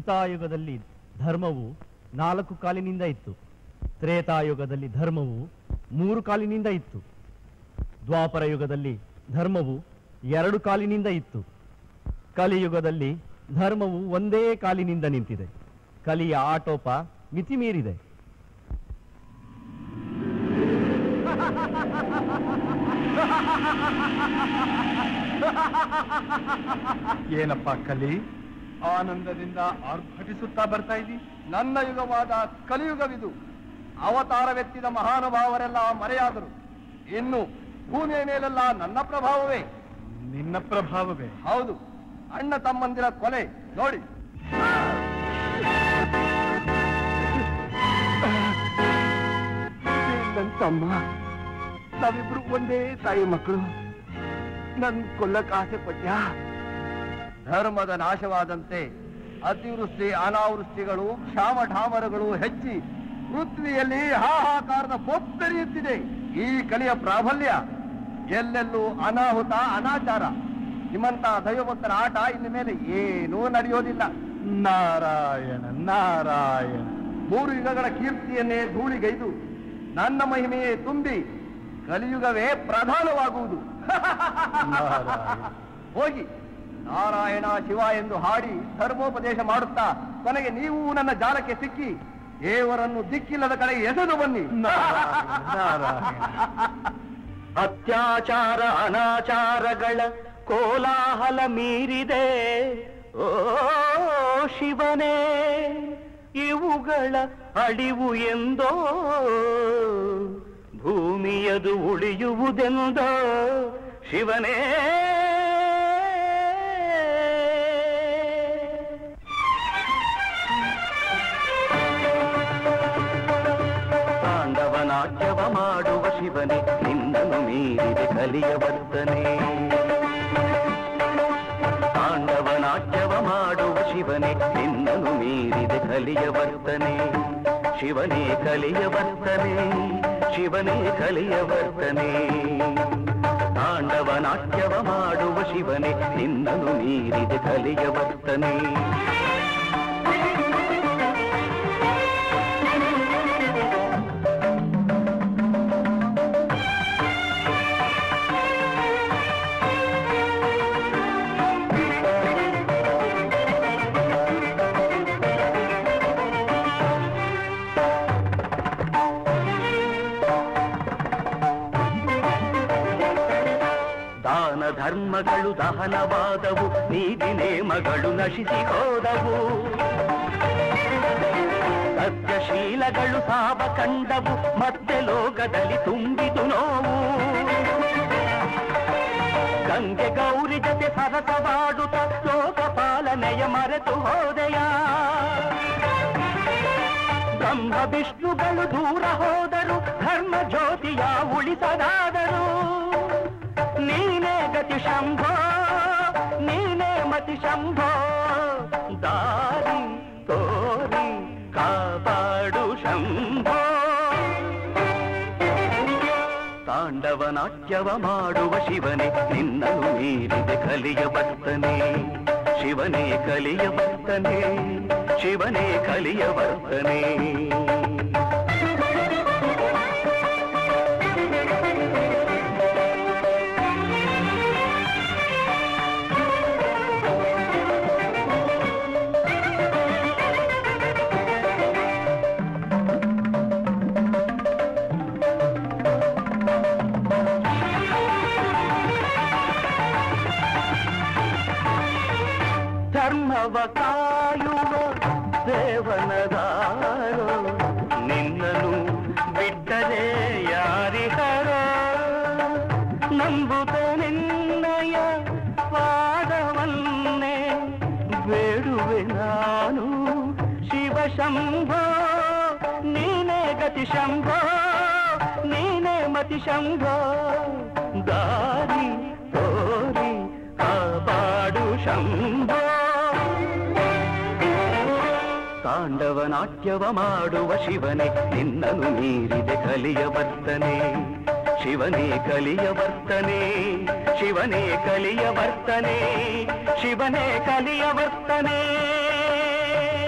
ಕೃತಾಯುಗದಲ್ಲಿ ಧರ್ಮವು ನಾಲ್ಕು ಕಾಲಿನಿಂದ ಇತ್ತು ತ್ರೇತಾಯುಗದಲ್ಲಿ ಧರ್ಮವು ಮೂರು ಕಾಲಿನಿಂದ ಇತ್ತು ದ್ವಾಪರ ಯುಗದಲ್ಲಿ ಧರ್ಮವು ಎರಡು ಕಾಲಿನಿಂದ ಇತ್ತು ಕಲಿಯುಗದಲ್ಲಿ ಧರ್ಮವು ಒಂದೇ ಕಾಲಿನಿಂದ ನಿಂತಿದೆ ಕಲಿಯ ಆಟೋಪ ಮಿತಿ ಮೀರಿದೆ ಏನಪ್ಪ ಕಲಿ ಆನಂದದಿಂದ ಆರ್ಭಟಿಸುತ್ತಾ ಬರ್ತಾ ಇದ್ದಿ ನನ್ನ ಯುಗವಾದ ಕಲಿಯುಗವಿದು ಅವತಾರವೆತ್ತಿದ ಮಹಾನುಭಾವರೆಲ್ಲ ಮರೆಯಾದರು ಇನ್ನು ಭೂಮಿಯ ಮೇಲೆಲ್ಲ ನನ್ನ ಪ್ರಭಾವವೇ ನಿನ್ನ ಪ್ರಭಾವವೇ ಹೌದು ಅಣ್ಣ ತಮ್ಮಂದಿರ ಕೊಲೆ ನೋಡಿ ನನ್ ತಮ್ಮ ನಾವಿಬ್ರು ಒಂದೇ ತಾಯಿ ಮಕ್ಕಳು ನನ್ ಕೊಲ್ಲಕ್ ಆಸೆ ಪಟ್ಯ ಧರ್ಮದ ನಾಶವಾದಂತೆ ಅತಿವೃಷ್ಟಿ ಅನಾವೃಷ್ಟಿಗಳು ಕ್ಷಾಮಠಾಮರಗಳು ಹೆಚ್ಚಿ ಪೃಥ್ವಿಯಲ್ಲಿ ಹಾಹಾಕಾರದ ಬೊಬ್ಬೆರಿಯುತ್ತಿದೆ ಈ ಕಲಿಯ ಪ್ರಾಬಲ್ಯ ಎಲ್ಲೆಲ್ಲೂ ಅನಾಹುತ ಅನಾಚಾರ ನಿಮ್ಮಂತ ದೈವಭಕ್ತರ ಆಟ ಇನ್ನು ಮೇಲೆ ಏನೂ ನಡೆಯೋದಿಲ್ಲ ನಾರಾಯಣ ನಾರಾಯಣ ಮೂರು ಯುಗಗಳ ಕೀರ್ತಿಯನ್ನೇ ಧೂಳಿಗೈದು ನನ್ನ ಮಹಿಮೆಯೇ ತುಂಬಿ ಕಲಿಯುಗವೇ ಪ್ರಧಾನವಾಗುವುದು ನಾರಾಯಣ. ಹೋಗಿ ನಾರಾಯಣ ಶಿವ ಎಂದು ಹಾಡಿ ಧರ್ಮೋಪದೇಶ ಮಾಡುತ್ತಾ ಕೊನೆಗೆ ನೀವು ನನ್ನ ಜಾಲಕ್ಕೆ ಸಿಕ್ಕಿ ದೇವರನ್ನು ದಿಕ್ಕಿಲ್ಲದ ಕಡೆ ಎಸೆದು ಬನ್ನಿ ಅತ್ಯಾಚಾರ ಅನಾಚಾರಗಳ ಕೋಲಾಹಲ ಮೀರಿದೆ ಓ ಶಿವನೇ ಇವುಗಳ ಅಳಿವು ಎಂದೋ ಭೂಮಿಯದು ಉಳಿಯುವುದೆಂದೋ ಶಿವನೇ ತಾಂಡವನಾಟ್ಯವ ಮಾಡುವ ಶಿವನೇ ನಿನ್ನನ್ನು ಮೀರಿದೆ ಕಲಿಯ ವರ್ತನೆ ತಾಂಡವನಾಟ್ಯವ ಮಾಡುವ ಶಿವನೇ ನಿನ್ನನ್ನು ಮೀರಿದೆ ಕಲಿಯ ವರ್ತನೆ ಶಿವನೇ ಕಲಿಯ ವರ್ತನೆ ಶಿವನೇ ಕಲಿಯ ವರ್ತನೆ ತಾಂಡವನಾಟ್ಯವ ಮಾಡುವ ಶಿವನೇ ನಿನ್ನನ್ನು ಮೀರಿದೆ ಕಲಿಯ ವರ್ತನೆ ದಾನ ಧರ್ಮಗಳು ದಹನವಾದವು ನೀತಿ ನೇಮಗಳು ನಶಿಸಿ ಹೋದವು ಸತ್ಯಶೀಲಗಳು ಸಾವ ಕಂಡವು ಮತ್ತೆ ಲೋಕದಲ್ಲಿ ತುಂಬಿದು ನೋವು ಗಂಗೆ ಗೌರಿ ಜತೆ ಸರಸವಾಡುತ್ತ ಲೋಕ ಪಾಲನೆಯ ಮರೆತು ಹೋದೆಯ ಬ್ರಹ್ಮ ವಿಷ್ಣುಗಳು ದೂರ ಹೋದರು ಧರ್ಮ ಜ್ಯೋತಿಯ ಉಳಿಸದಾದರು ನೀನೇ ಗತಿ ಶಂಭೋ ನೀನೇ ಮತಿ ಶಂಭೋ ದಾರಿ ತೋರಿ ಕಾಪಾಡು ಶಂಭೋ ತಾಂಡವನಾಟ್ಯವ ಮಾಡುವ ಶಿವನೇ ನಿನ್ನನ್ನು ಮೀರಿದೆ ಕಲಿಯ ವರ್ತನೆ ಶಿವನೇ ಕಲಿಯ ವರ್ತನೆ ಶಿವನೇ ಕಲಿಯ ವರ್ತನೆ ಧರ್ಮವ ಕಾಯುವ ದೇವನದಾರೋ ನಿನ್ನನು ಬಿಟ್ಟರೆ ಯಾರಿಹರೋ ನಂಬುತ್ತ ನಿನ್ನಯ ಪಾದವನ್ನೇ ಬೇಡುವೆ ನಾನು ಶಿವ ಶಂಭೋ ನೀನೇ ಗತಿ ಶಂಭೋ ನೀನೇ ಮತಿ ಶಂಭೋ ದಾರಿ ತೋರಿ ಕಾಪಾಡು ಶಂಭೋ ತಾಂಡವನಾಟ್ಯವ ಮಾಡುವ ಶಿವನೇ ನಿನ್ನನ್ನು ಮೀರಿದೆ ಕಲಿಯ ವರ್ತನೆ ಶಿವನೇ ಕಲಿಯ ವರ್ತನೆ ಶಿವನೇ ಕಲಿಯ ವರ್ತನೆ ಶಿವನೇ ಕಲಿಯ ವರ್ತನೆ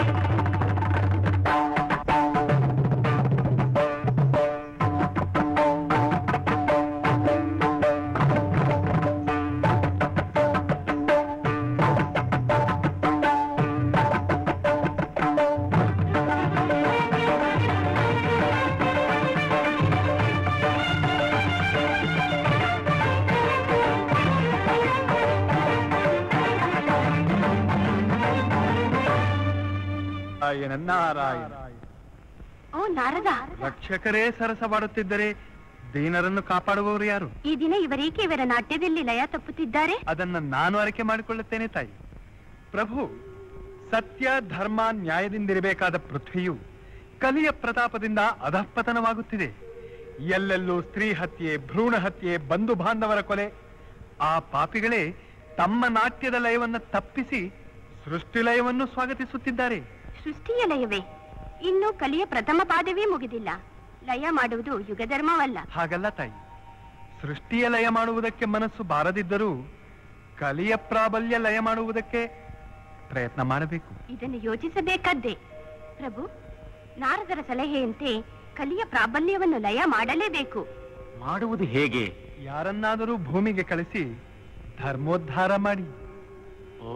ನಾರಾಯಣ ಓ ನಾರದ ರಕ್ಷಕರೇ ಸರಸ ಮಾಡುತ್ತಿದ್ದರೆ ದೀನರನ್ನು ಕಾಪಾಡುವವರು ಯಾರು ಈ ದಿನ ಇವರೇಕೆ ಇವರ ನಾಟ್ಯದಲ್ಲಿ ಲಯ ತಪ್ಪುತ್ತಿದ್ದಾರೆ ಅದನ್ನ ನಾನು ಅರಕೆ ಮಾಡಿಕೊಳ್ಳುತ್ತೇನೆ ತಾಯಿ ಪ್ರಭು ಸತ್ಯ ಧರ್ಮ ನ್ಯಾಯದಿಂದಿರಬೇಕಾದ ಪೃಥ್ವಿಯು ಕಲಿಯ ಪ್ರತಾಪದಿಂದ ಅಧಃಪತನವಾಗುತ್ತಿದೆ ಎಲ್ಲೆಲ್ಲೂ ಸ್ತ್ರೀ ಹತ್ಯೆ ಭ್ರೂಣ ಹತ್ಯೆ ಬಂಧು ಬಾಂಧವರ ಕೊಲೆ ಆ ಪಾಪಿಗಳೇ ತಮ್ಮ ನಾಟ್ಯದ ಲಯವನ್ನು ತಪ್ಪಿಸಿ ಸೃಷ್ಟಿ ಲಯವನ್ನು ಸ್ವಾಗತಿಸುತ್ತಿದ್ದಾರೆ ಸೃಷ್ಟಿಯ ಲಯವೇ ಇನ್ನು ಕಲಿಯ ಪ್ರಥಮ ಪಾದವೇ ಮುಗಿದಿಲ್ಲ ಲಯ ಮಾಡುವುದು ಯುಗಧರ್ಮವಲ್ಲ ಹಾಗಲ್ಲ ತಾಯಿ ಸೃಷ್ಟಿಯ ಲಯ ಮಾಡುವುದಕ್ಕೆ ಮನಸ್ಸು ಬಾರದಿದ್ದರೂ ಕಲಿಯ ಪ್ರಾಬಲ್ಯ ಲಯ ಮಾಡುವುದಕ್ಕೆ ಪ್ರಯತ್ನ ಮಾಡಬೇಕು ಇದನ್ನು ಯೋಚಿಸಬೇಕಾದ್ದೇ ಪ್ರಭು ನಾರದರ ಸಲಹೆಯಂತೆ ಕಲಿಯ ಪ್ರಾಬಲ್ಯವನ್ನು ಲಯ ಮಾಡಲೇಬೇಕು ಮಾಡುವುದು ಹೇಗೆ ಯಾರನ್ನಾದರೂ ಭೂಮಿಗೆ ಕಳಿಸಿ ಧರ್ಮೋದ್ಧಾರ ಮಾಡಿ ಓ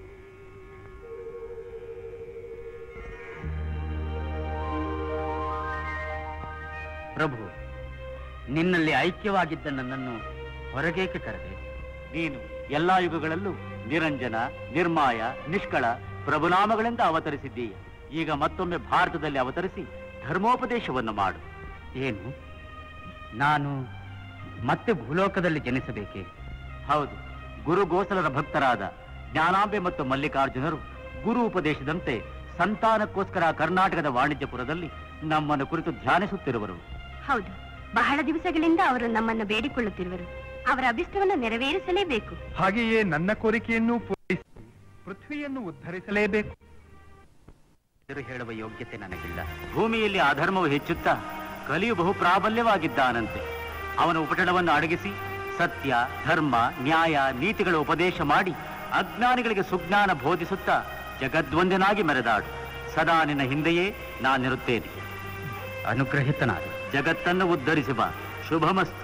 ಪ್ರಭು ನಿನ್ನಲ್ಲಿ ಐಕ್ಯವಾಗಿದ್ದ ನನ್ನನ್ನು ಹೊರಗೇಕೆ ಕರೆದೆ ನೀನು ಎಲ್ಲಾ ಯುಗಗಳಲ್ಲೂ ನಿರಂಜನ ನಿರ್ಮಾಯ ನಿಷ್ಕಳ ಪ್ರಭುನಾಮಗಳಿಂದ ಅವತರಿಸಿದ್ದೀಯ ಈಗ ಮತ್ತೊಮ್ಮೆ ಭಾರತದಲ್ಲಿ ಅವತರಿಸಿ ಧರ್ಮೋಪದೇಶವನ್ನು ಮಾಡು ಏನು ನಾನು ಮತ್ತೆ ಭೂಲೋಕದಲ್ಲಿ ಜನಿಸಬೇಕೆ ಹೌದು ಗುರು ಗೋಸಲರ ಭಕ್ತರಾದ ಜ್ಞಾನಾಂಬೆ ಮತ್ತು ಮಲ್ಲಿಕಾರ್ಜುನರು ಗುರು ಉಪದೇಶದಂತೆ ಸಂತಾನಕ್ಕೋಸ್ಕರ ಕರ್ನಾಟಕದ ವಾಣಿಜ್ಯಪುರದಲ್ಲಿ ನಮ್ಮನ್ನು ಕುರಿತು ಧ್ಯಾನಿಸುತ್ತಿರುವರು ಹೌದು ಬಹಳ ದಿವಸಗಳಿಂದ ಅವರು ನಮ್ಮನ್ನು ಬೇಡಿಕೊಳ್ಳುತ್ತಿರುವರು ಅವರ ಅಭಿಷ್ಟವನ್ನು ನೆರವೇರಿಸಲೇಬೇಕು ಹಾಗೆಯೇ ನನ್ನ ಕೋರಿಕೆಯನ್ನು ಪೂರೈಸಿ ಪೃಥ್ವಿಯನ್ನು ಉದ್ಧರಿಸಲೇಬೇಕು ಎದುರು ಹೇಳುವ ಯೋಗ್ಯತೆ ನನಗಿಲ್ಲ ಭೂಮಿಯಲ್ಲಿ ಅಧರ್ಮವು ಹೆಚ್ಚುತ್ತಾ ಕಲಿಯು ಬಹು ಪ್ರಾಬಲ್ಯವಾಗಿದ್ದಾನಂತೆ ಅವನ ಉಪಟಳವನ್ನು ಅಡಗಿಸಿ ಸತ್ಯ ಧರ್ಮ ನ್ಯಾಯ ನೀತಿಗಳ ಉಪದೇಶ ಮಾಡಿ ಅಜ್ಞಾನಿಗಳಿಗೆ ಸುಜ್ಞಾನ ಬೋಧಿಸುತ್ತಾ ಜಗದ್ವಂದ್ಯನಾಗಿ ಮೆರೆದಾಡು ಸದಾ ನಿನ್ನ ಹಿಂದೆಯೇ ನಾನಿರುತ್ತೇನೆ ಅನುಗ್ರಹಿತನಾದ ಜಗತ್ತನ್ನು ಉದ್ಧರಿಸಿ ಬಾ ಶುಭಮಸ್ತು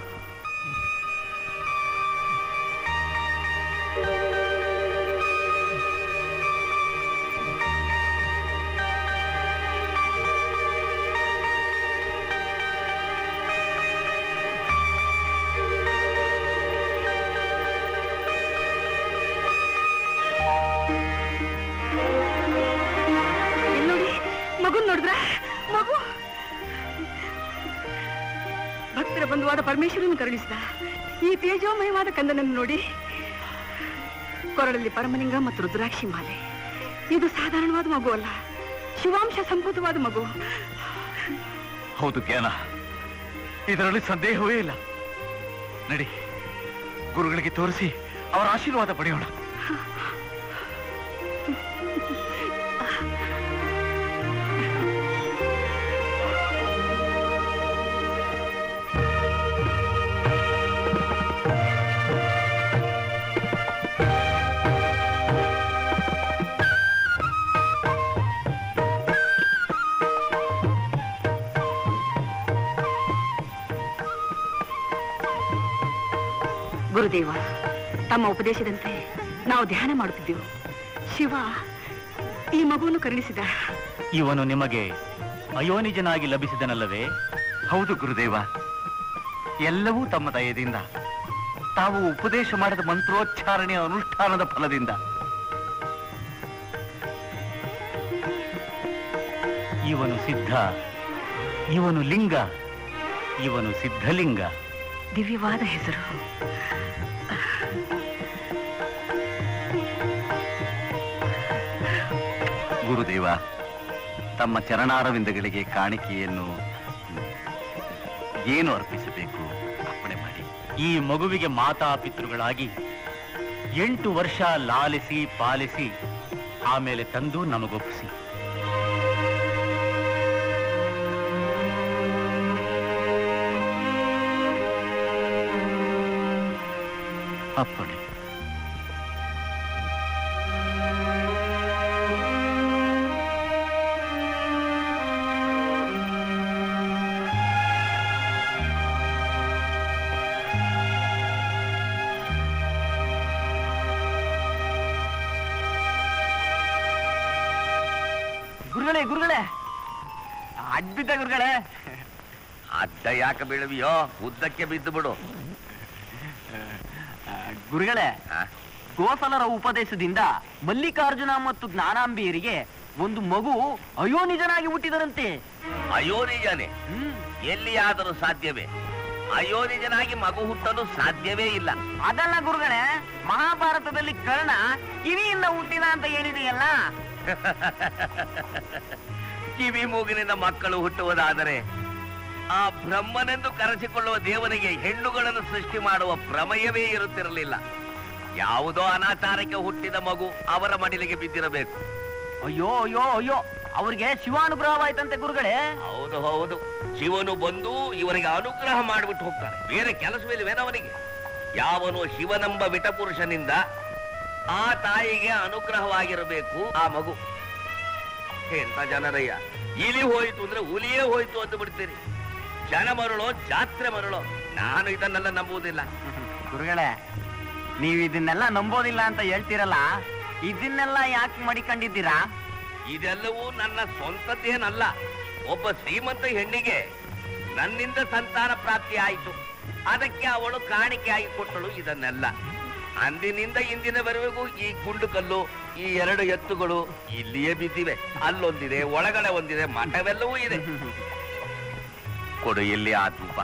ನೋಡಿ ಮಗು ನೋಡಿದ್ರ ಮಗು ಭಕ್ತರ ಬಂಧುವಾದ ಪರಮೇಶ್ವರನ ಕರುಣಿಸಿದ ಈ ತೇಜೋಮಯವಾದ ಕಂದನನ್ನು ನೋಡಿ ಕೊರಳಲ್ಲಿ ಪರಮಲಿಂಗ ಮತ್ತು ರುದ್ರಾಕ್ಷಿ ಮಾಲೆ ಇದು ಸಾಧಾರಣವಾದ ಮಗು ಅಲ್ಲ ಶಿವಾಂಶ ಸಂಭೂತವಾದ ಮಗು ಹೌದು ಜ್ಞಾನ ಇದರಲ್ಲಿ ಸಂದೇಹವೇ ಇಲ್ಲ ನಡಿ ಗುರುಗಳಿಗೆ ತೋರಿಸಿ ಅವರ ಆಶೀರ್ವಾದ ಪಡೆಯೋಣ ಗುರುದೇವ ತಮ್ಮ ಉಪದೇಶದಂತೆ ನಾವು ಧ್ಯಾನ ಮಾಡುತ್ತಿದ್ದೆವು ಶಿವ ಈ ಮಗುವನ್ನು ಕರುಣಿಸಿದ ಇವನು ನಿಮಗೆ ಅಯೋನಿಜನಾಗಿ ಲಭಿಸಿದನಲ್ಲವೇ ಹೌದು ಗುರುದೇವ ಎಲ್ಲವೂ ತಮ್ಮ ದಯದಿಂದ ತಾವು ಉಪದೇಶ ಮಾಡಿದ ಮಂತ್ರೋಚ್ಚಾರಣೆಯ ಅನುಷ್ಠಾನದ ಫಲದಿಂದ ಇವನು ಸಿದ್ಧ ಇವನು ಲಿಂಗ ಇವನು ಸಿದ್ಧಲಿಂಗ ದಿವ್ಯವಾದ ಹೆಸರು ಗುರುದೇವ ತಮ್ಮ ಚರಣಾರವಿಂದಗಳಿಗೆ ಕಾಣಿಕೆಯನ್ನು ಏನು ಅರ್ಪಿಸಬೇಕು ಅಪ್ಪಣೆ ಮಾಡಿ ಈ ಮಗುವಿಗೆ ಮಾತಾ ಪಿತೃಗಳಾಗಿ ಎಂಟು ವರ್ಷ ಲಾಲಿಸಿ ಪಾಲಿಸಿ ಆಮೇಲೆ ತಂದು ನಮಗೊಪ್ಪಿಸಿ ಅಪ್ಪಣೆ ಗುರುಗಳೇ ಗುರುಗಳೇ ಅಡ್ಬಿದ್ದ ಗುರುಗಳೇ ಅಡ್ಡ ಯಾಕೆ ಬೀಳುವಿಯೋ ಉದ್ದಕ್ಕೆ ಬಿದ್ದು ಬಿಡು ಗುರುಗಳೇ ಆ? ಗೋಸಲರ ಉಪದೇಶದಿಂದ ಮಲ್ಲಿಕಾರ್ಜುನ ಮತ್ತು ಜ್ಞಾನಾಂಬಿಯರಿಗೆ ಒಂದು ಮಗು ಅಯೋನಿಜನಾಗಿ ಹುಟ್ಟಿದರಂತೆ ಅಯೋನಿಜನೇ ಎಲ್ಲಿಯಾದರೂ ಸಾಧ್ಯವೇ ಅಯೋನಿಜನಾಗಿ ಮಗು ಹುಟ್ಟಲು ಸಾಧ್ಯವೇ ಇಲ್ಲ ಅದಲ್ಲ ಗುರುಗಳೇ ಮಹಾಭಾರತದಲ್ಲಿ ಕರ್ಣ ಕಿವಿಯಿಂದ ಹುಟ್ಟಿದ ಅಂತ ಹೇಳಿದೆಯಲ್ಲ ಕಿವಿ ಮೂಗಿನಿಂದ ಮಕ್ಕಳು ಹುಟ್ಟುವುದಾದರೆ ಆ ಬ್ರಹ್ಮನೆಂದು ಕರೆಸಿಕೊಳ್ಳುವ ದೇವನಿಗೆ ಹೆಣ್ಣುಗಳನ್ನು ಸೃಷ್ಟಿ ಮಾಡುವ ಪ್ರಮಯವೇ ಇರುತ್ತಿರಲಿಲ್ಲ ಯಾವುದೋ ಅನಾಚಾರಕ್ಕೆ ಹುಟ್ಟಿದ ಮಗು ಅವರ ಮಡಿಲಿಗೆ ಬಿದ್ದಿರಬೇಕು ಅಯ್ಯೋ ಅಯ್ಯೋ ಅಯ್ಯೋ ಅವ್ರಿಗೆ ಶಿವಾನುಗ್ರಹವಾಯ್ತಂತೆ ಗುರುಗಳೇ ಹೌದು ಹೌದು ಶಿವನು ಬಂದು ಇವರಿಗೆ ಅನುಗ್ರಹ ಮಾಡಿಬಿಟ್ಟು ಹೋಗ್ತಾನೆ ಬೇರೆ ಕೆಲಸವಿಲ್ಲವೇನವನಿಗೆ ಯಾವನು ಶಿವನೆಂಬ ವಿಟಪುರುಷನಿಂದ ಆ ತಾಯಿಗೆ ಅನುಗ್ರಹವಾಗಿರಬೇಕು ಆ ಮಗು ಎಂತ ಜನರಯ್ಯ ಇಲಿ ಹೋಯಿತು ಅಂದ್ರೆ ಹುಲಿಯೇ ಹೋಯ್ತು ಅಂತ ಬಿಡ್ತೀರಿ ಜನ ಮರಳೋ ಜಾತ್ರೆ ಮರಳೋ ನಾನು ಇದನ್ನೆಲ್ಲ ನಂಬುವುದಿಲ್ಲ ಗುರುಗಳೇ ನೀವು ಇದನ್ನೆಲ್ಲ ನಂಬೋದಿಲ್ಲ ಅಂತ ಹೇಳ್ತೀರಲ್ಲ ಇದನ್ನೆಲ್ಲ ಯಾಕೆ ಮಡಿಕೊಂಡಿದ್ದೀರಾ ಇದೆಲ್ಲವೂ ನನ್ನ ಸ್ವಂತದ್ದೇನಲ್ಲ ಒಬ್ಬ ಶ್ರೀಮಂತ ಹೆಣ್ಣಿಗೆ ನನ್ನಿಂದ ಸಂತಾನ ಪ್ರಾಪ್ತಿ ಆಯಿತು ಅದಕ್ಕೆ ಅವಳು ಕಾಣಿಕೆಯಾಗಿ ಕೊಟ್ಟಳು ಇದನ್ನೆಲ್ಲ ಅಂದಿನಿಂದ ಇಂದಿನವರೆಗೂ ಈ ಗುಂಡು ಕಲ್ಲು ಈ ಎರಡು ಎತ್ತುಗಳು ಇಲ್ಲಿಯೇ ಬಿದ್ದಿವೆ ಅಲ್ಲೊಂದಿದೆ ಒಳಗಡೆ ಒಂದಿದೆ ಮಠವೆಲ್ಲವೂ ಇದೆ ಕೊಡು ಇಲ್ಲಿ ಆ ಧೂಪ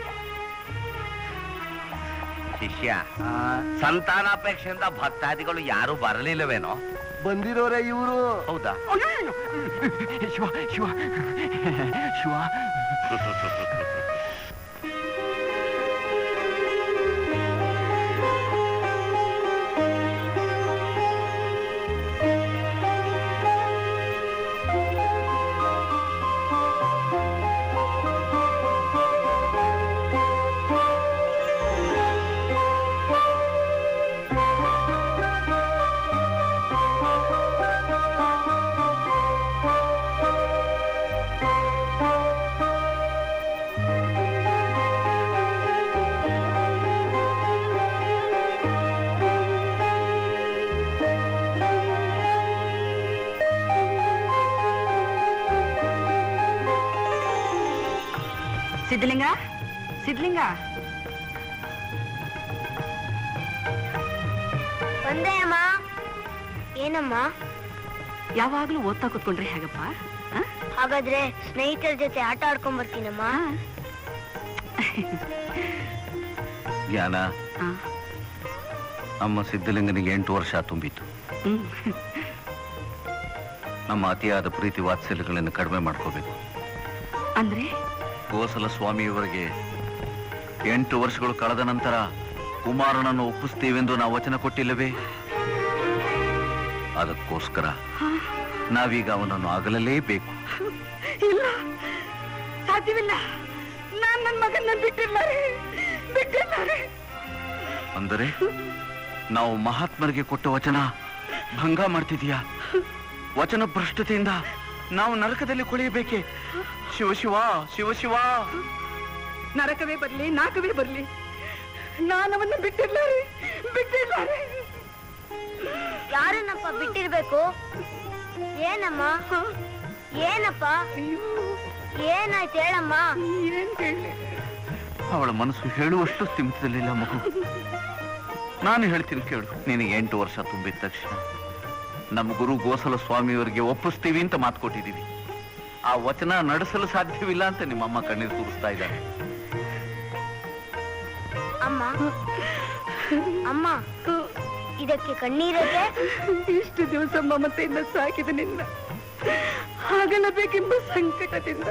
ಶಿಷ್ಯ ಸಂತಾನಾಪೇಕ್ಷೆಯಿಂದ ಭಕ್ತಾದಿಗಳು ಯಾರು ಬರಲಿಲ್ಲವೇನೋ ಬಂದಿರೋರೆ ಇವರು ಹೌದಾ ಶಿವ ಶಿವ ಶಿವ ಸಿದ್ಧಲಿಂಗ ಸಿದ್ಧಲಿಂಗ ಒಂದೇ ಅಮ್ಮ ಏನಮ್ಮ ಯಾವಾಗ್ಲೂ ಓದ್ತಾ ಕೂತ್ಕೊಂಡ್ರೆ ಹೇಗಪ್ಪ ಆ? ಹಾಗಾದ್ರೆ ಸ್ನೇಹಿತರ ಜೊತೆ ಆಟ ಆಡ್ಕೊಂಡ್ ಬರ್ತೀನಮ್ಮ ಜ್ಞಾನ ಆ. ನಮ್ಮ ಸಿದ್ಧಲಿಂಗನಿಗೆ ಎಂಟು ವರ್ಷ ತುಂಬಿತು ಹ್ಮ್. ನಮ್ಮ ಅತಿಯಾದ ಪ್ರೀತಿ ವಾತ್ಸಲ್ಯಗಳನ್ನು ಕಡಿಮೆ ಮಾಡ್ಕೋಬೇಕು ಅಂದ್ರೆ ಗೋಸಲ ಸ್ವಾಮಿಯವರಿಗೆ ಎಂಟು ವರ್ಷಗಳು ಕಳೆದ ನಂತರ ಕುಮಾರನನ್ನು ಒಪ್ಪಿಸ್ತೀವೆಂದು ನಾವು ವಚನ ಕೊಟ್ಟಿಲ್ಲವೇ ಅದಕ್ಕೋಸ್ಕರ ನಾವೀಗ ಅವನನ್ನು ಆಗಲಲೇಬೇಕು ಇಲ್ಲ ಸಾಧ್ಯವಿಲ್ಲ ನಾನ್ ನನ್ ಮಗನ್ನ ಬಿಟ್ಟಿರ್ಲಾರೆ ಬಿಟ್ಟಿರ್ಲಾರೆ ಅಂದರೆ ನಾವು ಮಹಾತ್ಮರಿಗೆ ಕೊಟ್ಟ ವಚನ ಭಂಗ ಮಾಡ್ತಿದೀಯಾ ವಚನ ಭ್ರಷ್ಟತೆಯಿಂದ ನಾವು ನರಕದಲ್ಲಿ ಕೊಳೆಯಬೇಕೆ ಶಿವ ಶಿವ ಶಿವ ಶಿವ ನರಕವೇ ಬರ್ಲಿ ನಾಕವೇ ಬರ್ಲಿ ನಾನವನ್ನ ಬಿಟ್ಟಿರ್ಲಾರೆ ಬಿಟ್ಟಿರ್ಲಾರೆ ಯಾರನ್ನಪ್ಪ ಬಿಟ್ಟಿರ್ಬೇಕು ಏನಮ್ಮ ಏನಪ್ಪ ಏನಾಯ್ತು ಹೇಳಮ್ಮ ಏನ್ ಹೇಳಿ ಅವಳ ಮನಸ್ಸು ಹೇಳುವಷ್ಟು ಸ್ಥಿಮಿತದಲ್ಲಿಲ್ಲ ಮಗು ನಾನು ಹೇಳ್ತೀನಿ ಕೇಳು ನಿನಗೆ ಎಂಟು ವರ್ಷ ತುಂಬಿದ ತಕ್ಷಣ ನಮ್ಮ ಗುರು ಗೋಸಲ ಸ್ವಾಮಿಯವರಿಗೆ ಒಪ್ಪಿಸ್ತೀವಿ ಅಂತ ಮಾತು ಕೊಟ್ಟಿದ್ದೀವಿ ಆ ವಚನ ನಡೆಸಲು ಸಾಧ್ಯವಿಲ್ಲ ಅಂತ ನಿಮ್ಮಮ್ಮ ಕಣ್ಣೀರು ತೋರಿಸ್ತಾ ಇದ್ದಾರೆ ಅಮ್ಮ ಅಮ್ಮ ಇದಕ್ಕೆ ಕಣ್ಣೀರಕ್ಕೆ ಇಷ್ಟು ದಿವಸ ಮಮತೆಯಿಂದ ಸಾಕಿದ ನಿನ್ನ ಆಗಲಬೇಕೆಂಬ ಸಂಕಟದಿಂದ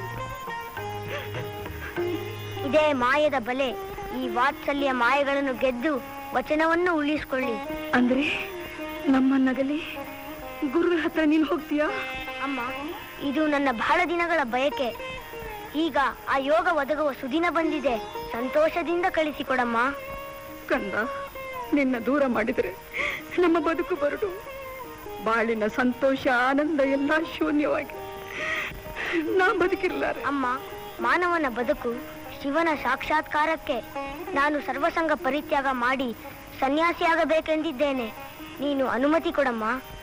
ಇದೇ ಮಾಯದ ಬಲೆ ಈ ವಾತ್ಸಲ್ಯ ಮಾಯೆಗಳನ್ನು ಗೆದ್ದು ವಚನವನ್ನು ಉಳಿಸ್ಕೊಳ್ಳಿ ಅಂದ್ರೆ ನಮ್ಮನ್ನಗಲಿ ಗುರುಗಳ ಹತ್ರ ನೀನ್ ಹೋಗ್ತೀಯಾ ಅಮ್ಮ ಇದು ನನ್ನ ಬಹಳ ದಿನಗಳ ಬಯಕೆ ಈಗ ಆ ಯೋಗ ಒದಗುವ ಸುದಿನ ಬಂದಿದೆ ಸಂತೋಷದಿಂದ ಕಳಿಸಿಕೊಡಮ್ಮ ಕಂದ ನಿನ್ನ ದೂರ ಮಾಡಿದರೆ ನಮ್ಮ ಬದುಕು ಬರಡು ಬಾಳಿನ ಸಂತೋಷ ಆನಂದ ಎಲ್ಲ ಶೂನ್ಯವಾಗಿ ನಾ ಬದುಕಿರ್ಲಾರೆ ಅಮ್ಮ ಮಾನವನ ಬದುಕು ಶಿವನ ಸಾಕ್ಷಾತ್ಕಾರಕ್ಕೆ ನಾನು ಸರ್ವಸಂಗ ಪರಿತ್ಯಾಗ ಮಾಡಿ ಸನ್ಯಾಸಿಯಾಗಬೇಕೆಂದಿದ್ದೇನೆ ನೀನು ಅನುಮತಿ ಕೊಡಮ್ಮ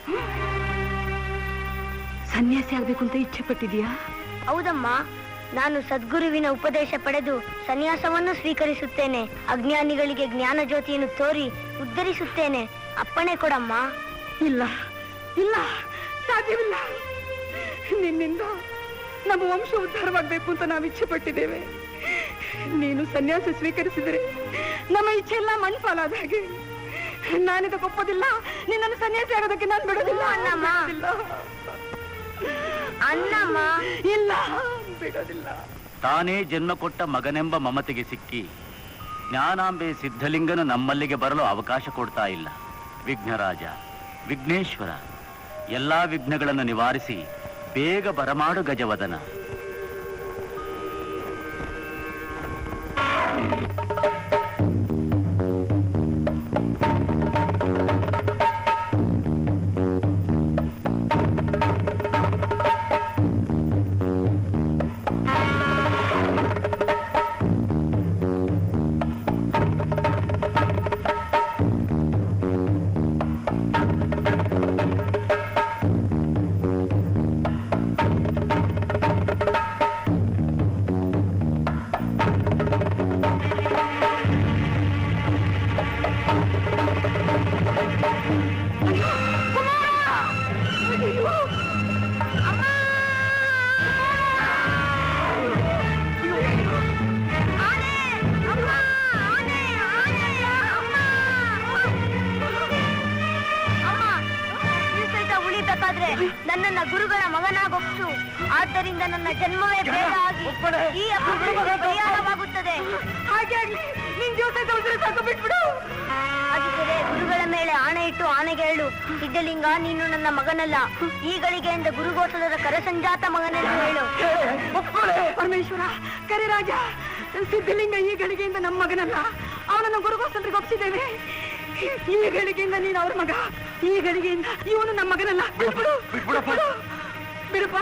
ಸನ್ಯಾಸಿ ಆಗ್ಬೇಕು ಅಂತ ಇಚ್ಛೆ ಪಟ್ಟಿದ್ಯಾ ಹೌದಮ್ಮ ನಾನು ಸದ್ಗುರುವಿನ ಉಪದೇಶ ಪಡೆದು ಸನ್ಯಾಸವನ್ನು ಸ್ವೀಕರಿಸುತ್ತೇನೆ ಅಜ್ಞಾನಿಗಳಿಗೆ ಜ್ಞಾನ ಜ್ಯೋತಿಯನ್ನು ತೋರಿ ಉದ್ಧರಿಸುತ್ತೇನೆ ಅಪ್ಪಣೆ ಕೊಡಮ್ಮ ಇಲ್ಲ ಇಲ್ಲ ಸಾಧ್ಯವಿಲ್ಲ ನಿನ್ನಿಂದ ನಮ್ಮ ವಂಶ ಉದ್ಧಾರವಾಗಬೇಕು ಅಂತ ನಾವು ಇಚ್ಛೆ ಪಟ್ಟಿದ್ದೇವೆ ನೀನು ಸನ್ಯಾಸ ಸ್ವೀಕರಿಸಿದರೆ ನಮ್ಮ ಇಚ್ಛೆ ಎಲ್ಲ ಮಣ್ಪಾಲಾದ ಹಾಗೆ ನಾನಿದಕ್ಕೆ ಒಪ್ಪೋದಿಲ್ಲ ನಿನ್ನನ್ನು ಸನ್ಯಾಸಿ ಆಗೋದಕ್ಕೆ ನಾನು ಬಿಡೋದಿಲ್ಲ ಅಣ್ಣಮ್ಮ. ಬಿಡೋದಿಲ್ಲ. ಅಣ್ಣಮ್ಮ ಇಲ್ಲ ಬಿಡೋದಿಲ್ಲ ತಾನೇ ಜನ್ಮ ಕೊಟ್ಟ ಮಗನೆಂಬ ಮಮತೆಗೆ ಸಿಕ್ಕಿ ಜ್ಞಾನಾಂಬೆ ಸಿದ್ಧಲಿಂಗನು ನಮ್ಮಲ್ಲಿಗೆ ಬರಲು ಅವಕಾಶ ಕೊಡ್ತಾ ಇಲ್ಲ ವಿಘ್ನರಾಜ ವಿಘ್ನೇಶ್ವರ ಎಲ್ಲಾ ವಿಘ್ನಗಳನ್ನು ನಿವಾರಿಸಿ ಬೇಗ ಬರಮಾಡು ಗಜವದನ ಅಮ್ಮ ಈ ಸಹಿತ ಉಳಿಬೇಕಾದ್ರೆ ನನ್ನನ್ನ ಗುರುಗಳ ಮಗನಾಗೊಪ್ಸು ಆದ್ದರಿಂದ ನನ್ನ ಜನ್ಮವೇ ಬೇಗ ಆಗಿ ಈ ಅಪಕೃತಿಗೆ ಪರಿಹಾರವಾಗುತ್ತದೆ ಹಾಗೆ ಆಗ್ಲಿ ನಿನ್ ಜೀವ ಸಹಿತ ಉಳಿದ್ರೆ ಸಾಕು ಬಿಟ್ಬಿಡು ಹಾಗಿದ್ದರೆ ಗುರುಗಳ ಮೇಲೆ ಆಣೆ ಇಟ್ಟು ಆನೆಗೆ ಹೇಳು ಸಿದ್ಧಲಿಂಗ ನೀನು ನನ್ನ ಮಗನಲ್ಲ ಈ ಗಳಿಗೆಯಿಂದ ಗುರುಗೋಸಲದ ಕರಸಂಜಾತ ಮಗನೆಂದು ಹೇಳು ಪರಮೇಶ್ವರ ಕರಿರಾಜ ಸಿದ್ಧಲಿಂಗ ಈ ಗಳಿಗೆಯಿಂದ ನಮ್ಮ ಮಗನಲ್ಲ ಅವನನ್ನು ಗುರುಗೋಸಲರಿಗೆ ಒಪ್ಸಿದ್ದೇವೆ ಈ ಗಳಿಗೆಯಿಂದ ನೀನು ಅವ್ರ ಮಗ ಈ ಗಳಿಗೆಯಿಂದ ಇವನು ನಮ್ಮ ಮಗನಲ್ಲ ಬಿಡ್ಬಿಡು ಬಿಡು. ಬಿಡಪ್ಪ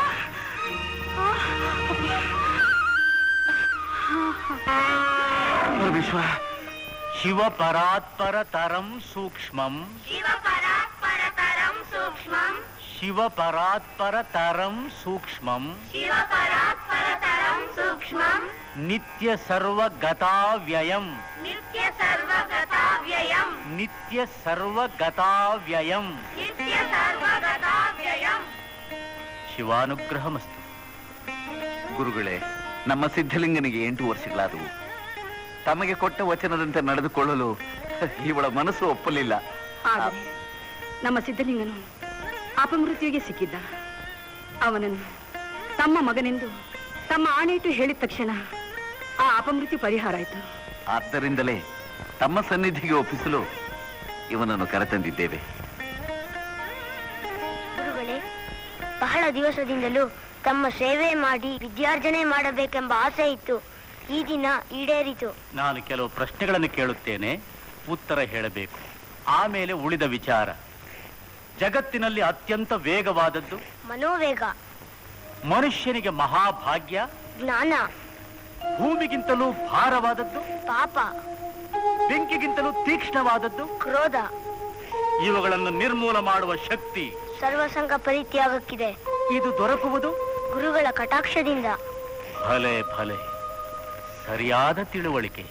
ಪರಮೇಶ್ವರ ಶಿವ ಪರಾತ್ಪರ ತರಂ ಸೂಕ್ಷ್ಮಂ ಶಿವ ಪರಾತ್ಪರ ತರಂ ಸೂಕ್ಷ್ಮಂ ನಿತ್ಯ ಸರ್ವಗತಾವ್ಯಯಂ ನಿತ್ಯ ಸರ್ವಗತಾವ್ಯಯಂ ಶಿವಾನುಗ್ರಹಮಸ್ತು ಗುರುಗಳೇ ನಮ್ಮ ಸಿದ್ಧಲಿಂಗನಿಗೆ ಎಂಟು ವರ್ಷಗಳಾದವು ತಮಗೆ ಕೊಟ್ಟ ವಚನದಂತೆ ನಡೆದುಕೊಳ್ಳಲು ಇವಳ ಮನಸ್ಸು ಒಪ್ಪಲಿಲ್ಲ ಆದರೆ ನಮ್ಮ ಸಿದ್ಧಲಿಂಗನು ಅಪಮೃತ್ಯುವಿಗೆ ಸಿಕ್ಕಿದ್ದ ಅವನನ್ನು ತಮ್ಮ ಮಗನೆಂದು ತಮ್ಮ ಆಣೆಯಿಟ್ಟು ಹೇಳಿದ ತಕ್ಷಣ ಆ ಅಪಮೃತ್ಯು ಪರಿಹಾರ ಆಯಿತು ಆದ್ದರಿಂದಲೇ ತಮ್ಮ ಸನ್ನಿಧಿಗೆ ಒಪ್ಪಿಸಲು ಇವನನ್ನು ಕರೆತಂದಿದ್ದೇವೆ ಗುರುಗಳೇ ಬಹಳ ದಿವಸದಿಂದಲೂ ತಮ್ಮ ಸೇವೆ ಮಾಡಿ ವಿದ್ಯಾರ್ಜನೆ ಮಾಡಬೇಕೆಂಬ ಆಸೆ ಇತ್ತು ಈ ದಿನ ಈಡೇರಿತು ನಾನು ಕೆಲವು ಪ್ರಶ್ನೆಗಳನ್ನು ಕೇಳುತ್ತೇನೆ ಉತ್ತರ ಹೇಳಬೇಕು ಆಮೇಲೆ ಉಳಿದ ವಿಚಾರ ಜಗತ್ತಿನಲ್ಲಿ ಅತ್ಯಂತ ವೇಗವಾದದ್ದು ಮನೋವೇಗ ಮನುಷ್ಯನಿಗೆ ಮಹಾಭಾಗ್ಯ ಜ್ಞಾನ ಭೂಮಿಗಿಂತಲೂ ಭಾರವಾದದ್ದು ಪಾಪ ಬೆಂಕಿಗಿಂತಲೂ ತೀಕ್ಷ್ಣವಾದದ್ದು ಕ್ರೋಧ ಇವುಗಳನ್ನು ನಿರ್ಮೂಲ ಮಾಡುವ ಶಕ್ತಿ ಸರ್ವಸಂಗ ಪರಿತ್ಯಾಗಕ್ಕಿದೆ ಇದು ದೊರಕುವುದು ಗುರುಗಳ ಕಟಾಕ್ಷದಿಂದ ಭಲೆ ಭಲೆ ಸರಿಯಾದ ತಿಳುವಳಿಕೆ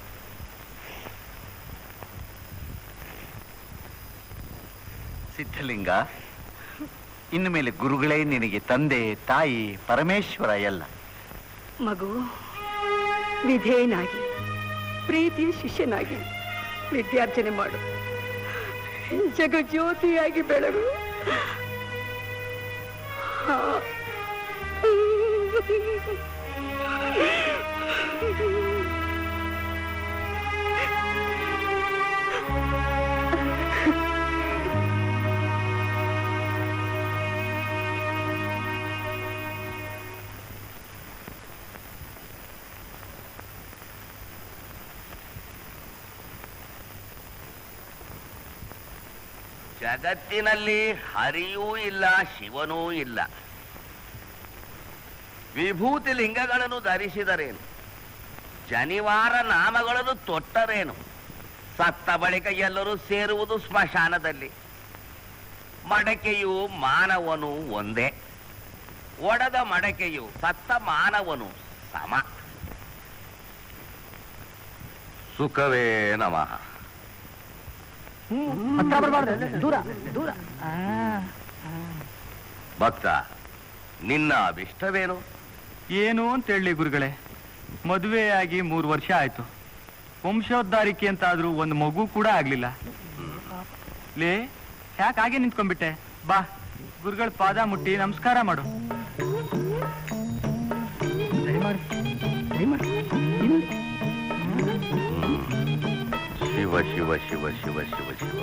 ಸಿದ್ಧಲಿಂಗ ಇನ್ನು ಮೇಲೆ ಗುರುಗಳೇ ನಿನಗೆ ತಂದೆ ತಾಯಿ ಪರಮೇಶ್ವರ ಎಲ್ಲ ಮಗು ವಿಧೇಯನಾಗಿ ಪ್ರೀತಿಯ ಶಿಷ್ಯನಾಗಿ ವಿದ್ಯಾರ್ಜನೆ ಮಾಡು ಜಗಜ್ಯೋತಿಯಾಗಿ ಬೆಳಗು ಹಾ. ಜಗತ್ತಿನಲ್ಲಿ ಹರಿಯೂ ಇಲ್ಲ ಶಿವನೂ ಇಲ್ಲ ವಿಭೂತಿ ಲಿಂಗಗಳನ್ನು ಧರಿಸಿದರೇನು ಜನಿವಾರ ನಾಮಗಳನ್ನು ತೊಟ್ಟರೇನು ಸತ್ತ ಬಳಿಕ ಎಲ್ಲರೂ ಸೇರುವುದು ಸ್ಮಶಾನದಲ್ಲಿ ಮಡಕೆಯು ಮಾನವನು ಒಂದೇ ಒಡೆದ ಮಡಕೆಯು ಸತ್ತ ಮಾನವನು ಸಮ ಸುಖವೇ ನಮಃ ಭಕ್ತ ನಿನ್ನ ಅಭಿಷ್ಟವೇನು ಏನು ಅಂತ ಹೇಳಿ ಗುರುಗಳೇ ಮದುವೆಯಾಗಿ ಮೂರು ವರ್ಷ ಆಯ್ತು ವಂಶೋದ್ಧಾರಿಕೆ ಅಂತಾದ್ರೂ ಒಂದು ಮಗು ಕೂಡ ಆಗ್ಲಿಲ್ಲ ಲೇ ಯಾಕೆ ಹಾಗೆ ನಿಂತ್ಕೊಂಡ್ಬಿಟ್ಟೆ ಬಾ ಗುರುಗಳ ಪಾದ ಮುಟ್ಟಿ ನಮಸ್ಕಾರ ಮಾಡು ಶಿವ ಶಿವ ಶಿವ ಶಿವ ಶಿವ ಶಿವ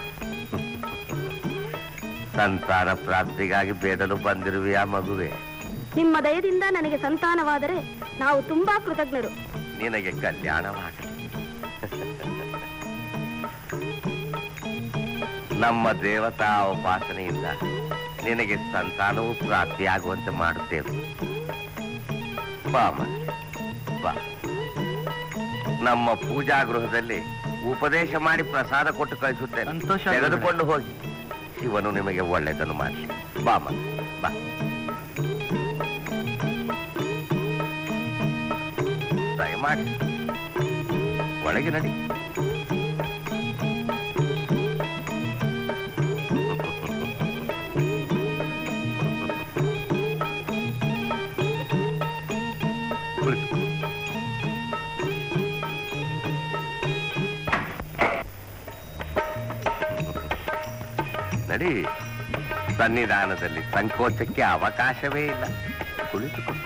ಸಂತಾನ ಪ್ರಾಪ್ತಿಗಾಗಿ ಬೇಡಲು ಬಂದಿರುವೆಯಾ ಮಗುವೆ ನಿಮ್ಮ ದಯದಿಂದ ನನಗೆ ಸಂತಾನವಾದರೆ ನಾವು ತುಂಬಾ ಕೃತಜ್ಞರು ನಿನಗೆ ಕಲ್ಯಾಣವಾಗಲಿ ನಮ್ಮ ದೇವತಾ ಉಪಾಸನೆಯಿಂದ ನಿನಗೆ ಸಂತಾನವು ಪ್ರಾಪ್ತಿಯಾಗುವಂತೆ ಮಾಡುತ್ತೇವೆ ಬಾ ಮನೆ, ಬಾ ನಮ್ಮ ಪೂಜಾ ಗೃಹದಲ್ಲಿ ಉಪದೇಶ ಮಾಡಿ ಪ್ರಸಾದ ಕೊಟ್ಟು ಕಳಿಸುತ್ತೇನೆ ಸಂತೋಷ ತೆಗೆದುಕೊಂಡು ಹೋಗಿ ಶಿವನು ನಿಮಗೆ ಒಳ್ಳೆಯದನ್ನು ಮಾಡಲಿ ಬಾ ಮನೆ, ಬಾ ದಯಮಾಡಿ ಒಳಗೆ ನಡಿ ಕುಳಿತು. ನಡಿ ಸನ್ನಿಧಾನದಲ್ಲಿ ಸಂಕೋಚಕ್ಕೆ ಅವಕಾಶವೇ ಇಲ್ಲ ಕುಳಿತುಕೊಂಡು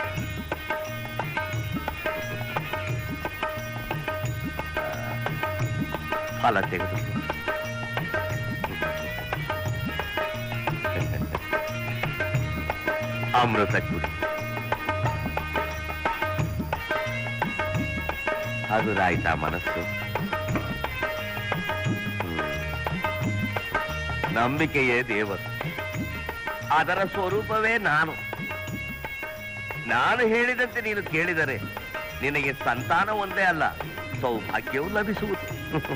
ಫಲ ತೆಗೆದು ಅಮೃತ ಕುಡಿ ಹಗುರಾಯ್ತಾ ಮನಸ್ಸು ಹ್ಮ್. ನಂಬಿಕೆಯೇ ದೇವರು ಅದರ ಸ್ವರೂಪವೇ ನಾನು ನಾನು ಹೇಳಿದಂತೆ ನೀನು ಕೇಳಿದರೆ ನಿನಗೆ ಸಂತಾನ ಒಂದೇ ಅಲ್ಲ ಸೌಭಾಗ್ಯವೂ ಲಭಿಸುವುದು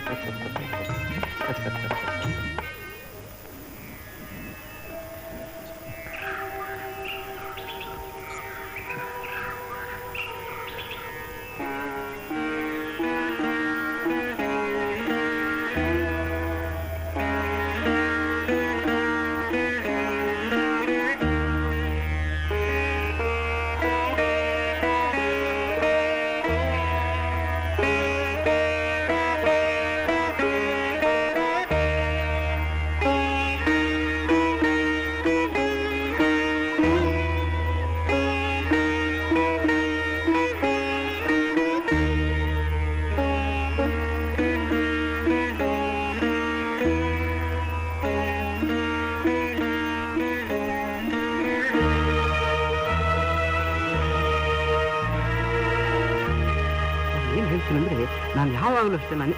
ಏನ್ ಹೇಳ್ತೀನಂದ್ರೆ ನಾನು ಯಾವಾಗಲೂ ಅಷ್ಟೇ ನಾನು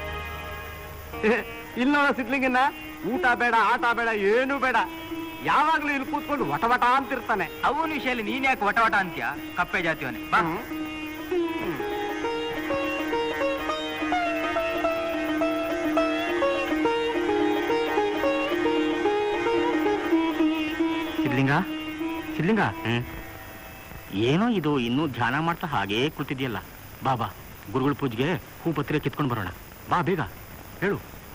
ಇಲ್ಲ ಸಿದ್ಲಿಂಗನ್ನ ಊಟ ಬೇಡ ಆಟ ಬೇಡ ಏನು ಬೇಡ ಯಾವಾಗ್ಲೂ ಇಲ್ಲಿ ಕೂತ್ಕೊಂಡು ವಟ ವಟ ಅಂತಿರ್ತಾನೆ ಅವನ ವಿಷಯದಲ್ಲಿ ನೀನ್ ಯಾಕೆ ವಟ ವಟ ಅಂತ್ಯ ಕಪ್ಪೆ ಜಾತಿಯವನೇ ಬಾ ಸಿದ್ಲಿಂಗ ಸಿದ್ಲಿಂಗ ಏನೋ ಇದು ಇನ್ನೂ ಧ್ಯಾನ ಮಾಡ್ತಾ ಹಾಗೇ ಕೂತಿದ್ಯಲ್ಲ ಬಾ ಬಾ ಗುರುಗಳ ಪೂಜೆಗೆ ಹೂ ಪತ್ರಿಕೆ ಕಿತ್ಕೊಂಡು ಬರೋಣ ಬಾ ಬೇಗ ಹೇಳು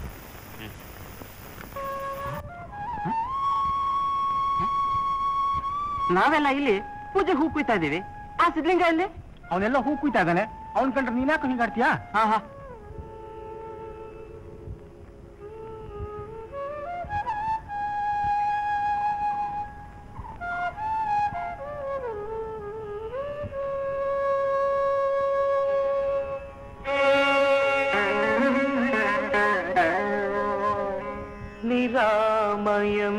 ನಾವೆಲ್ಲ ಇಲ್ಲಿ ಪೂಜೆ ಹೂ ಕುಯ್ತಾ ಇದೀವಿ ಆ ಸಿದ್ಲಿಂಗ ಇಲ್ಲಿ ಅವನೆಲ್ಲ ಹೂ ಕುಯ್ತಾ ಇದ್ದಾನೆ ಅವನ್ ಕಂಡ್ರೆ ನೀನ್ಯಾಕೆ ಹಿಂಗಾಡ್ತೀಯಾ ಹಾ ಹಾ నిరామయం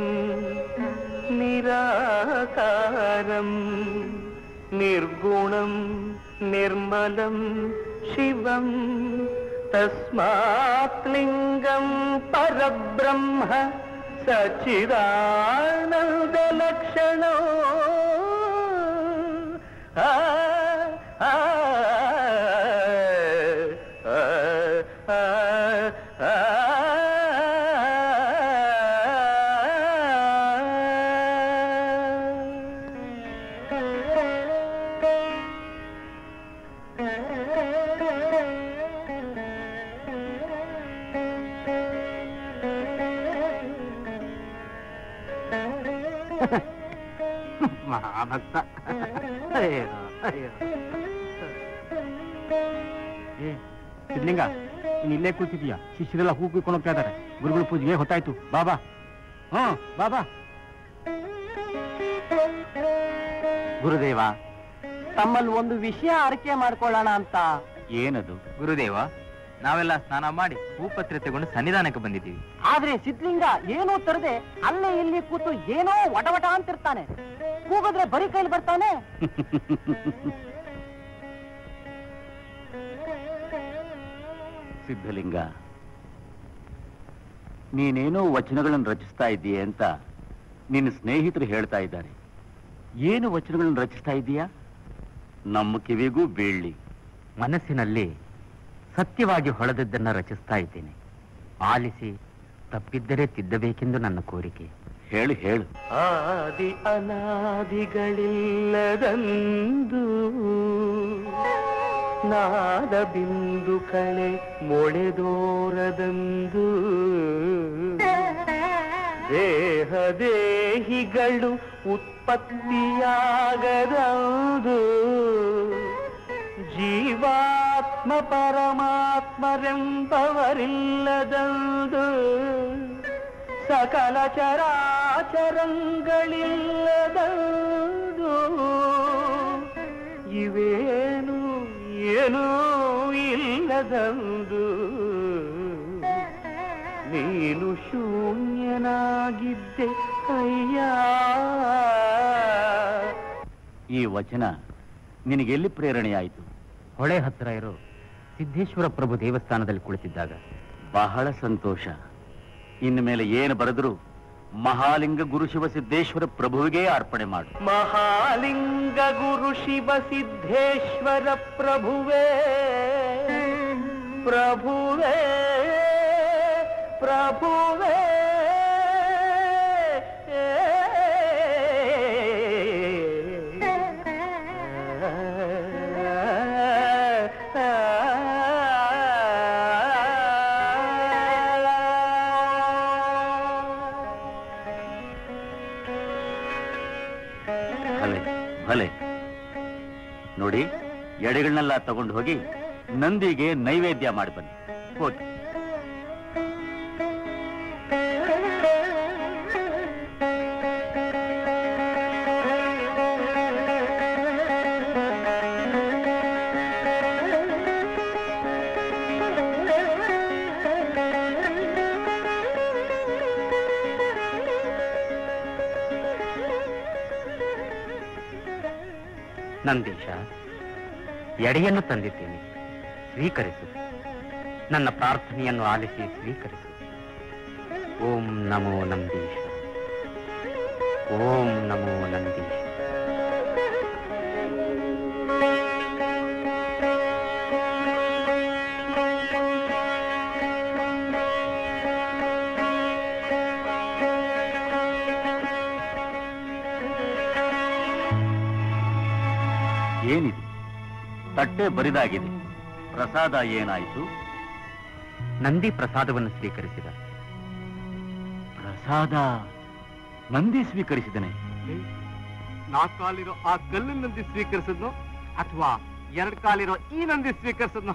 నిరాకారం నిర్గుణం నిర్మలం శివం తస్మాత్ లింగం పరబ్రహ్మ సచిదానందలక్షణో ఆ ఆ ఆ ఆ ఆ ಮಹಾಭಕ್ತ ಅಯ್ಯೋ ಅಯ್ಯೋ ಏ ಸಿದ್ಲಿಂಗ ನೀನ್ ಇಲ್ಲೇ ಕೂತಿದೀಯ ಶಿಷ್ಯರೆಲ್ಲ ಹೂ ಕುಯ್ಕೊಂಡು ಹೋಗ್ತಾ ಇದಾರೆ ಗುರುಗಳ ಪೂಜೆಗೆ ಹೊತ್ತಾಯ್ತು ಬಾಬಾ ಹ್ಮ್ ಬಾಬಾ ಗುರುದೇವ ತಮ್ಮಲ್ಲಿ ಒಂದು ವಿಷಯ ಅರಿಕೆ ಮಾಡ್ಕೊಳ್ಳೋಣ ಅಂತ ಏನದು ಗುರುದೇವ ನಾವೆಲ್ಲ ಸ್ನಾನ ಮಾಡಿ ಹೂಪತ್ರೆ ತಗೊಂಡು ಸನ್ನಿಧಾನಕ್ಕೆ ಬಂದಿದ್ದೀವಿ ಆದ್ರೆ ಸಿದ್ಲಿಂಗ ಏನೂ ತರದೆ ಅಲ್ಲೇ ಇಲ್ಲಿ ಕೂತು ಏನೋ ವಟವಟ ಅಂತಿರ್ತಾನೆ ಕೂಗಿದ್ರೆ ಬರೀ ಕೈಲಿ ಬರ್ತಾನೆ ಸಿದ್ಧಲಿಂಗ ನೀನೇನೋ ವಚನಗಳನ್ನು ರಚಿಸ್ತಾ ಇದ್ದೀಯ ಅಂತ ನಿನ್ನ ಸ್ನೇಹಿತರು ಹೇಳ್ತಾ ಇದ್ದಾರೆ ಏನು ವಚನಗಳನ್ನು ರಚಿಸ್ತಾ ಇದ್ದೀಯಾ ನಮ್ಮ ಕಿವಿಗೂ ಬೀಳ್ಲಿ ಮನಸ್ಸಿನಲ್ಲಿ ಸತ್ಯವಾಗಿ ಹೊಳೆದದ್ದನ್ನ ರಚಿಸ್ತಾ ಇದ್ದೇನೆ ಆಲಿಸಿ ತಪ್ಪಿದ್ದರೆ ತಿದ್ದಬೇಕೆಂದು ನನ್ನ ಕೋರಿಕೆ ಹೇಳು ಹೇಳು ಆದಿ ಅನಾದಿಗಳಿಲ್ಲದಂದು ನಾದ ಬಿಂದು ಕಳೆ ಮೊಳೆದೋರದಂದು ದೇಹ ದೇಹಿಗಳು ಉತ್ಪತ್ತಿಯಾಗದಂದು ಜೀವಾತ್ಮ ಪರಮಾತ್ಮರೆಂಬವರಿಲ್ಲದಂದು ಸಕಲ ಚರಾಚರಂಗಳಿಲ್ಲದಂದು ಇವೇನು ಏನೂ ಇಲ್ಲದಂದು ನೀನು ಶೂನ್ಯನಾಗಿದ್ದೆ ಅಯ್ಯ ಈ ವಚನ ನಿನಗೆಲ್ಲಿ ಪ್ರೇರಣೆಯಾಯಿತು ಹೊಳೆ ಹತ್ತಿರ ಇರೋ ಸಿದ್ದೇಶ್ವರ ಪ್ರಭು ದೇವಸ್ಥಾನದಲ್ಲಿ ಕುಳಿತಿದ್ದಾಗ ಬಹಳ ಸಂತೋಷ ಇನ್ನು ಮೇಲೆ ಏನು ಬರೆದ್ರು ಮಹಾಲಿಂಗ ಗುರು ಶಿವ ಸಿದ್ದೇಶ್ವರ ಪ್ರಭುವಿಗೆ ಅರ್ಪಣೆ ಮಾಡು ಮಹಾಲಿಂಗ ಗುರು ಶಿವ ಸಿದ್ದೇಶ್ವರ ಪ್ರಭುವೇ ಪ್ರಭುವೇ ಪ್ರಭುವೇ ಭಲೆ ಭಲೆ ನೋಡಿ ಎಡೆಗಳನ್ನೆಲ್ಲ ತಗೊಂಡು ಹೋಗಿ ನಂದಿಗೆ ನೈವೇದ್ಯ ಮಾಡಿ ಬನ್ನಿ ಹೋಗಿ ನಂದೀಶ ಎಡೆಯನ್ನು ತಂದಿದ್ದೇನೆ ಸ್ವೀಕರಿಸು ನನ್ನ ಪ್ರಾರ್ಥನೆಯನ್ನು ಆಲಿಸಿ ಸ್ವೀಕರಿಸು ಓಂ ನಮೋ ನಂದೀಶ ಓಂ ನಮೋ ನಂದೀಶ ಏನಿದೆ ತಟ್ಟೆ ಬರಿದಾಗಿದೆ ಪ್ರಸಾದ ಏನಾಯಿತು ನಂದಿ ಪ್ರಸಾದವನ್ನು ಸ್ವೀಕರಿಸಿದ ಪ್ರಸಾದ ನಂದಿ ಸ್ವೀಕರಿಸಿದನೆ ನಾಲ್ಕು ಕಾಲಿರೋ ಆ ಕಲ್ಲಿನ ನಂದಿ ಸ್ವೀಕರಿಸಿದ್ನು ಅಥವಾ ಎರಡ್ ಕಾಲಿರೋ ಈ ನಂದಿ ಸ್ವೀಕರಿಸಿದ್ನು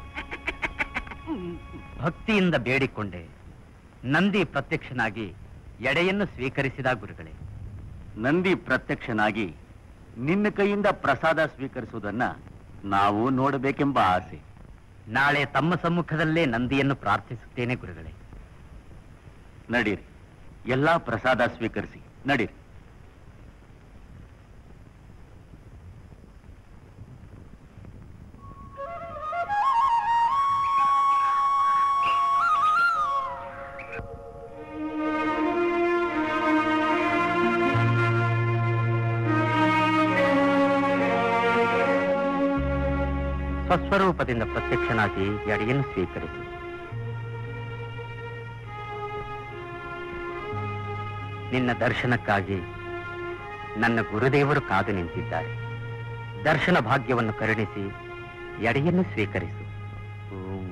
ಭಕ್ತಿಯಿಂದ ಬೇಡಿಕೊಂಡೆ ನಂದಿ ಪ್ರತ್ಯಕ್ಷನಾಗಿ ಎಡೆಯನ್ನು ಸ್ವೀಕರಿಸಿದ ಗುರುಗಳೇ ನಂದಿ ಪ್ರತ್ಯಕ್ಷನಾಗಿ ನಿನ್ನ ಕೈಯಿಂದ ಪ್ರಸಾದ ಸ್ವೀಕರಿಸುವುದನ್ನ ನಾವು ನೋಡಬೇಕೆಂಬ ಆಸೆ ನಾಳೆ ತಮ್ಮ ಸಮ್ಮುಖದಲ್ಲೇ ನಂದಿಯನ್ನು ಪ್ರಾರ್ಥಿಸುತ್ತೇನೆ ಗುರುಗಳೇ ನಡೀರಿ ಎಲ್ಲಾ ಪ್ರಸಾದ ಸ್ವೀಕರಿಸಿ ನಡೀರಿ ಸ್ವಸ್ವರೂಪದಿಂದ ಪ್ರತ್ಯಕ್ಷನಾಗಿ ಎಡೆಯನ್ನು ಸ್ವೀಕರಿಸಿ ನಿನ್ನ ದರ್ಶನಕ್ಕಾಗಿ ನನ್ನ ಗುರುದೇವರು ಕಾದು ನಿಂತಿದ್ದಾರೆ ದರ್ಶನ ಭಾಗ್ಯವನ್ನು ಕರುಣಿಸಿ ಎಡೆಯನ್ನು ಸ್ವೀಕರಿಸು ಓಂ.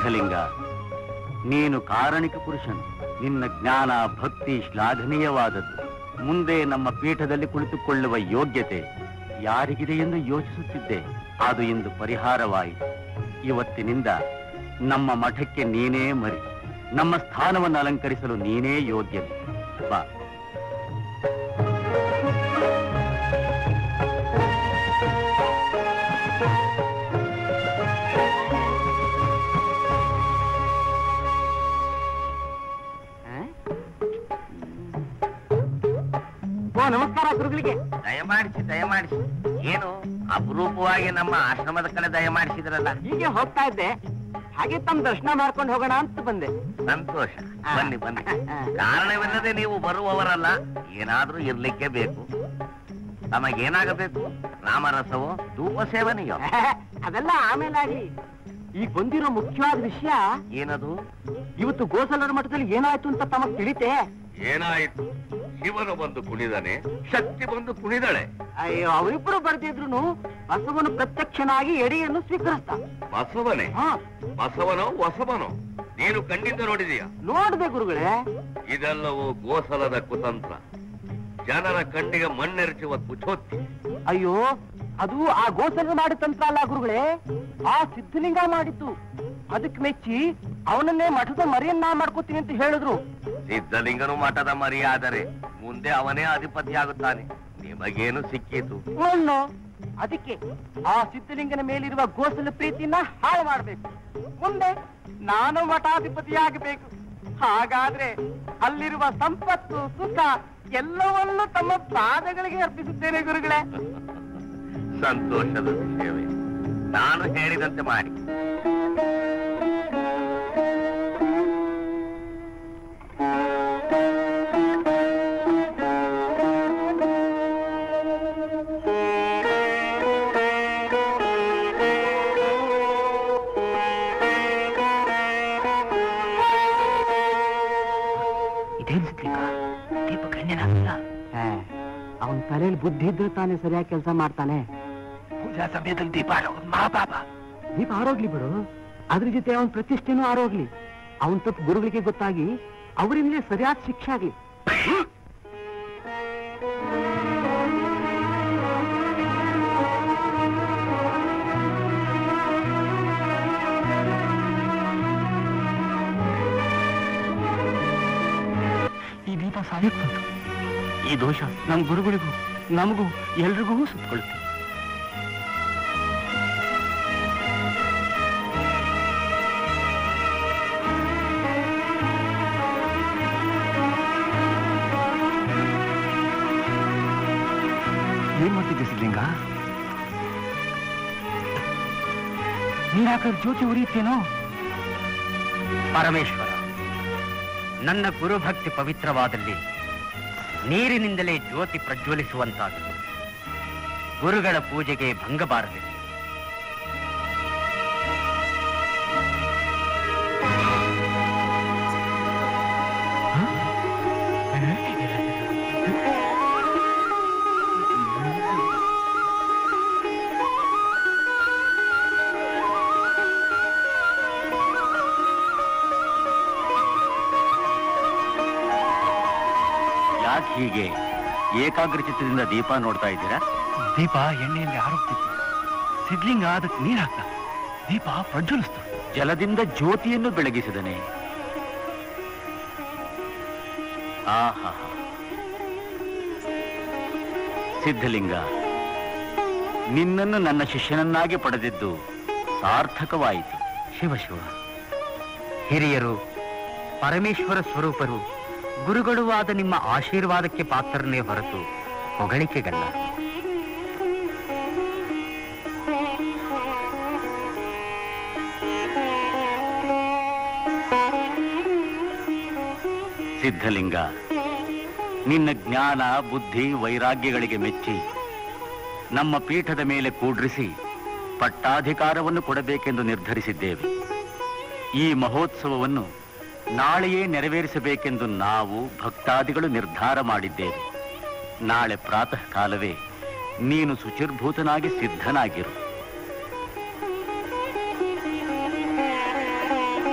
ಸಿದ್ಧಲಿಂಗ ನೀನು ಕಾರಣಿಕ ಪುರುಷನು ನಿನ್ನ ಜ್ಞಾನ ಭಕ್ತಿ ಶ್ಲಾಘನೀಯವಾದದ್ದು ಮುಂದೆ ನಮ್ಮ ಪೀಠದಲ್ಲಿ ಕುಳಿತುಕೊಳ್ಳುವ ಯೋಗ್ಯತೆ ಯಾರಿಗಿದೆ ಎಂದು ಯೋಚಿಸುತ್ತಿದ್ದೆ ಅದು ಇಂದು ಪರಿಹಾರವಾಯಿತು ಇವತ್ತಿನಿಂದ ನಮ್ಮ ಮಠಕ್ಕೆ ನೀನೇ ಮರಿ ನಮ್ಮ ಸ್ಥಾನವನ್ನು ಅಲಂಕರಿಸಲು ನೀನೇ ಯೋಗ್ಯ ಬಾ ಓ ನಮಸ್ಕಾರ ಗುರುಗಳಿಗೆ ದಯಮಾಡಿಸಿ ದಯಮಾಡಿಸಿ ಏನು ಅಪರೂಪವಾಗಿ ನಮ್ಮ ಆಶ್ರಮದ ಕಡೆ ದಯಮಾಡಿಸಿದ್ರಲ್ಲ ಹೀಗೆ ಹೋಗ್ತಾ ಇದ್ದೆ ಹಾಗೆ ತಮ್ಮ ದರ್ಶನ ಮಾಡ್ಕೊಂಡು ಹೋಗೋಣ ಅಂತ ಬಂದೆ ಸಂತೋಷ ಬನ್ನಿ ಬನ್ನಿ ಕಾರಣವಿಲ್ಲದೆ ನೀವು ಬರುವವರಲ್ಲ ಏನಾದ್ರೂ ಇರ್ಲಿಕ್ಕೆ ಬೇಕು ನಮಗೇನಾಗಬೇಕು ರಾಮರಸವೋ ಧೂಪ ಸೇವನೆಯೋ ಅದೆಲ್ಲ ಆಮೇಲಾಗ್ಲಿ ಈಗ ಬಂದಿರೋ ಮುಖ್ಯವಾದ ವಿಷಯ ಏನದು ಇವತ್ತು ಗೋಸಲರ ಮಠದಲ್ಲಿ ಏನಾಯ್ತು ಅಂತ ತಮಗ್ ತಿಳಿತೆ ಏನಾಯಿತು ಶಿವನು ಬಂದು ಕುಣಿದಾನೆ ಶಕ್ತಿ ಬಂದು ಕುಣಿದಳೆ ಅಯ್ಯೋ ಅವರಿಬ್ಬರು ಬರ್ದಿದ್ರು ಬಸವನು ಪ್ರತ್ಯಕ್ಷನಾಗಿ ಎಡೆಯನ್ನು ಸ್ವೀಕರಿಸ್ತ ಬಸವನೇ ಹಾ ಬಸವನೋ ವಸವನೋ ನೀನು ಕಂಡಿದ್ದ ನೋಡಿದೀಯ ನೋಡ್ದೆ ಗುರುಗಳೇ ಇದೆಲ್ಲವೂ ಗೋಸಲದ ಕುತಂತ್ರ ಜನರ ಕಣ್ಣಿಗೆ ಮಣ್ಣೆರಚುವ ಕುಚೋತ್ತಿ ಅಯ್ಯೋ ಅದು ಆ ಗೋಸಲ ಮಾಡಿ ತಂತ್ರ ಅಲ್ಲ ಗುರುಗಳೇ ಆ ಸಿದ್ಧಲಿಂಗ ಮಾಡಿದ್ದು ಅದಕ್ಕೆ ಮೆಚ್ಚಿ ಅವನನ್ನೇ ಮಠದ ಮರಿಯನ್ನ ಮಾಡ್ಕೋತೀನಿ ಅಂತ ಹೇಳಿದ್ರು ಸಿದ್ಧಲಿಂಗನು ಮಠದ ಮರಿಯಾದರೆ ಮುಂದೆ ಅವನೇ ಅಧಿಪತಿ ಆಗುತ್ತಾನೆ ನಿಮಗೇನು ಸಿಕ್ಕಿತು ಮಣ್ಣು ಅದಕ್ಕೆ ಆ ಸಿದ್ಧಲಿಂಗನ ಮೇಲಿರುವ ಗೋಸಲ ಪ್ರೀತಿನ ಹಾಳು ಮಾಡ್ಬೇಕು ಮುಂದೆ ನಾನು ಮಠಾಧಿಪತಿಯಾಗಬೇಕು ಹಾಗಾದ್ರೆ ಅಲ್ಲಿರುವ ಸಂಪತ್ತು ಸುಖ ಎಲ್ಲವನ್ನೂ ತಮ್ಮ ಪಾದಗಳಿಗೆ ಅರ್ಪಿಸುತ್ತೇನೆ ಗುರುಗಳೇ ಸಂತೋಷದ ವಿಷಯವೇ ನಾನು ಹೇಳಿದಂತೆ ಮಾಡಿ ಇದೇನ್ ಸಿದ್ಧಲಿಂಗ ದೀಪ ಕಣ್ಯನಾಗಲ್ಲ ಅವನ ತಲೆಯಲ್ಲಿ ಬುದ್ಧಿ ಇದ್ರೆ ತಾನೇ ಸರಿಯಾಗಿ ಕೆಲಸ ಮಾಡ್ತಾನೆ ಪೂಜಾ ಸಮಯದಲ್ಲಿ ದೀಪ ಮಹಾಪಾಪ ದೀಪ ಆರೋಗ್ಲಿ ಬಿಡು ಅದ್ರ ಜೊತೆ ಅವನ ಪ್ರತಿಷ್ಠೆನೂ ಆರೋಗ್ಲಿ ಅವನ್ ತಪ್ಪು ಗುರುಗಳಿಗೆ ಗೊತ್ತಾಗಿ ಅವರಿಂದಲೇ ಸರಿಯಾದ ಶಿಕ್ಷೆ ಆಗ್ಲಿ ಈ ದೀಪ ಸಾಯಕ್ ಬಂತು ಈ ದೋಷ ನಮ್ಮ ಗುರುಗಳಿಗೂ ನಮಗೂ ಎಲ್ರಿಗೂ ಸುತ್ತಕೊಳ್ಳುತ್ತೆ ಏನ್ ಮಾಡ್ತಿದ್ದೆ ಸಿದ್ಲಿಂಗ ನೀನಾಕ ಜ್ಯೋತಿ ಉರಿಯುತ್ತೇನೋ ಪರಮೇಶ್ವರ ನನ್ನ ಗುರುಭಕ್ತಿ ಪವಿತ್ರವಾದಲ್ಲಿ ನೀರಿನಿಂದಲೇ ಜ್ಯೋತಿ ಪ್ರಜ್ವಲಿಸುವಂತಾಗಲಿ ಗುರುಗಳ ಪೂಜೆಗೆ ಭಂಗ ಬಾರದು ಯಾಕೆ ಹೀಗೆ ಏಕಾಗ್ರ ಚಿತ್ತದಿಂದ ದೀಪ ನೋಡ್ತಾ ಇದ್ದೀರಾ ದೀಪ ಎಣ್ಣೆಯಲ್ಲಿ ಆರೋಗ್ತಿತ್ತು ಸಿದ್ಲಿಂಗ ಅದಕ್ಕೆ ನೀರ್ ಹಾಕ್ತ ದೀಪ ಪ್ರಜ್ವಲಿಸ್ತು ಜಲದಿಂದ ಜ್ಯೋತಿಯನ್ನು ಬೆಳಗಿಸಿದನೆ ಆಹಾ ಸಿದ್ಧಲಿಂಗ ನಿನ್ನನ್ನು ನನ್ನ ಶಿಷ್ಯನನ್ನಾಗಿ ಪಡೆದಿದ್ದು ಸಾರ್ಥಕವಾಯಿತು ಶಿವ ಶಿವ ಹಿರಿಯರು ಪರಮೇಶ್ವರ ಸ್ವರೂಪರು ಗುರುಗಳು ಆದ ನಿಮ್ಮ ಆಶೀರ್ವಾದಕ್ಕೆ ಪಾತ್ರನೇ ಹೊರತು ಹೊಗಳಿಕೆಗಲ್ಲ ಸಿದ್ಧಲಿಂಗ ನಿನ್ನ ಜ್ಞಾನ ಬುದ್ಧಿ ವೈರಾಗ್ಯಗಳಿಗೆ ಮೆಚ್ಚಿ ನಮ್ಮ ಪೀಠದ ಮೇಲೆ ಕೂಡ್ರಿಸಿ ಪಟ್ಟಾಧಿಕಾರವನ್ನು ಕೊಡಬೇಕೆಂದು ನಿರ್ಧರಿಸಿದ್ದೇವೆ ಈ ಮಹೋತ್ಸವವನ್ನು ನಾಳೆಯೇ ನೆರವೇರಿಸಬೇಕೆಂದು ನಾವು ಭಕ್ತಾದಿಗಳು ನಿರ್ಧಾರ ಮಾಡಿದ್ದೇವೆ ನಾಳೆ ಪ್ರಾತಃ ಕಾಲವೇ ನೀನು ಶುಚಿರ್ಭೂತನಾಗಿ ಸಿದ್ಧನಾಗಿರು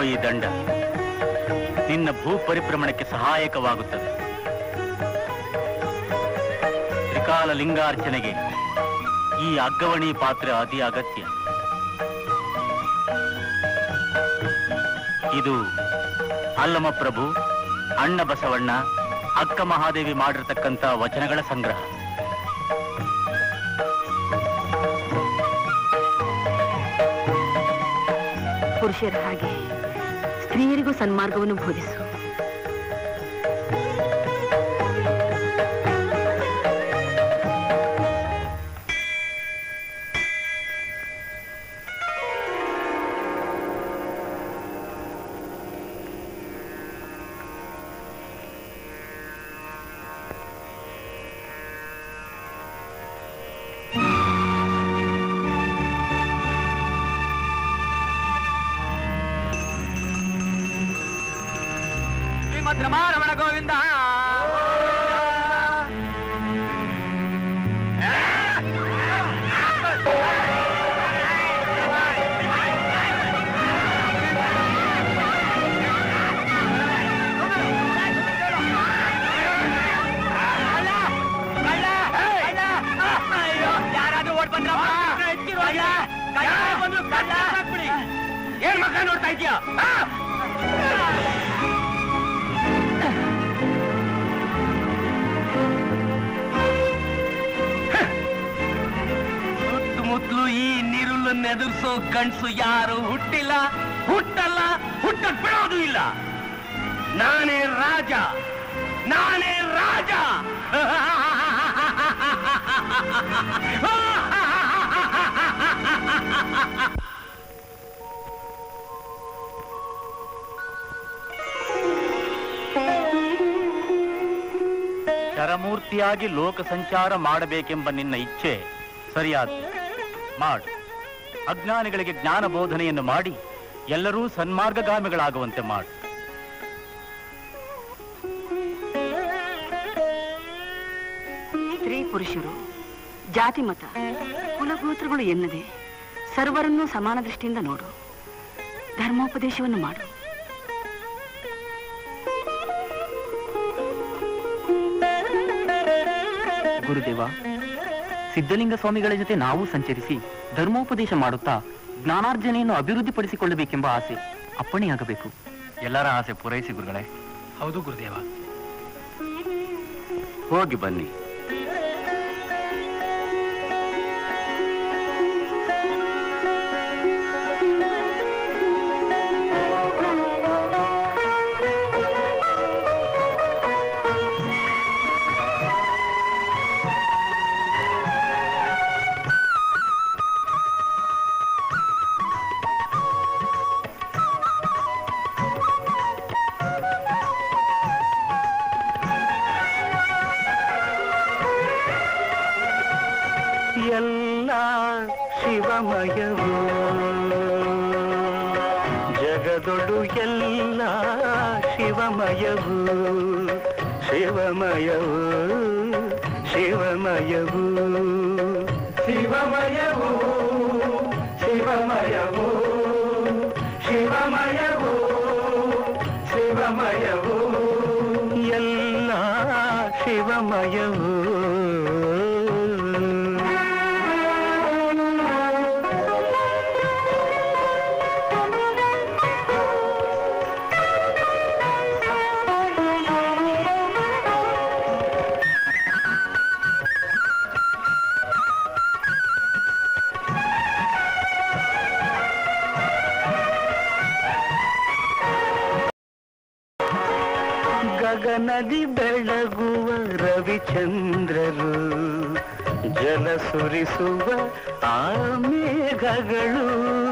ಈ ದಂಡ ನಿನ್ನ ಭೂ ಪರಿಭ್ರಮಣಕ್ಕೆ ಸಹಾಯಕವಾಗುತ್ತದೆ ತ್ರಿಕಾಲ ಲಿಂಗಾರ್ಚನೆಗೆ ಈ ಅಗ್ಗವಣಿ ಪಾತ್ರೆ ಅತಿ ಅಗತ್ಯ ಇದು ಅಲ್ಲಮ ಪ್ರಭು ಅಣ್ಣ ಬಸವಣ್ಣ ಅಕ್ಕ ಮಹಾದೇವಿ ಮಾಡಿರ್ತಕ್ಕಂಥ ವಚನಗಳ ಸಂಗ್ರಹ ಪುರುಷರ ಹಾಗೆ ಸ್ತ್ರೀಯರಿಗೂ ಸನ್ಮಾರ್ಗವನ್ನು ಬೋಧಿಸು ಶ್ರೀಮದ್ ರಮಾರಮಣ ಗೋವಿಂದ ಯಾರಾದ್ರೂ ಓಡ್ ಬಂದ್ರಮ್ಮ ಏನ್ ಮಕ್ಕ ನೋಡ್ತಾ ಇದೀಯಾ ಸುತ್ತಮುತ್ತಲು ಈ ನೀರುಳ್ಳನ್ನು ಎದುರಿಸೋ ಗಂಡಸು ಯಾರು ಹುಟ್ಟಿಲ್ಲ ಹುಟ್ಟಲ್ಲ ಹುಟ್ಟಕ್ ಬಿಡೋದು ಇಲ್ಲ ನಾನೇ ರಾಜ ನಾನೇ ರಾಜ ಶರಮೂರ್ತಿಯಾಗಿ ಲೋಕ ಸಂಚಾರ ಮಾಡಬೇಕೆಂಬ ನಿನ್ನ ಇಚ್ಛೆ ಸರಿಯಾದ ಮಾಡು ಅಜ್ಞಾನಿಗಳಿಗೆ ಜ್ಞಾನ ಬೋಧನೆಯನ್ನು ಮಾಡಿ ಎಲ್ಲರೂ ಸನ್ಮಾರ್ಗಗಾಮಿಗಳಾಗುವಂತೆ ಮಾಡು ಸ್ತ್ರೀ ಪುರುಷರು ಜಾತಿ ಮತ ಕುಲಗೋತ್ರಗಳು ಎನ್ನದೆ ಸರ್ವರನ್ನೂ ಸಮಾನ ದೃಷ್ಟಿಯಿಂದ ನೋಡು ಧರ್ಮೋಪದೇಶವನ್ನು ಮಾಡು ಗುರುದೇವ ಸಿದ್ಧಲಿಂಗ ಸ್ವಾಮಿಗಳ ಜೊತೆ ನಾವು ಸಂಚರಿಸಿ ಧರ್ಮೋಪದೇಶ ಮಾಡುತ್ತಾ ಜ್ಞಾನಾರ್ಜನೆಯನ್ನು ಅಭಿವೃದ್ಧಿಪಡಿಸಿಕೊಳ್ಳಬೇಕೆಂಬ ಆಸೆ ಅಪ್ಪಣೆಯಾಗಬೇಕು ಎಲ್ಲರ ಆಸೆ ಪೂರೈಸಿ ಗುರುಗಳೇ ಹೌದು ಗುರುದೇವ ಹೋಗಿ ಬನ್ನಿ ಎಲ್ಲ ಶಿವಮಯವು ಜಗದೊಳು ಎಲ್ಲ ಶಿವಮಯವು ಶಿವಮಯವು ಶಿವಮಯವು ಶಿವಮಯವು ಶಿವಮಯವು ಶಿವಮಯವು ಶಿವಮಯವು ಎಲ್ಲ ಶಿವಮಯವು ಗಗನದಿ ಬೆಳಗುವ ರವಿಚಂದ್ರರು ಜಲ ಸುರಿಸುವ ಆ ಮೇಘಗಳು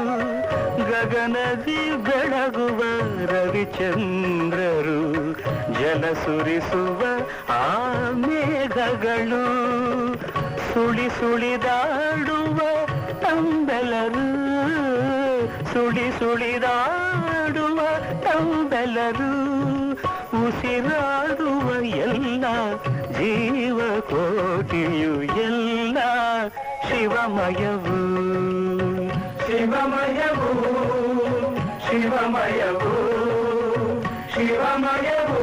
ಗಗನದಿ ಬೆಳಗುವ ರವಿಚಂದ್ರರು ಜಲ ಸುರಿಸುವ ಆ ಮೇಘಗಳು ಸುಳಿ ಸುಳಿದಾಡುವ ತಂಬೆಲರು ಸುಳಿ ಸುಳಿದಾಡುವ ತಂಬೆಲರು ಉಸಿರಾಡುವ ಎಲ್ಲ ಜೀವಕೋಟಿಯು ಎಲ್ಲ ಶಿವಮಯವು ಶಿವಮಯವು ಶಿವಮಯವು ಶಿವಮಯವು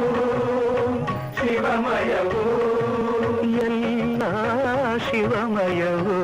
ಶಿವಮಯವು ಎಲ್ಲ ಶಿವಮಯವು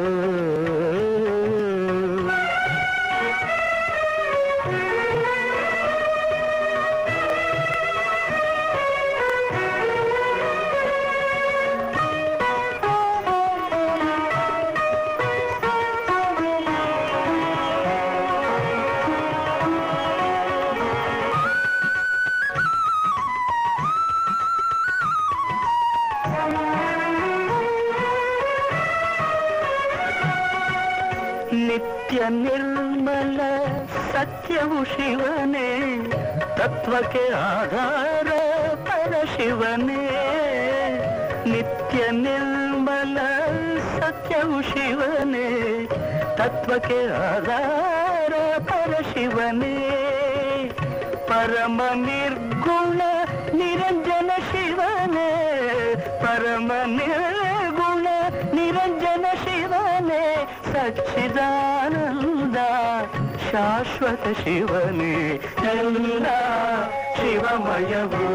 ನಿತ್ಯ ನಿರ್ಮಲ ಸತ್ಯವು ಶಿವನೇ ತತ್ವಕ್ಕೆ ಆಧಾರ ಪರಶಿವನೇ ನಿತ್ಯ ನಿರ್ಮಲ ಸತ್ಯವು ಶಿವನೇ ತತ್ವಕ್ಕೆ ಆಧಾರ ಪರಶಿವನೇ ಪರಮ ನಿರ್ಗುಣ ನಿರಂಜನ ಶಿವನೇ ಪರಮ ನಿರ್ಗುಣ ನಿರಂಜನ ಶಿವನೇ ಸಚ್ಚಿದಾನಂದ ಶಾಶ್ವತ ಶಿವನೇ ಎಲ್ಲ ಶಿವಮಯವು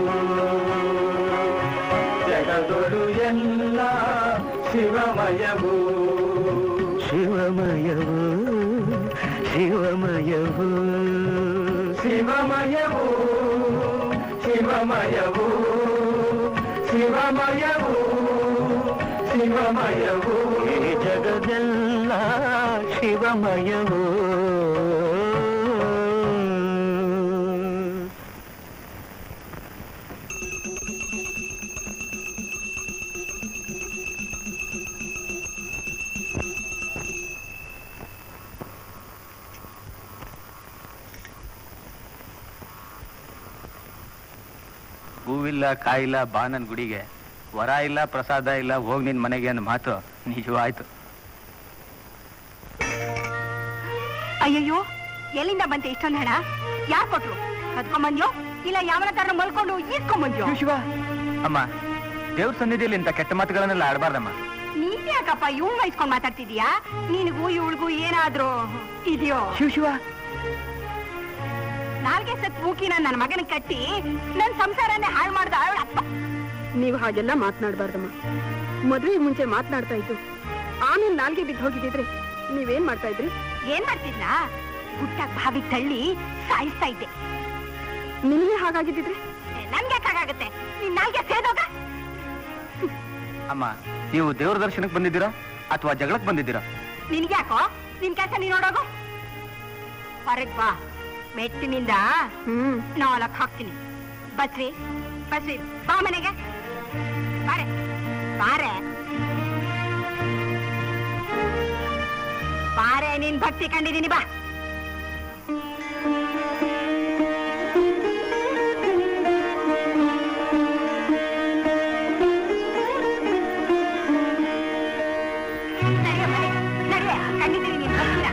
ಜಗದೊಳು ಎಲ್ಲ ಶಿವಮಯವು ಶಿವಮಯವು ಶಿವಮಯವು ಶಿವಮಯವು ಶಿವಮಯವು ಶಿವಮಯವು ಶಿವಮಯವು ಈ ಜಗದೆಲ್ಲ ಶಿವಮಯವು ಹೂವಿಲ್ಲ ಕಾಯಿಲ್ಲ ಬಾ ನನ್ ಗುಡಿಗೆ ವರ ಇಲ್ಲ ಪ್ರಸಾದ ಇಲ್ಲ ಹೋಗ್ ನಿನ್ ಮನೆಗೆ ಅನ್ನೋ ಮಾತು ನಿಜವಾಯ್ತು ಅಯ್ಯಯ್ಯೋ ಎಲ್ಲಿಂದ ಬಂತೆ ಇಷ್ಟೊಂದು ಹಣ ಯಾರ್ ಕೊಟ್ರು ಕದ್ಕೊಂಬಂದ್ಯೋ ಇಲ್ಲ ಯಾವನ ತರ ಮಲ್ಕೊಂಡು ಈಸ್ಕೊಂಬಂದ್ಯೋ ಶಿವ ಅಮ್ಮ ದೇವ್ರ ಸನ್ನಿಧಿಯಲ್ಲಿ ಇಂಥ ಕೆಟ್ಟ ಮಾತುಗಳನ್ನೆಲ್ಲ ಆಡಬಾರ್ದಮ್ಮ ನೀನ್ ಯಾಕಪ್ಪ ಇವ್ನ್ ವಹಿಸ್ಕೊಂಡ್ ಮಾತಾಡ್ತಿದೀಯಾ ನಿನಗೂ ಇವಳಿಗೂ ಏನಾದ್ರೂ ಇದೆಯೋ ಶಿವ ಶಿವ ನಾಲ್ಗೆ ಸತ್ ಮೂಕಿನ ನನ್ನ ಮಗನ ಕಟ್ಟಿ ನನ್ ಸಂಸಾರನೇ ಹಾಳು ಮಾಡ್ದ ಅವಳ ಅಪ್ಪ ನೀವು ಹಾಗೆಲ್ಲ ಮಾತನಾಡಬಾರ್ದಮ್ಮ ಮದುವೆ ಮುಂಚೆ ಮಾತನಾಡ್ತಾ ಇದ್ದು ಆಮೇಲೆ ನಾಲ್ಗೆ ಬಿದ್ದು ಹೋಗಿದ್ದಿದ್ರೆ ನೀವೇನ್ ಮಾಡ್ತಾ ಇದ್ರಿ ಏನ್ ಮಾಡ್ತಿದ್ನಾ ಗುಟ್ಟಾಗ್ ಬಾವಿ ತಳ್ಳಿ ಸಾಯಿಸ್ತಾ ಇದ್ದೆ ನಿಮ್ಗೆ ಹಾಗಾಗಿದ್ದಿದ್ರೆ ನನ್ಗೆ ಯಾಕಾಗತ್ತೆ ನಿನ್ ನಾಲ್ಗೆ ಸೇದೋಗ ಅಮ್ಮ ನೀವು ದೇವ್ರ ದರ್ಶನಕ್ಕೆ ಬಂದಿದ್ದೀರಾ ಅಥವಾ ಜಗಳಕ್ಕೆ ಬಂದಿದ್ದೀರಾ ನಿನ್ಗ್ಯಾಕೋ ನಿನ್ ಕೆಲಸ ನೀನ್ ನೋಡೋಗು ಹೊರಗ್ ಬಾ ಮೆಟ್ಟಿನಿಂದ ಹ್ಮ್ ನಾಲ್ಕು ಹಾಕ್ತೀನಿ ಬಸ್ರಿ ಬಸ್ರಿ ಬಾ ಮನೆಗೆ ಬಾರೆ ಬಾರೆ ಬಾರೆ ನೀನ್ ಭಕ್ತಿ ಕಂಡಿದೀನಿ ಬಾ ನಡೆಯೋ ಮನೆ, ನಡೆಯೋ, ಕಂಡಿದ್ದೀನಿ ನೀನ್ ಭಕ್ತಿನ.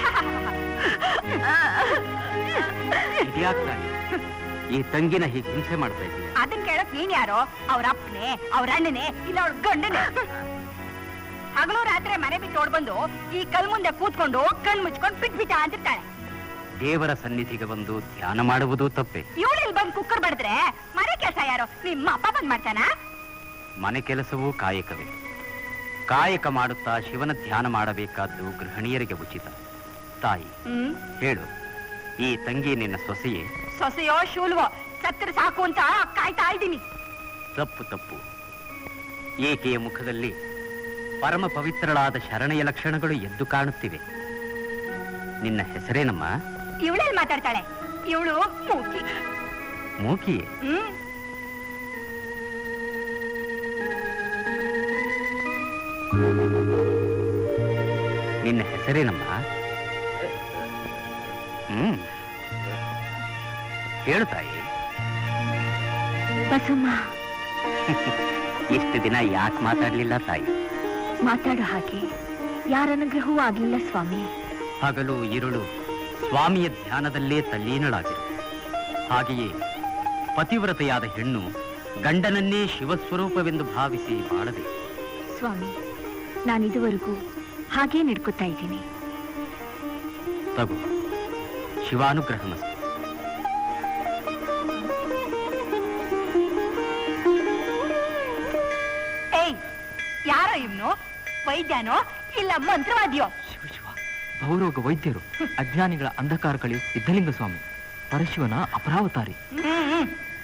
ಇದ್ಯಾಕ್ ತಾಯಿ? ಈ ತಂಗಿನ ಹೀಗೆ ಹಿಂಸೆ ಮಾಡ್ತಾ ಇದೀಯ ಅದನ್ ಕೇಳಕ್ ನೀನ್ ಯಾರೋ ಅವ್ರ ಅಪ್ಪನೇ ಅವ್ರ ಅಣ್ಣನೇ ಇಲ್ಲ ಅವ್ರ ಗಂಡನೇ ಹಗಲು ರಾತ್ರಿ ಮನೆ ಬಿಟ್ಟು ಓಡ್ಬಂದು ಈ ಕಲ್ ಮುಂದೆ ಕೂತ್ಕೊಂಡು ಕಣ್ ಮುಚ್ಕೊಂಡು ಬಿಟ್ಬಿಟ್ಟ ಅಂತಿರ್ತಾಳೆ ದೇವರ ಸನ್ನಿಧಿಗೆ ಬಂದು ಧ್ಯಾನ ಮಾಡುವುದು ತಪ್ಪೆ ಇವಳಿಲ್ ಬಂದು ಕುಕ್ಕರ್ ಬಡಿದ್ರೆ ಮನೆ ಕೆಲಸ ಯಾರೋ ನಿಮ್ಮ ಅಪ್ಪ ಬಂದ್ ಮಾಡ್ತಾನ ಮನೆ ಕೆಲಸವೂ ಕಾಯಕವೇ ಕಾಯಕ ಮಾಡುತ್ತಾ ಶಿವನ ಧ್ಯಾನ ಮಾಡಬೇಕಾದ್ದು ಗೃಹಿಣಿಯರಿಗೆ ಉಚಿತ ತಾಯಿ ಹ್ಮ್ ಹೇಳು ಈ ತಂಗಿ ನಿನ್ನ ಸೊಸೆಯೇ ಸೊಸೆಯೋ ಶೂಲ್ವೋ ಸತ್ರ ಸಾಕು ಅಂತ ಕಾಯ್ತಾ ಇದ್ದೀನಿ ತಪ್ಪು ತಪ್ಪು ಏಕೆಯ ಮುಖದಲ್ಲಿ ಪರಮ ಪವಿತ್ರಳಾದ ಶರಣೆಯ ಲಕ್ಷಣಗಳು ಎದ್ದು ಕಾಣುತ್ತಿವೆ ನಿನ್ನ ಹೆಸರೇನಮ್ಮ ಇವಳಲ್ಲಿ ಮಾತಾಡ್ತಾಳೆ ಇವಳು ಮೂಕಿ ಮೂಕಿಯೇ ಹ್ಮ್ ನಿನ್ನ ಹೆಸರೇನಮ್ಮ ಹ್ಮ್ ಹೇಳು ತಾಯಿ ಬಸಮ್ಮ ಇಷ್ಟು ದಿನ ಯಾಕೆ ಮಾತಾಡ್ಲಿಲ್ಲ ತಾಯಿ ಮಾತಾಡೋ ಹಾಗೆ ಯಾರ ಅನುಗ್ರಹವೂ ಆಗ್ಲಿಲ್ಲ ಸ್ವಾಮಿ ಹಗಲು ഇരുಳು ಸ್ವಾಮಿಯ ಧ್ಯಾನದಲ್ಲೇ ತಲ್ಲೀನಳಾಗಿರು ಹಾಗೆಯೇ ಪತಿವ್ರತೆಯಾದ ಹೆಣ್ಣು ಗಂಡನನ್ನೇ ಶಿವಸ್ವರೂಪವೆಂದು ಭಾವಿಸಿ ಬಾಳಬೇಕು ಸ್ವಾಮಿ ನಾನಿದುವರೆಗೂ ಹಾಗೇ ನಡ್ಕೋತಾ ಇದ್ದೀನಿ ತಗೋ ಶಿವಾನುಗ್ರಹಮಸ್ತು ವೈದ್ಯನೋ ಇಲ್ಲ ಮಂತ್ರವಾದಿಯೋ ಭವರೋಗ ವೈದ್ಯರು ಅಜ್ಞಾನಿಗಳ ಅಂಧಕಾರ ಕಳೆಯು ಸಿದ್ಧಲಿಂಗ ಸ್ವಾಮಿ ಪರಶಿವನ ಅಪರಾವತಾರಿ ಹ್ಮ್ ಹ್ಮ್.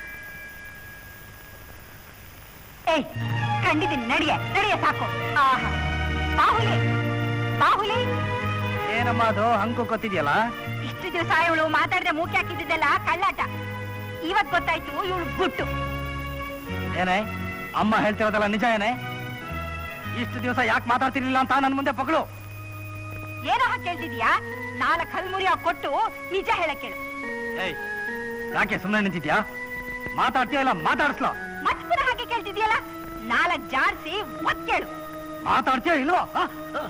ಏಯ್ ಕಂಡಿದ್ದೀನಿ ನಡಿಯ ನಡಿಯ ಸಾಕು ಆಹಾ ಬಾಹುಲಿ ಬಾಹುಲಿ ಏನಮ್ಮ ಅದು ಹಂಕು ಗೊತ್ತಿದ್ಯಲ್ಲ ಇಷ್ಟು ದಿವಸ ಇವಳು ಮಾತಾಡದೆ ಮೂಕೆ ಹಾಕಿದ್ದೆಲ್ಲ ಕಳ್ಳಾಟ ಇವತ್ ಗೊತ್ತಾಯ್ತು ಇವಳು ಗುಟ್ಟು ಏನೇ ಅಮ್ಮ ಹೇಳ್ತಿರೋದಲ್ಲ ನಿಜ ಏನೇ ಇಷ್ಟು ದಿವಸ ಯಾಕೆ ಮಾತಾಡ್ತಿರ್ಲಿಲ್ಲ ಅಂತ ನನ್ ಮುಂದೆ ಪಗಳು ಏನೋ ಹಾಗೆ ಕೇಳ್ತಿದ್ಯಾ ನಾಲ್ಕು ಹಲ್ಮುರಿಯ ಕೊಟ್ಟು ನಿಜ ಹೇಳಕ್ ಕೇಳು ಏಯ್ ಯಾಕೆ ಸುಮ್ಮನೆ ನಿಂತಿದ್ಯಾ ಮಾತಾಡ್ತೀಯ ಇಲ್ಲ ಮಾತಾಡಿಸ್ಲೋ ಮತ್ ಪುನಃ ಹಾಗೆ ಕೇಳ್ತಿದ್ಯಲ್ಲ ನಾಲ್ಕ್ ಜಾಡ್ಸಿ ಒತ್ ಕೇಳು ಮಾತಾಡ್ತೀಯ ಇಲ್ವೋ ಆ?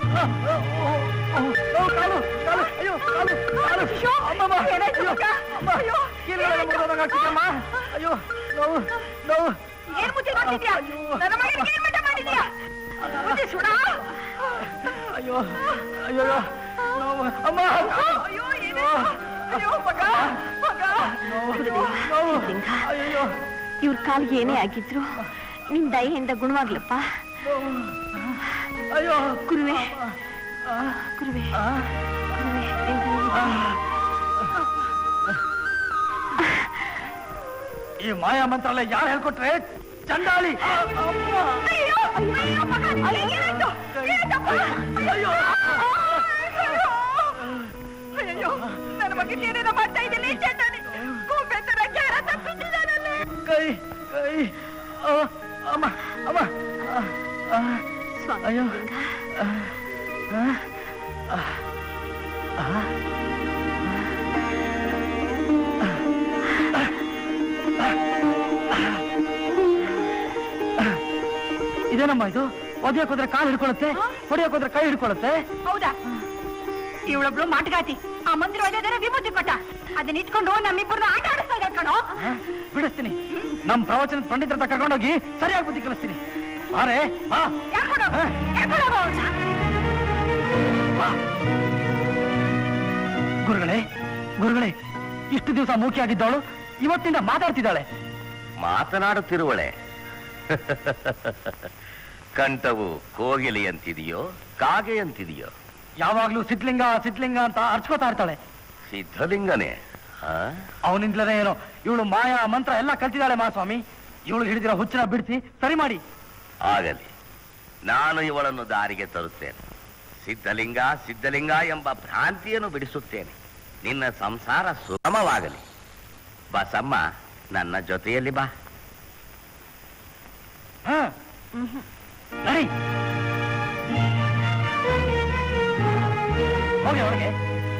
ಅಯ್ಯೋ ನೋವು ನೋವು ಏನ್ ಮುಚ್ಚಿ ಮಾಡ್ತಿದ್ಯಾ ನನ್ನ ಮಗನಿಗೆ ಏನ್ ಮಟ್ಟ ಮಾಡಿದ್ಯಾ ಮುಚ್ಚಿ ಸುಡ ಅಯ್ಯೋ ಅಯ್ಯೋ ನೋವು ಅಮ್ಮ ಅಯ್ಯೋ ಏನೇ ಅಯ್ಯೋ ಮಗ ಮಗ ಅಯ್ಯೋ ಇವ್ರ ಕಾಲ್ಗೆ ಏನೇ ಆಗಿದ್ರು ನಿಮ್ ದಯೆಯಿಂದ ಗುಣವಾಗ್ಲಪ್ಪ ಅಯ್ಯೋ ಗುರುವೆ ಗುರುವೆ ಗುರುವೆ ನಿನ್ ದಯೆಯಿಂದ- ಈ ಮಾಯಾ ಮಂತ್ರ ಎಲ್ಲ ಯಾರು ಹೇಳ್ಕೊಟ್ರೆ ಚಂಡಾಳಿ ಅಯ್ಯೋ ಅಯ್ಯೋ ಮಗ ಏನಾಯ್ತು ಏನಾಯ್ತಪ್ಪ ಅಯ್ಯೋ ಅಯ್ಯೋ ನನ್ನ ಮಗನಿಗೆ ಏನೇನೋ ಮಾಡ್ತಾ ಇದ್ದೀನಿ ಚಂಡಾನಿ ಗೋಪೆ ತರ ಯಾರ ತಪ್ಪಿಸಿದಾನಲ್ಲ ಕೈ ಕೈ ಆ, ಅಮ್ಮ ಅಮ್ಮ ಆ, ಆ, ಅಯ್ಯೋ ಆ, ಆ, ಆ, ಇದೇನಮ್ಮ ಇದು ಒದೆಯಕ್ ಹೋದ್ರೆ ಕಾಲು ಹಿಡ್ಕೊಳುತ್ತೆ ಹೊಡೆಯಕ್ ಹೋದ್ರೆ ಕೈ ಹಿಡ್ಕೊಳುತ್ತೆ ಹೌದಾ ಇವಳೊಬ್ಳು ಮಾಟಗಾತಿ ಆ ಮಂದಿರ ಒಳ್ಳೆದರ ವಿಭೂತಿ ಕೊಟ್ಟ ಅದನ್ನ ಇಟ್ಕೊಂಡು ನಮ್ಮಿಬ್ಬರನ್ನ ಆಟ ಆಡಿಸ್ತಾ ಇದ್ದಾಳ್ ಕಣೋ ಆ, ಬಿಡಿಸ್ತೀನಿ ನಮ್ ಪ್ರವಚನದ ಪಂಡಿತರ ಹತ್ರ ಕರ್ಕೊಂಡೋಗಿ ಸರಿಯಾಗಿ ಬುದ್ಧಿ ಕಲಿಸ್ತೀನಿ ಬಾರೆ ಬಾ ಯಾಕೊಡು ಯಾಕೊಡು ಬಾ. ಗುರುಗಳೇ ಗುರುಗಳೇ ಇಷ್ಟು ದಿವಸ ಮೂಕಿಯಾಗಿದ್ದವಳು ಇವತ್ತಿಂದ ಮಾತಾಡ್ತಿದ್ದಾಳೆ ಮಾತನಾಡುತ್ತಿರುವಳೆ ಕಂಠವು ಕೋಗಿಲೆ ಅಂತಿದೆಯೋ ಕಾಗೆ ಅಂತಿದೆಯೋ ಯಾವಾಗ್ಲೂ ಸಿದ್ಲಿಂಗ ಸಿದ್ಲಿಂಗ ಅಂತ ಅರ್ಚ್ಕೋತಾ ಇರ್ತಾಳೆ ಸಿದ್ಧಲಿಂಗನೇ ಆ? ಅವನಿಂದಲೇ ಏನೋ ಇವಳು ಮಾಯಾ ಮಂತ್ರ ಎಲ್ಲ ಕಲ್ತಿದ್ದಾಳೆ ಮಹಾಸ್ವಾಮಿ ಇವಳು ಹಿಡಿದಿರೋ ಹುಚ್ಚನ ಬಿಡಿಸಿ ಸರಿ ಮಾಡಿ ಆಗಲಿ ನಾನು ಇವಳನ್ನು ದಾರಿಗೆ ತರುತ್ತೇನೆ ಸಿದ್ಧಲಿಂಗ ಸಿದ್ಧಲಿಂಗ ಎಂಬ ಭ್ರಾಂತಿಯನ್ನು ಬಿಡಿಸುತ್ತೇನೆ ನಿನ್ನ ಸಂಸಾರ ಸುಗಮವಾಗಲಿ ಬಸಮ್ಮ ನನ್ನ ಜೊತೆಯಲ್ಲಿ ಬಾ ಹ. ನಡಿ ಹೋಗಿ ಒಳಗೆ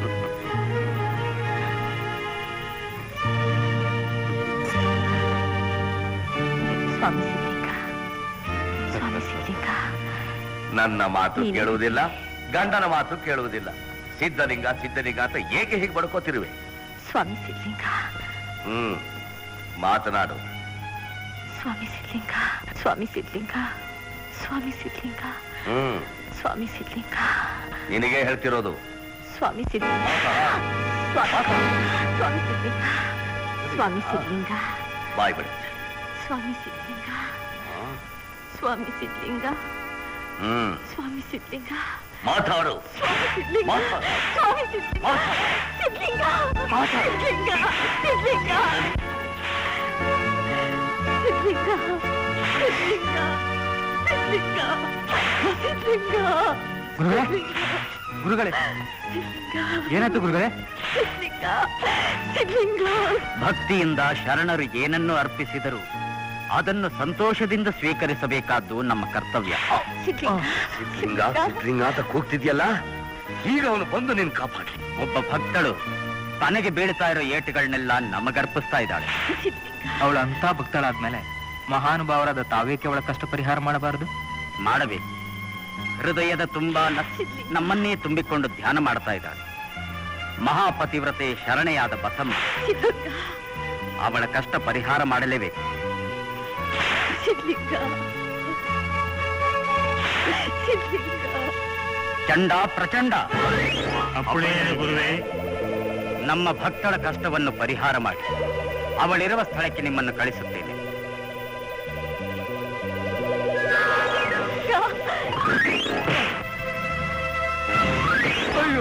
ಸ್ವಾಮಿ ಸಿದ್ಲಿಂಗ ಸ್ವಾಮಿ ಸಿದ್ಲಿಂಗ ನನ್ನ ಮಾತು ನೀನು- ಕೇಳುವುದಿಲ್ಲ ಗಂಡನ ಮಾತು ಕೇಳುವುದಿಲ್ಲ ಸಿದ್ಧಲಿಂಗ ಸಿದ್ಧಲಿಂಗ ಅಂತ ಏಕೆ ಹೀಗೆ ಬಡ್ಕೋತಿರುವೆ ಸ್ವಾಮಿ ಸಿದ್ಲಿಂಗ ಹ್ಮ್ ಮಾತನಾಡು ಸ್ವಾಮಿ ಸಿದ್ಲಿಂಗ ಸ್ವಾಮಿ ಸಿದ್ಲಿಂಗ ಸ್ವಾಮಿ ಸಿದ್ಲಿಂಗ ಹ್ಮ್ ಸ್ವಾಮಿ ಸಿದ್ಲಿಂಗ ನಿನಗೆ ಹೇಳ್ತಿರೋದು ಸ್ವಾಮಿ ಸಿದ್ಲಿಂಗ ಸ್ವಾಮಿ ಸ್ವಾಮಿ ಸಿದ್ಲಿಂಗ ಸ್ವಾಮಿ ಸಿದ್ಲಿಂಗ ಬಾಯ್ ಬಿಡು ಸ್ವಾಮಿ ಸಿದ್ಲಿಂಗ ಸ್ವಾಮಿ ಸಿದ್ಲಿಂಗ ಹ್ಮ್ ಸ್ವಾಮಿ ಸಿದ್ಲಿಂಗ ಮಾತಾಡು ಸ್ವಾಮಿ ಸಿದ್ಲಿಂಗ ಮಾತಾಡು. ಸ್ವಾಮಿ ಸಿದ್ಲಿಂಗ ಸಿದ್ಲಿಂಗ ಸಿದ್ಲಿಂಗ ಸಿದ್ಲಿಂಗ ಸಿದ್ಲಿಂಗ ಸಿದ್ಲಿಂಗ ಸಿದ್ಲಿಂಗ ಸಿದ್ಲಿಂಗ ಗುರುಗಳೇ ಗುರುಗಳೇ ಏನಾಯ್ತು ಗುರುಗಳೇ ಸಿದ್ಲಿಂಗ ಸಿದ್ಲಿಂಗ ಭಕ್ತಿಯಿಂದ ಶರಣರು ಏನನ್ನು ಅರ್ಪಿಸಿದರು ಅದನ್ನು ಸಂತೋಷದಿಂದ ಸ್ವೀಕರಿಸಬೇಕಾದ್ದು ನಮ್ಮ ಕರ್ತವ್ಯ ಸಿದ್ಲಿಂಗ ಸಿದ್ಧಲಿಂಗ ಸಿದ್ಧಲಿಂಗ ಅಂತ ಕೂಗ್ತಿದ್ಯಲ್ಲ ಈಗ ಅವನು ಬಂದು ನಿನ್ ಕಾಪಾಡ್ಲಿ ಒಬ್ಬ ಭಕ್ತಳು ತನಗೆ ಬೀಳ್ತಾ ಇರೋ ಏಟುಗಳನ್ನೆಲ್ಲ ನಮಗರ್ಪಿಸ್ತಾ ಇದ್ದಾಳೆ ಅವಳು ಅಂತ ಭಕ್ತಳಾದ್ಮೇಲೆ ಮಹಾನುಭಾವರಾದ ತಾವೇಕೆ ಅವಳ ಕಷ್ಟ ಪರಿಹಾರ ಮಾಡಬಾರದು ಮಾಡಬೇಕು ಹೃದಯದ ತುಂಬಾ ನ- ನಮ್ಮನ್ನೇ ತುಂಬಿಕೊಂಡು ಧ್ಯಾನ ಮಾಡ್ತಾ ಇದ್ದಾಳೆ ಮಹಾಪತಿವ್ರತೆ ಶರಣೆಯಾದ ಬಸಮ್ಮ ಅವಳ ಕಷ್ಟ ಪರಿಹಾರ ಮಾಡಲೇಬೇಕು ಸಿದ್ಲಿಂಗ ಸಿದ್ಲಿಂಗ ಚಂಡ ಪ್ರಚಂಡ ಗುರುವೇ ನಮ್ಮ ಭಕ್ತಳ ಕಷ್ಟವನ್ನು ಪರಿಹಾರ ಮಾಡಿ ಅವಳಿರುವ ಸ್ಥಳಕ್ಕೆ ನಿಮ್ಮನ್ನು ಕಳಿಸುತ್ತೇನೆ ಸಿದ್ಲಿಂಗ ಅಯ್ಯೋ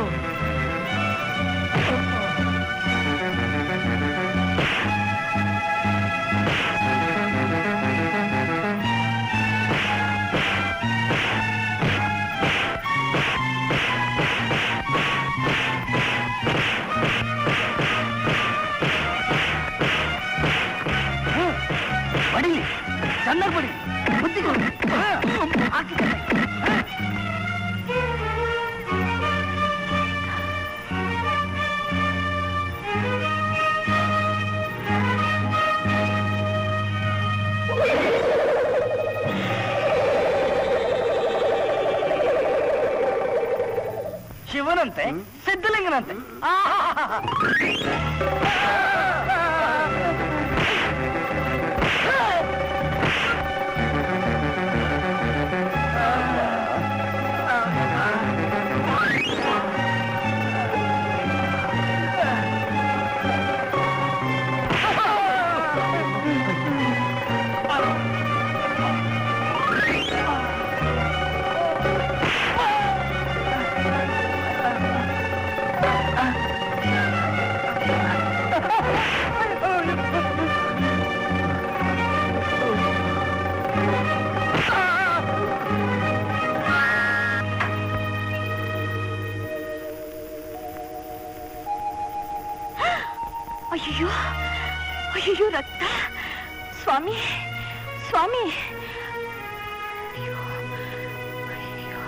ಬಡಿಲಿ ಚೆನ್ನಾಗಿ ಬಡಿ ಬುದ್ಧಿಗೆ ಹಾಕಿದ್ದಾರೆ ಶಿವನಂತೆ ಸಿದ್ಧಲಿಂಗನಂತೆ ಆಹಾಹಾಹಾ. ಅಯ್ಯೋ ಅಯ್ಯೋ ರಕ್ತ ಸ್ವಾಮಿ ಸ್ವಾಮಿ ಅಯ್ಯೋ, ಅಯ್ಯೋ.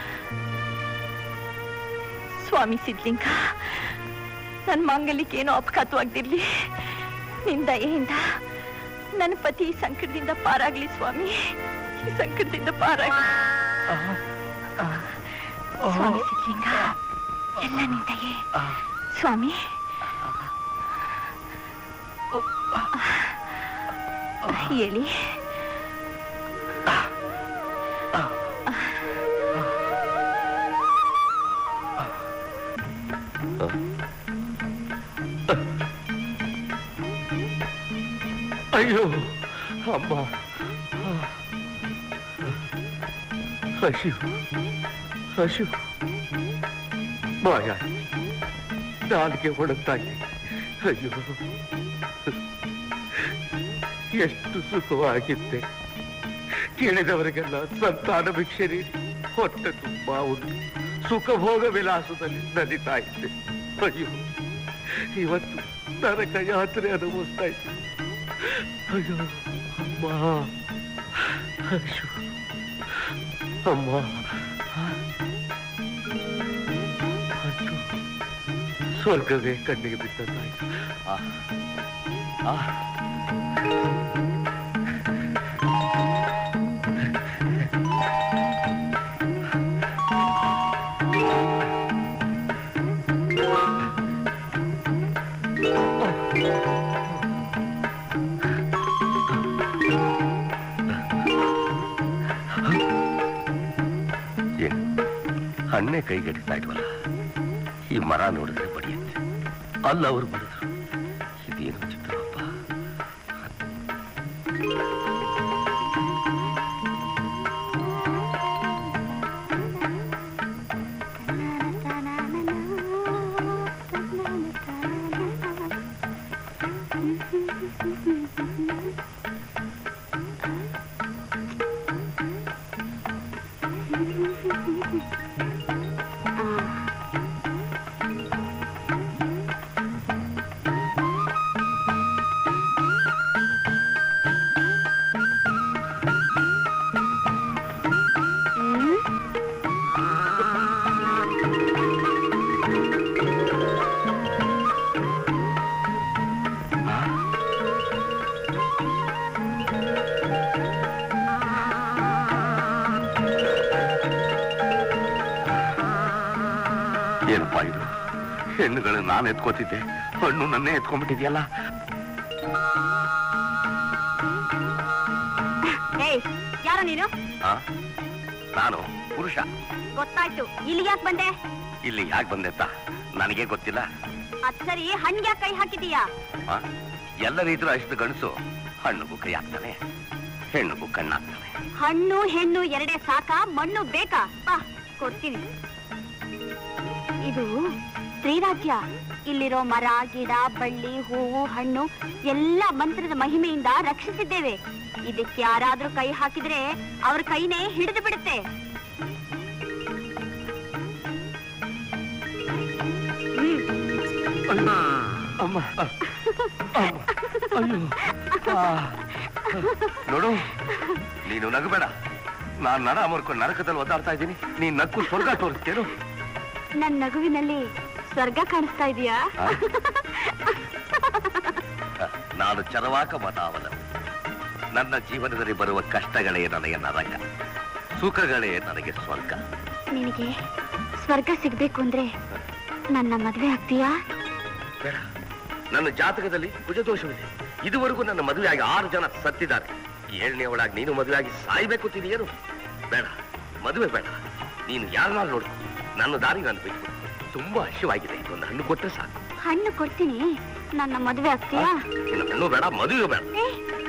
ಸ್ವಾಮಿ ಸಿದ್ಲಿಂಗ ನನ್ನ ಮಾಂಗಲ್ಯಕ್ಕೆ ಏನೋ ಅಪಘಾತವಾಗ್ದಿರ್ಲಿ ನಿನ್ ದಯೆಯಿಂದ ನನ್ನ ಪತಿ ಈ ಸಂಕಟದಿಂದ ಪಾರಾಗ್ಲಿ ಸ್ವಾಮಿ ಈ ಸಂಕಟದಿಂದ ಪಾರಾಗ್ಲಿ ಸ್ವಾಮಿ ಸಿದ್ಲಿಂಗ ಎಲ್ಲ ನಿನ್ ದಯೆ ಸ್ವಾಮಿ ಹೇಳಿ ಅಯ್ಯೋ ಅಮ್ಮ ಹಸಿವು ಹಸಿವು ಮಾಯ ನಾಲ್ಗೆ ಹೊಡುತ್ತಾ ಇದೆ ಅಯ್ಯೋ ಎಷ್ಟು ಸುಖವಾಗಿದ್ದೆ ಕೇಳಿದವರಿಗೆಲ್ಲ ಸಂತಾನ ಭಿಕ್ಷೆ ನೀಡಿ ಹೊಟ್ಟೆ ತುಂಬಾ ಉಂಟು ಸುಖ ಭೋಗ ವಿಲಾಸದಲ್ಲಿ ನಡೀತಾ ಇದ್ದೆ ಅಯ್ಯೋ ಇವತ್ತು ನರಕ ಯಾತ್ರೆ ಅನುಭವಿಸ್ತಾ ಇದ್ದೆ ಅಯ್ಯೋ ಅಮ್ಮ ಅಯ್ಯೋ ಅಮ್ಮ ಅಯ್ಯೋ. ಸ್ವರ್ಗವೇ ಕಣ್ಣಿಗೆ ಬಿದ್ದದ್ದಾಯ್ತು ಆ ಆ ಏನು ಹಣ್ಣೆ ಕೈಗಡಿಸ್ತಾ ಇಲ್ವಲ್ಲ ಈ ಮರ ನೋಡಿದ್ರೆ ಬಡಿಯುತ್ತೆ ಅಲ್ಲ ಅವರು ಬಡಿದ್ರು ಇದೇನು ಚಿತ್ರಪ್ಪ ಏನಪ್ಪ ಇದು ಹೆಣ್ಣುಗಳು ನಾನು ಎತ್ಕೋತಿದ್ದೆ ಹಣ್ಣು ನನ್ನೇ ಎತ್ಕೊಂಡ್ಬಿಟ್ಟಿದ್ಯಲ್ಲ ಏಯ್ ಯಾರ ನೀನು ಆ? ನಾನು ಪುರುಷ ಗೊತ್ತಾಯ್ತು ಇಲ್ಲಿ ಯಾಕೆ ಬಂದೆ ಇಲ್ಲಿ ಯಾಕೆ ಬಂದೆತ್ತ ನನಗೆ ಗೊತ್ತಿಲ್ಲ ಅದ್ ಸರಿ ಹಣ್ಗೆ ಕೈ ಹಾಕಿದೀಯಾ ಆ? ಎಲ್ಲರಿದ್ರು ಅಷ್ಟು ಗಂಡಸು ಹಣ್ಣುಗೂ ಕೈ ಹಾಕ್ತಾನೆ ಹೆಣ್ಣುಗೂ ಕಣ್ಣಾಗ್ತಾನೆ ಹಣ್ಣು ಹೆಣ್ಣು ಎರಡೇ ಸಾಕ ಮಣ್ಣು ಬೇಕಾ ಬಾ ಕೊಡ್ತೀನಿ ಇದು ಶ್ರೀರಾಜ್ಯ ಇಲ್ಲಿರೋ ಮರ ಗಿಡ ಬಳ್ಳಿ ಹೂವು ಹಣ್ಣು ಎಲ್ಲ ಮಂತ್ರದ ಮಹಿಮೆಯಿಂದ ರಕ್ಷಿಸಿದ್ದೇವೆ ಇದಕ್ಕೆ ಯಾರಾದ್ರೂ ಕೈ ಹಾಕಿದ್ರೆ ಅವ್ರ ಕೈನೇ ಹಿಡಿದು ಬಿಡುತ್ತೆ ಅಮ್ಮ ಅಯ್ಯೋ ನೋಡು ನೀನು ನಗಬೇಡ ನಾನ್ ನರ ಮುರ್ಕೊಂಡು ನರಕದಲ್ಲಿ ಒದ್ದಾಡ್ತಾ ಇದ್ದೀನಿ ನೀನ್ ನಕ್ಕು ಸ್ವರ್ಗ ತೋರಿಸ್ತೇನು ನನ್ ನಗುವಿನಲ್ಲಿ ಸ್ವರ್ಗ ಕಾಣಿಸ್ತಾ ಇದೆಯಾ ಆ? ನಾನು ಚರವಾಕ ಮತಾವಲ ನನ್ನ ಜೀವನದಲ್ಲಿ ಬರುವ ಕಷ್ಟಗಳೇ ನನಗೆ ನರಕ ಸುಖಗಳೇ ನನಗೆ ಸ್ವರ್ಗ ನಿನಗೆ ಸ್ವರ್ಗ ಸಿಗ್ಬೇಕು ಅಂದ್ರೆ ನನ್ನ ಮದ್ವೆ ಆಗ್ತೀಯಾ ಬೇಡ ನನ್ನ ಜಾತಕದಲ್ಲಿ ಕುಜದೋಷವಿದೆ ಇದುವರೆಗೂ ನನ್ನ ಮದುವೆಯಾಗಿ ಆರು ಜನ ಸತ್ತಿದ್ದಾರೆ ಏಳನೇ ಒಳಗೆ ನೀನು ಮದುವೆಯಾಗಿ ಸಾಯ್ಬೇಕು ತಿದೆಯೇನು ಬೇಡ ಮದುವೆ ಬೇಡ ನೀನು ಯಾರನ್ನಾರು ನೋಡು ನನ್ನ ದಾರಿ ನಾನು ಬಿಟ್ಟು ತುಂಬಾ ಹಸಿವಾಗಿದೆ ಒಂದು ಹಣ್ಣು ಕೊಟ್ಟರೆ ಸಾಕು ಹಣ್ಣು ಕೊಡ್ತೀನಿ ನನ್ನ ಮದ್ವೆ ಆಗ್ತೀಯಾ ಇನ್ನು ಹಣ್ಣು ಬೇಡ ಮದುವೆ ಬೇಡ ಏ,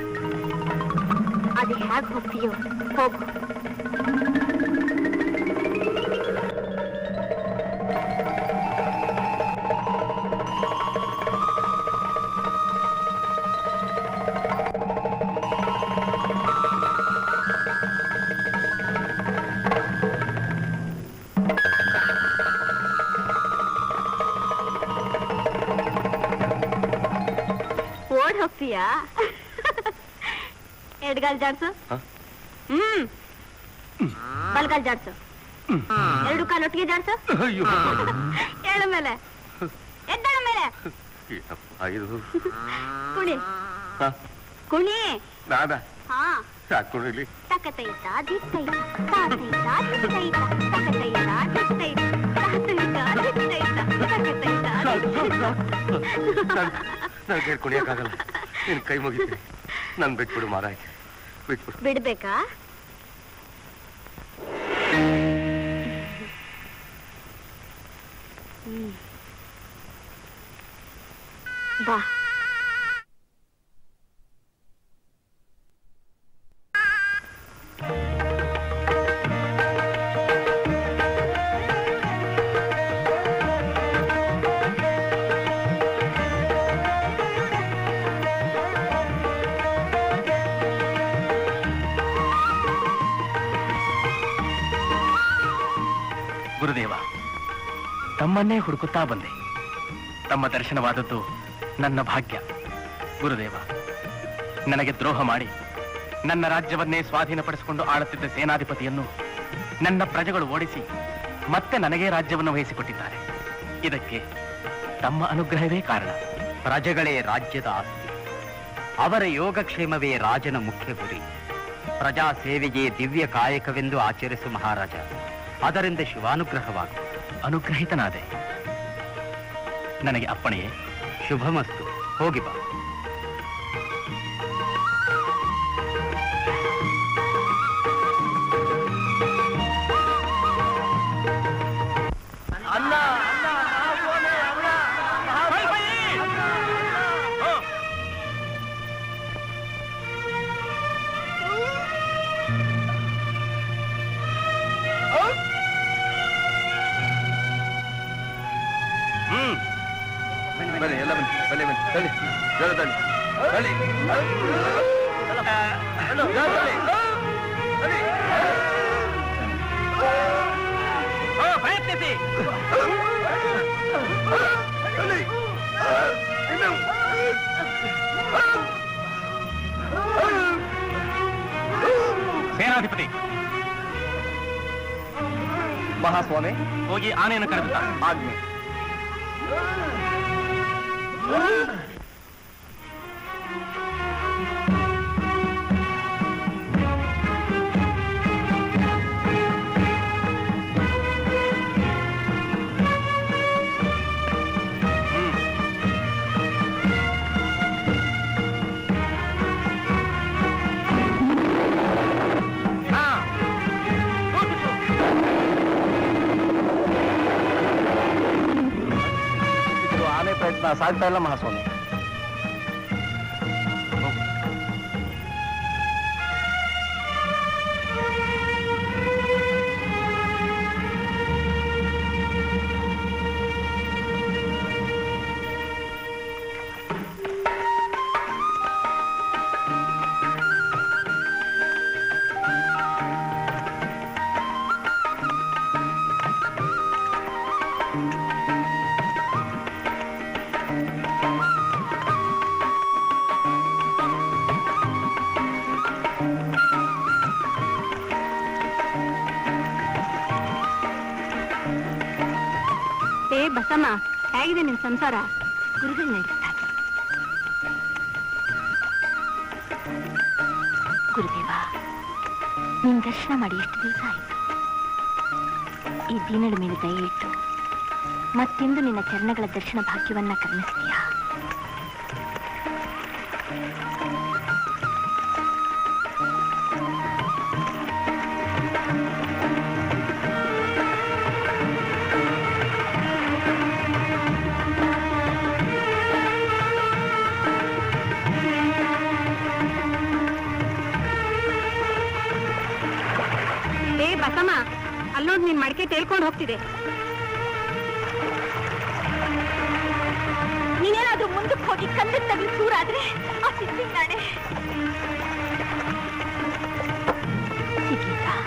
ಅದು ಹೇಗ್ ಹೋಗ್ತೀಯೋ ಹೋಗು ಓಡ್ ಹೋಗ್ತೀಯಾ ಎಡ್ಗಾಲ್ ಜಾಡ್ಸು ಹ? ಹ್ಮ್ ಬಲ್ಗಾಲ್ ಜಾಡ್ಸು ಎರಡು ಕಾಲು ಒಟ್ಟಿಗೆ ಜಾಡ್ಸು ಅಯ್ಯೋ ಏಳು ಮೇಲೆ ಎದ್ದಳ ಮೇಲೆ ಏನಪ್ಪ ಇದು ಕುಣಿ ಹ? ಕುಣಿ ನಾನಾ ಹಾ ಸಾಕು ಇಲ್ಲಿ ತಕತೈತ ದಿತ್ತೈತ ತಾತೈತ ದಿತ್ತೈತ ತಕತೈತ ದಿತ್ತೈತ ತಾತೈತ ದಿತ್ತೈತ ತಕತೈತ ನಾನು ಕೇಳಿ ಕುಣಿಯಕ್ಕಾಗಲ್ಲ ನೀನು ಕೈ ಮುಗಿತೀನಿ ನನ್ ಬಿಟ್ಬಿಡು ಮಾರಾಯ ಬಿಟ್ಬಿಡು ಬಿಡ್ಬೇಕಾ ಹ್ಮ್. ಬಾ ಗುರುದೇವ ತಮ್ಮನ್ನೇ ಹುಡುಕುತ್ತಾ ಬಂದೆ ತಮ್ಮ ದರ್ಶನವಾದದ್ದು ನನ್ನ ಭಾಗ್ಯ ಗುರುದೇವ ನನಗೆ ದ್ರೋಹ ಮಾಡಿ ನನ್ನ ರಾಜ್ಯವನ್ನೇ ಸ್ವಾಧೀನಪಡಿಸಿಕೊಂಡು ಆಳುತ್ತಿದ್ದ ಸೇನಾಧಿಪತಿಯನ್ನು ನನ್ನ ಪ್ರಜೆಗಳು ಓಡಿಸಿ ಮತ್ತೆ ನನಗೇ ರಾಜ್ಯವನ್ನು ವಹಿಸಿಕೊಟ್ಟಿದ್ದಾರೆ ಇದಕ್ಕೆ ತಮ್ಮ ಅನುಗ್ರಹವೇ ಕಾರಣ ಪ್ರಜೆಗಳೇ ರಾಜ್ಯದ ಆಸ್ತಿ ಅವರ ಯೋಗಕ್ಷೇಮವೇ ರಾಜನ ಮುಖ್ಯ ಗುರಿ ಪ್ರಜಾ ಸೇವೆಗೆ ದಿವ್ಯ ಕಾಯಕವೆಂದು ಆಚರಿಸು ಮಹಾರಾಜ ಅದರಿಂದ ಶಿವಾನುಗ್ರಹವಾಗು ಅನುಗ್ರಹಿತನಾದೆ ನನಗೆ ಅಪ್ಪಣೆಯೇ ಶುಭಮಸ್ತು ಹೋಗಿ ಬಾ ಹ್ಮ್ ಬನ್ನಿ ಎಲ್ಲ ಬನ್ನಿ ಬನ್ನಿ ಬನ್ನಿ ತಳ್ಳಿ ಜೋರ ತಳ್ಳಿ ತಳ್ಳಿ ಜೋರ ತಳ್ಳಿ. ತಳ್ಳಿ. ಪ್ರಯತ್ನಿಸಿ ತಳ್ಳಿ. ಇನ್ನು. ಸೇನಾಧಿಪತಿ ಮಹಾಸ್ವಾಮಿ ಹೋಗಿ ಆನೆಯನ್ನು ಕರೆದುತ್ತಾ ಆಜ್ಞೆ ಇದು ಆನೆ ಪ್ರಯತ್ನ ಸಾಗ್ತಾ ಇಲ್ಲ ಮಹಾಸ್ವಾಮಿ ಬಸಮ್ಮ ಹೇಗಿದೆ ನಿನ್ ಸಂಸಾರ ಗುರುಗಳು ನಡೆಸ್ತಾರೆ ಗುರುದೇವ ನಿನ್ ದರ್ಶನ ಮಾಡಿ ಎಷ್ಟು ದಿವಸ ಆಯ್ತು ಈ ದೀನಳ ಮೇಲೆ ದಯ ಇಟ್ಟು ಮತ್ತೆಂದು ನಿನ್ನ ಚರಣಗಳ ದರ್ಶನ ಭಾಗ್ಯವನ್ನ ಕರುಣಿಸ್ತೀಯಾ ಏ ಬಸಮ್ಮ ಅಲ್ಲೋಡ್ ನಿನ್ ಮಡಿಕೆ ತೇಲ್ಕೊಂಡು ಹೋಗ್ತಿದೆ ನೀನೇನಾದ್ರೂ ಮುಂದಕ್ಕೆ ಹೋಗಿ ಕಲ್ಲಿನ ತಗಲಿ ಸೂರಾದ್ರೆ ಆ ಸಿದ್ಧಿಂಗಾಣೆ ಸಿಗ್ಲಿಲ್ಲ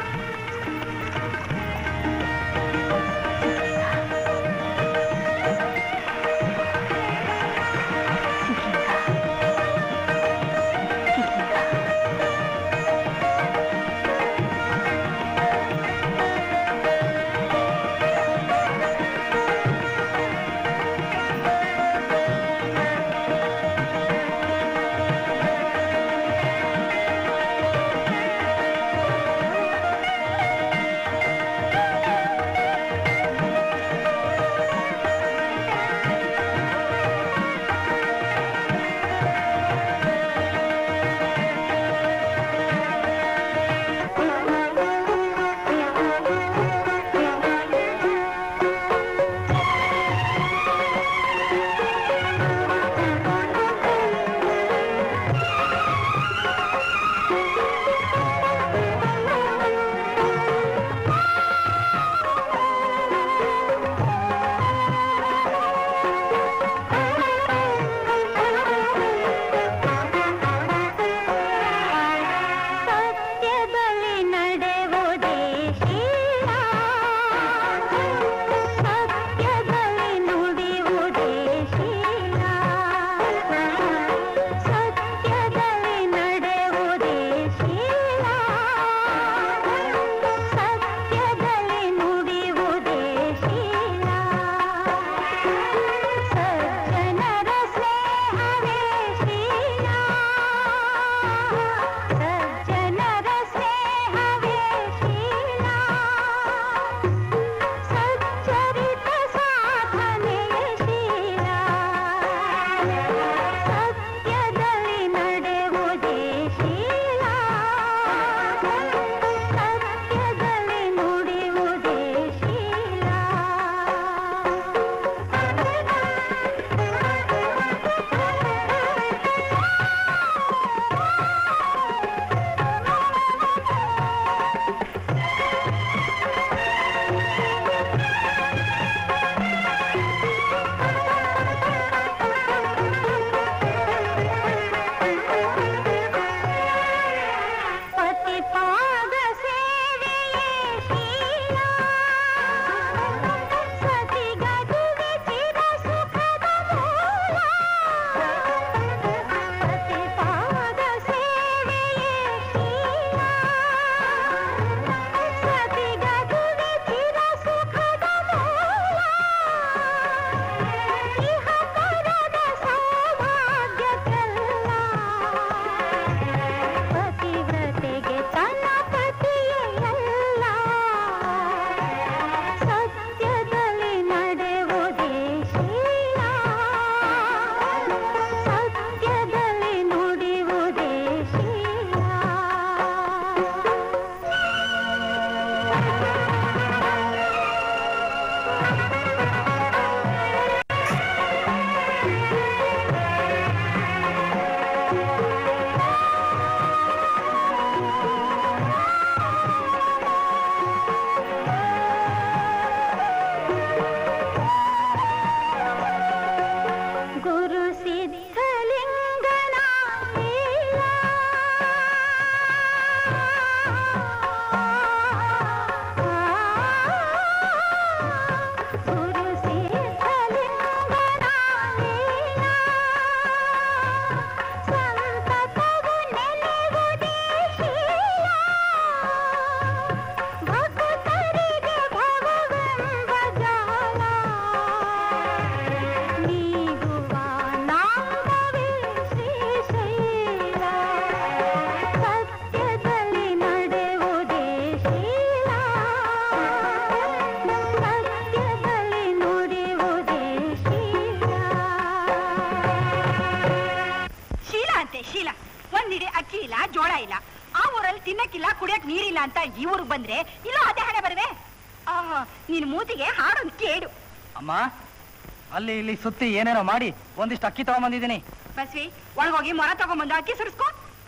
ಉಣ್ಣಕ್ಕಿಲ್ಲ ಕುಡಿಯಕ್ ನೀರಿಲ್ಲ ಅಂತ ಈ ಊರಿಗೆ ಬಂದ್ರೆ ಇಲ್ಲ ಅದೇ ಹಣೆ ಬರುವೆ ಆಹಾ ನಿನ್ ಮೂತಿಗೆ ಹಾಡೊಂದು ಕೇಡು ಅಮ್ಮ ಅಲ್ಲಿ ಇಲ್ಲಿ ಸುತ್ತಿ ಏನೇನೋ ಮಾಡಿ ಒಂದಿಷ್ಟು ಅಕ್ಕಿ ತಗೊಂಬಂದಿದ್ದೀನಿ ಬಸ್ವಿ ಒಳಗೋಗಿ ಮೊರ ತಗೊಂಬಂದು ಅಕ್ಕಿ ಸುರಿಸ್ಕೊ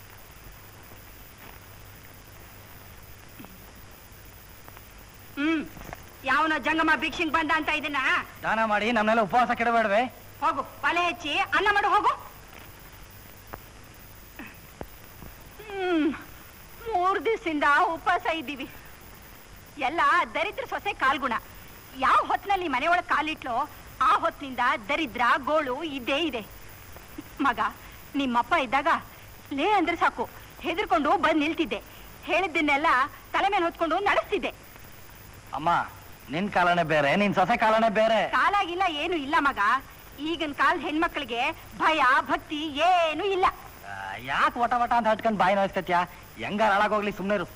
ಹ್ಮ್ ಯಾವನ ಜಂಗಮ ಭಿಕ್ಷಿಂಗ್ ಬಂದ ಅಂತ ಇದನ್ನ ದಾನ ಮಾಡಿ ನಮ್ನೆಲ್ಲ ಉಪವಾಸ ಕೆಡಬೇಡವೆ ಹೋಗು ಒಲೆ ಹೆಚ್ಚಿ ಅನ್ನ ಮಾಡು ಹೋಗು ಹ್ಮ್ ಮೂರ್ ದಿವಸದಿಂದ ಉಪವಾಸ ಇದ್ದೀವಿ ಎಲ್ಲ ದರಿದ್ರ ಸೊಸೆ ಕಾಲ್ಗುಣ ಯಾವ ಹೊತ್ನಲ್ಲಿ ಮನೆಯೊಳಗೆ ಕಾಲಿಟ್ಲೋ ಆ ಹೊತ್ತಿನಿಂದ ದರಿದ್ರ ಗೋಳು ಇದ್ದೇ ಇದೆ ಮಗ ನಿಮ್ಮಪ್ಪ ಇದ್ದಾಗ ಲೇ ಅಂದ್ರೆ ಸಾಕು ಹೆದರ್ಕೊಂಡು ಬಂದ್ ನಿಲ್ತಿದ್ದೆ ಹೇಳಿದ್ದನ್ನೆಲ್ಲ ತಲೆ ಮೇಲೆ ಹೊತ್ಕೊಂಡು ನಡೆಸ್ತಿದ್ದೆ ಅಮ್ಮ ನಿನ್ ಕಾಲನೇ ಬೇರೆ ನಿನ್ ಸೊಸೆ ಕಾಲನೇ ಬೇರೆ ಕಾಲಾಗಿಲ್ಲ ಏನು ಇಲ್ಲ ಮಗ ಈಗಿನ ಕಾಲದ ಹೆಣ್ಮಕ್ಳಿಗೆ ಭಯ ಭಕ್ತಿ ಏನು ಇಲ್ಲ ಯಾಕೆ ವಟ ವಟ ಅಂತ ಹಚ್ಕೊಂಡ್ ಬಾಯಿ ನೋಯಿಸ್ಕತ್ಯ ಹೆಂಗಾರ ಹಾಳಾಗೋಗ್ಲಿ ಸುಮ್ನೆ ಇರು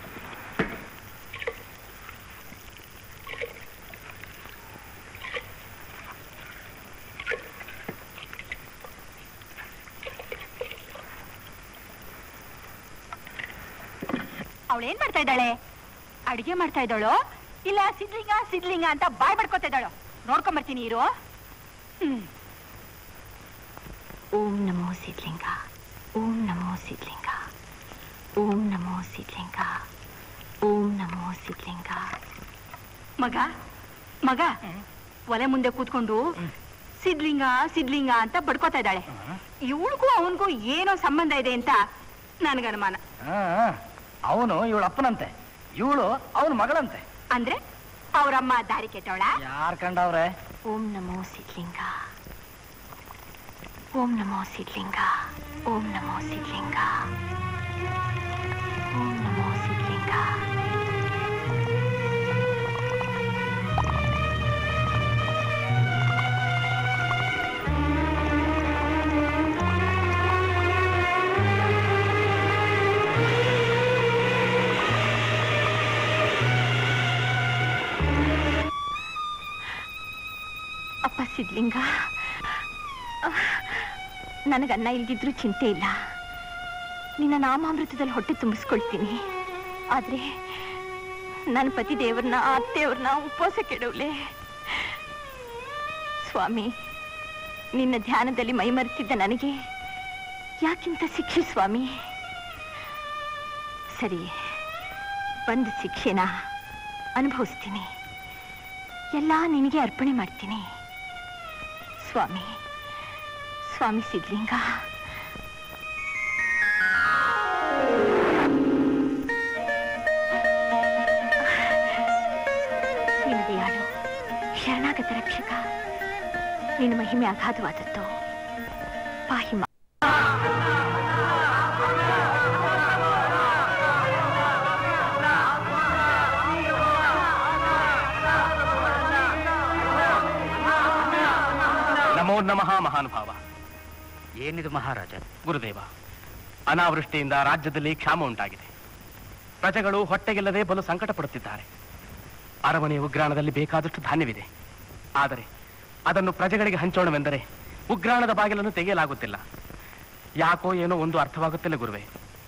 ಅವಳೇನ್ ಮಾಡ್ತಾ ಇದ್ದಾಳೆ ಅಡಿಗೆ ಮಾಡ್ತಾ ಇದ್ದಾಳೋ ಇಲ್ಲ ಸಿದ್ಲಿಂಗ ಸಿದ್ಲಿಂಗ ಅಂತ ಬಾಯ್ ಬಡ್ಕೋತಾ ಇದ್ದಾಳೋ ನೋಡ್ಕೊಂಬರ್ತೀನಿ ಇರು ಹ್ಮ್ ಓಂ ನಮೋ ಸಿದ್ಲಿಂಗ ಓಂ ನಮೋ ಸಿದ್ಲಿಂಗ ಓಂ ನಮೋ ಸಿದ್ಲಿಂಗ ಓಂ ನಮೋ ಸಿದ್ಲಿಂಗ ಮಗ ಮಗ ಒಲೆ ಮುಂದೆ ಕೂತ್ಕೊಂಡು ಸಿದ್ಲಿಂಗ ಸಿದ್ಲಿಂಗ ಅಂತ ಬಡ್ಕೋತಾ ಇದ್ದಾಳೆ ಇವಳಿಗೂ ಅವನಿಗೂ ಏನೋ ಸಂಬಂಧ ಇದೆ ಅಂತ ನನ್ಗನುಮಾನ ಅವನು ಇವಳ ಅಪ್ಪನಂತೆ ಇವಳು ಅವನ ಮಗಳಂತೆ ಅಂದ್ರೆ ಅವ್ರಮ್ಮ ದಾರಿ ಕೆಟ್ಟವಳ ಯಾರ್ ಕಂಡವ್ರೆ ಓಂ ನಮೋ ಸಿದ್ಲಿಂಗ ಓಂ ನಮೋ ಸಿದ್ಲಿಂಗ ಓಂ ನಮೋ ಸಿದ್ಲಿಂಗ ಓಂ ನಮೋ ಸಿದ್ಲಿಂಗ ಅಪ್ಪ ಸಿದ್ಲಿಂಗ ನನಗನ್ನ ಇಲ್ದಿದ್ರೂ ಚಿಂತೆ ಇಲ್ಲ ನಿನ್ನ ನಾಮಾಮೃತದಲ್ಲಿ ಹೊಟ್ಟೆ ತುಂಬಿಸ್ಕೊಳ್ತೀನಿ ಆದ್ರೆ ನನ್ನ ಪತಿ ದೇವ್ರನ್ನ ಅತ್ತೆಯವ್ರನ್ನ ಉಪವಾಸ ಕೆಡವ್ಲೆ ಸ್ವಾಮಿ ನಿನ್ನ ಧ್ಯಾನದಲ್ಲಿ ಮೈಮರೆತಿದ್ದ ನನಗೆ ಯಾಕಿಂತ ಶಿಕ್ಷೆ ಸ್ವಾಮಿ ಸರಿ ಬಂದ ಶಿಕ್ಷೆನ ಅನುಭವಿಸ್ತೀನಿ ಎಲ್ಲ ನಿನಗೆ ಅರ್ಪಣೆ ಮಾಡ್ತೀನಿ ಸ್ವಾಮಿ ಸ್ವಾಮಿ ಸಿದ್ಲಿಂಗ ನಿನ್ನ ದಯಾಳು ಶರಣಾಗತ ರಕ್ಷಕ ನಿನ್ನ ಮಹಿಮೆ ಅಗಾಧವಾದದ್ದು ಪಾಹಿ ಮಾ- ನಮೋ ನಮಃ ಮಹಾನುಭಾವ ಏನಿದು ಮಹಾರಾಜ ಗುರುದೇವ ಅನಾವೃಷ್ಟಿಯಿಂದ ರಾಜ್ಯದಲ್ಲಿ ಕ್ಷಾಮ ಉಂಟಾಗಿದೆ ಪ್ರಜೆಗಳು ಹೊಟ್ಟೆಗಿಲ್ಲದೆ ಬಲು ಸಂಕಟ ಪಡುತ್ತಿದ್ದಾರೆ ಅರಮನೆ ಉಗ್ರಾಣದಲ್ಲಿ ಬೇಕಾದಷ್ಟು ಧಾನ್ಯವಿದೆ ಆದರೆ ಅದನ್ನು ಪ್ರಜೆಗಳಿಗೆ ಹಂಚೋಣವೆಂದರೆ ಉಗ್ರಾಣದ ಬಾಗಿಲನ್ನು ತೆಗೆಯಲಾಗುತ್ತಿಲ್ಲ ಯಾಕೋ ಏನೋ ಒಂದು ಅರ್ಥವಾಗುತ್ತಿಲ್ಲ ಗುರುವೇ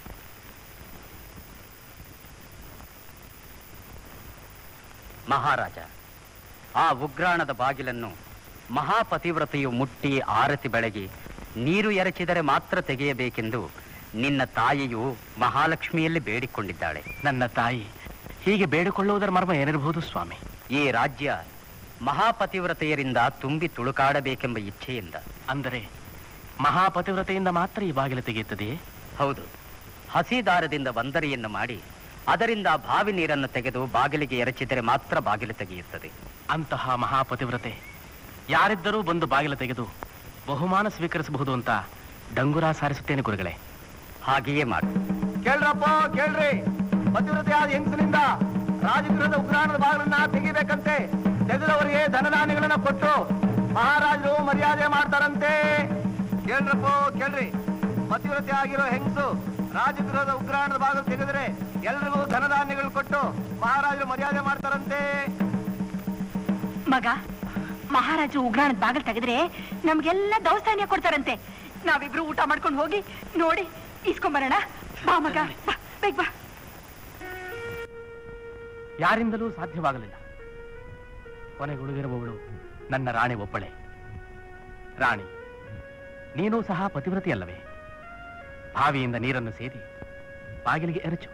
ಮಹಾರಾಜ ಆ ಉಗ್ರಾಣದ ಬಾಗಿಲನ್ನು ಮಹಾಪತಿವ್ರತೆಯು ಮುಟ್ಟಿ ಆರತಿ ಬೆಳಗಿ ನೀರು ಎರಚಿದರೆ ಮಾತ್ರ ತೆಗೆಯಬೇಕೆಂದು ನಿನ್ನ ತಾಯಿಯು ಮಹಾಲಕ್ಷ್ಮಿಯಲ್ಲಿ ಬೇಡಿಕೊಂಡಿದ್ದಾಳೆ ನನ್ನ ತಾಯಿ ಹೀಗೆ ಬೇಡಿಕೊಳ್ಳುವುದರ ಮರ್ಮ ಏನಿರಬಹುದು ಸ್ವಾಮಿ ಈ ರಾಜ್ಯ ಮಹಾಪತಿವ್ರತೆಯರಿಂದ ತುಂಬಿ ತುಳುಕಾಡಬೇಕೆಂಬ ಇಚ್ಛೆಯಿಂದ ಅಂದರೆ ಮಹಾಪತಿವ್ರತೆಯಿಂದ ಮಾತ್ರ ಈ ಬಾಗಿಲು ತೆಗೆಯುತ್ತದೆಯೇ ಹೌದು ಹಸಿದಾರದಿಂದ ಬಂದರಿಯನ್ನು ಮಾಡಿ ಅದರಿಂದ ಬಾವಿ ನೀರನ್ನು ತೆಗೆದು ಬಾಗಿಲಿಗೆ ಎರಚಿದರೆ ಮಾತ್ರ ಬಾಗಿಲು ತೆಗೆಯುತ್ತದೆ ಅಂತಹ ಮಹಾಪತಿವ್ರತೆ ಯಾರಿದ್ದರೂ ಬಂದು ಬಾಗಿಲು ತೆಗೆದು ಬಹುಮಾನ ಸ್ವೀಕರಿಸಬಹುದು ಅಂತ ಡಂಗುರ ಸಾರಿಸುತ್ತೇನೆ ಗುರುಗಳೇ ಹಾಗೆಯೇ ಮಾಡು ಕೇಳ್ರಪ್ಪ ಕೇಳ್ರಿ ಪತಿವ್ರತೆ ಆದ ಹೆಂಗಸಿನಿಂದ ರಾಜಗೃಹದ ಉಗ್ರಾಣದ ಬಾಗಿಲನ್ನ ತೆಗಿಬೇಕಂತೆ ತೆಗೆದವರಿಗೆ ಧನಧಾನ್ಯಗಳನ್ನ ಕೊಟ್ಟು ಮಹಾರಾಜರು ಮರ್ಯಾದೆ ಮಾಡ್ತಾರಂತೆ ಕೇಳ್ರಪ್ಪ ಕೇಳ್ರಿ ಪತಿವ್ರತೆ ಆಗಿರೋ ಹೆಂಗಸು ರಾಜಗೃಹದ ಉಗ್ರಾಣದ ಬಾಗಿಲು ತೆಗೆದ್ರೆ ಎಲ್ರಿಗೂ ಧನಧಾನ್ಯಗಳು ಕೊಟ್ಟು ಮಹಾರಾಜರು ಮರ್ಯಾದೆ ಮಾಡ್ತಾರಂತೆ ಮಗ ಮಹಾರಾಜರು ಉಗ್ರಾಣದ ಬಾಗಿಲು ತೆಗೆದ್ರೆ ನಮ್ಗೆಲ್ಲ ದವಸ್ಥಾನ್ಯ ಕೊಡ್ತಾರಂತೆ ನಾವಿಬ್ರು ಊಟ ಮಾಡ್ಕೊಂಡು ಹೋಗಿ ನೋಡಿ ಇಸ್ಕೊಂಬರೋಣ ಬಾ ಮಗ ಬಾ ಬೇಗ ಬಾ ಯಾರಿಂದಲೂ ಸಾಧ್ಯವಾಗಲಿಲ್ಲ ಕೊನೆಗುಳಿದಿರುವವಳು ನನ್ನ ರಾಣಿ ಒಬ್ಬಳೆ ರಾಣಿ ನೀನೂ ಸಹ ಪತಿವ್ರತೆಯಲ್ಲವೇ ಬಾವಿಯಿಂದ ನೀರನ್ನು ಸೇದಿ ಬಾಗಿಲಿಗೆ ಎರಚು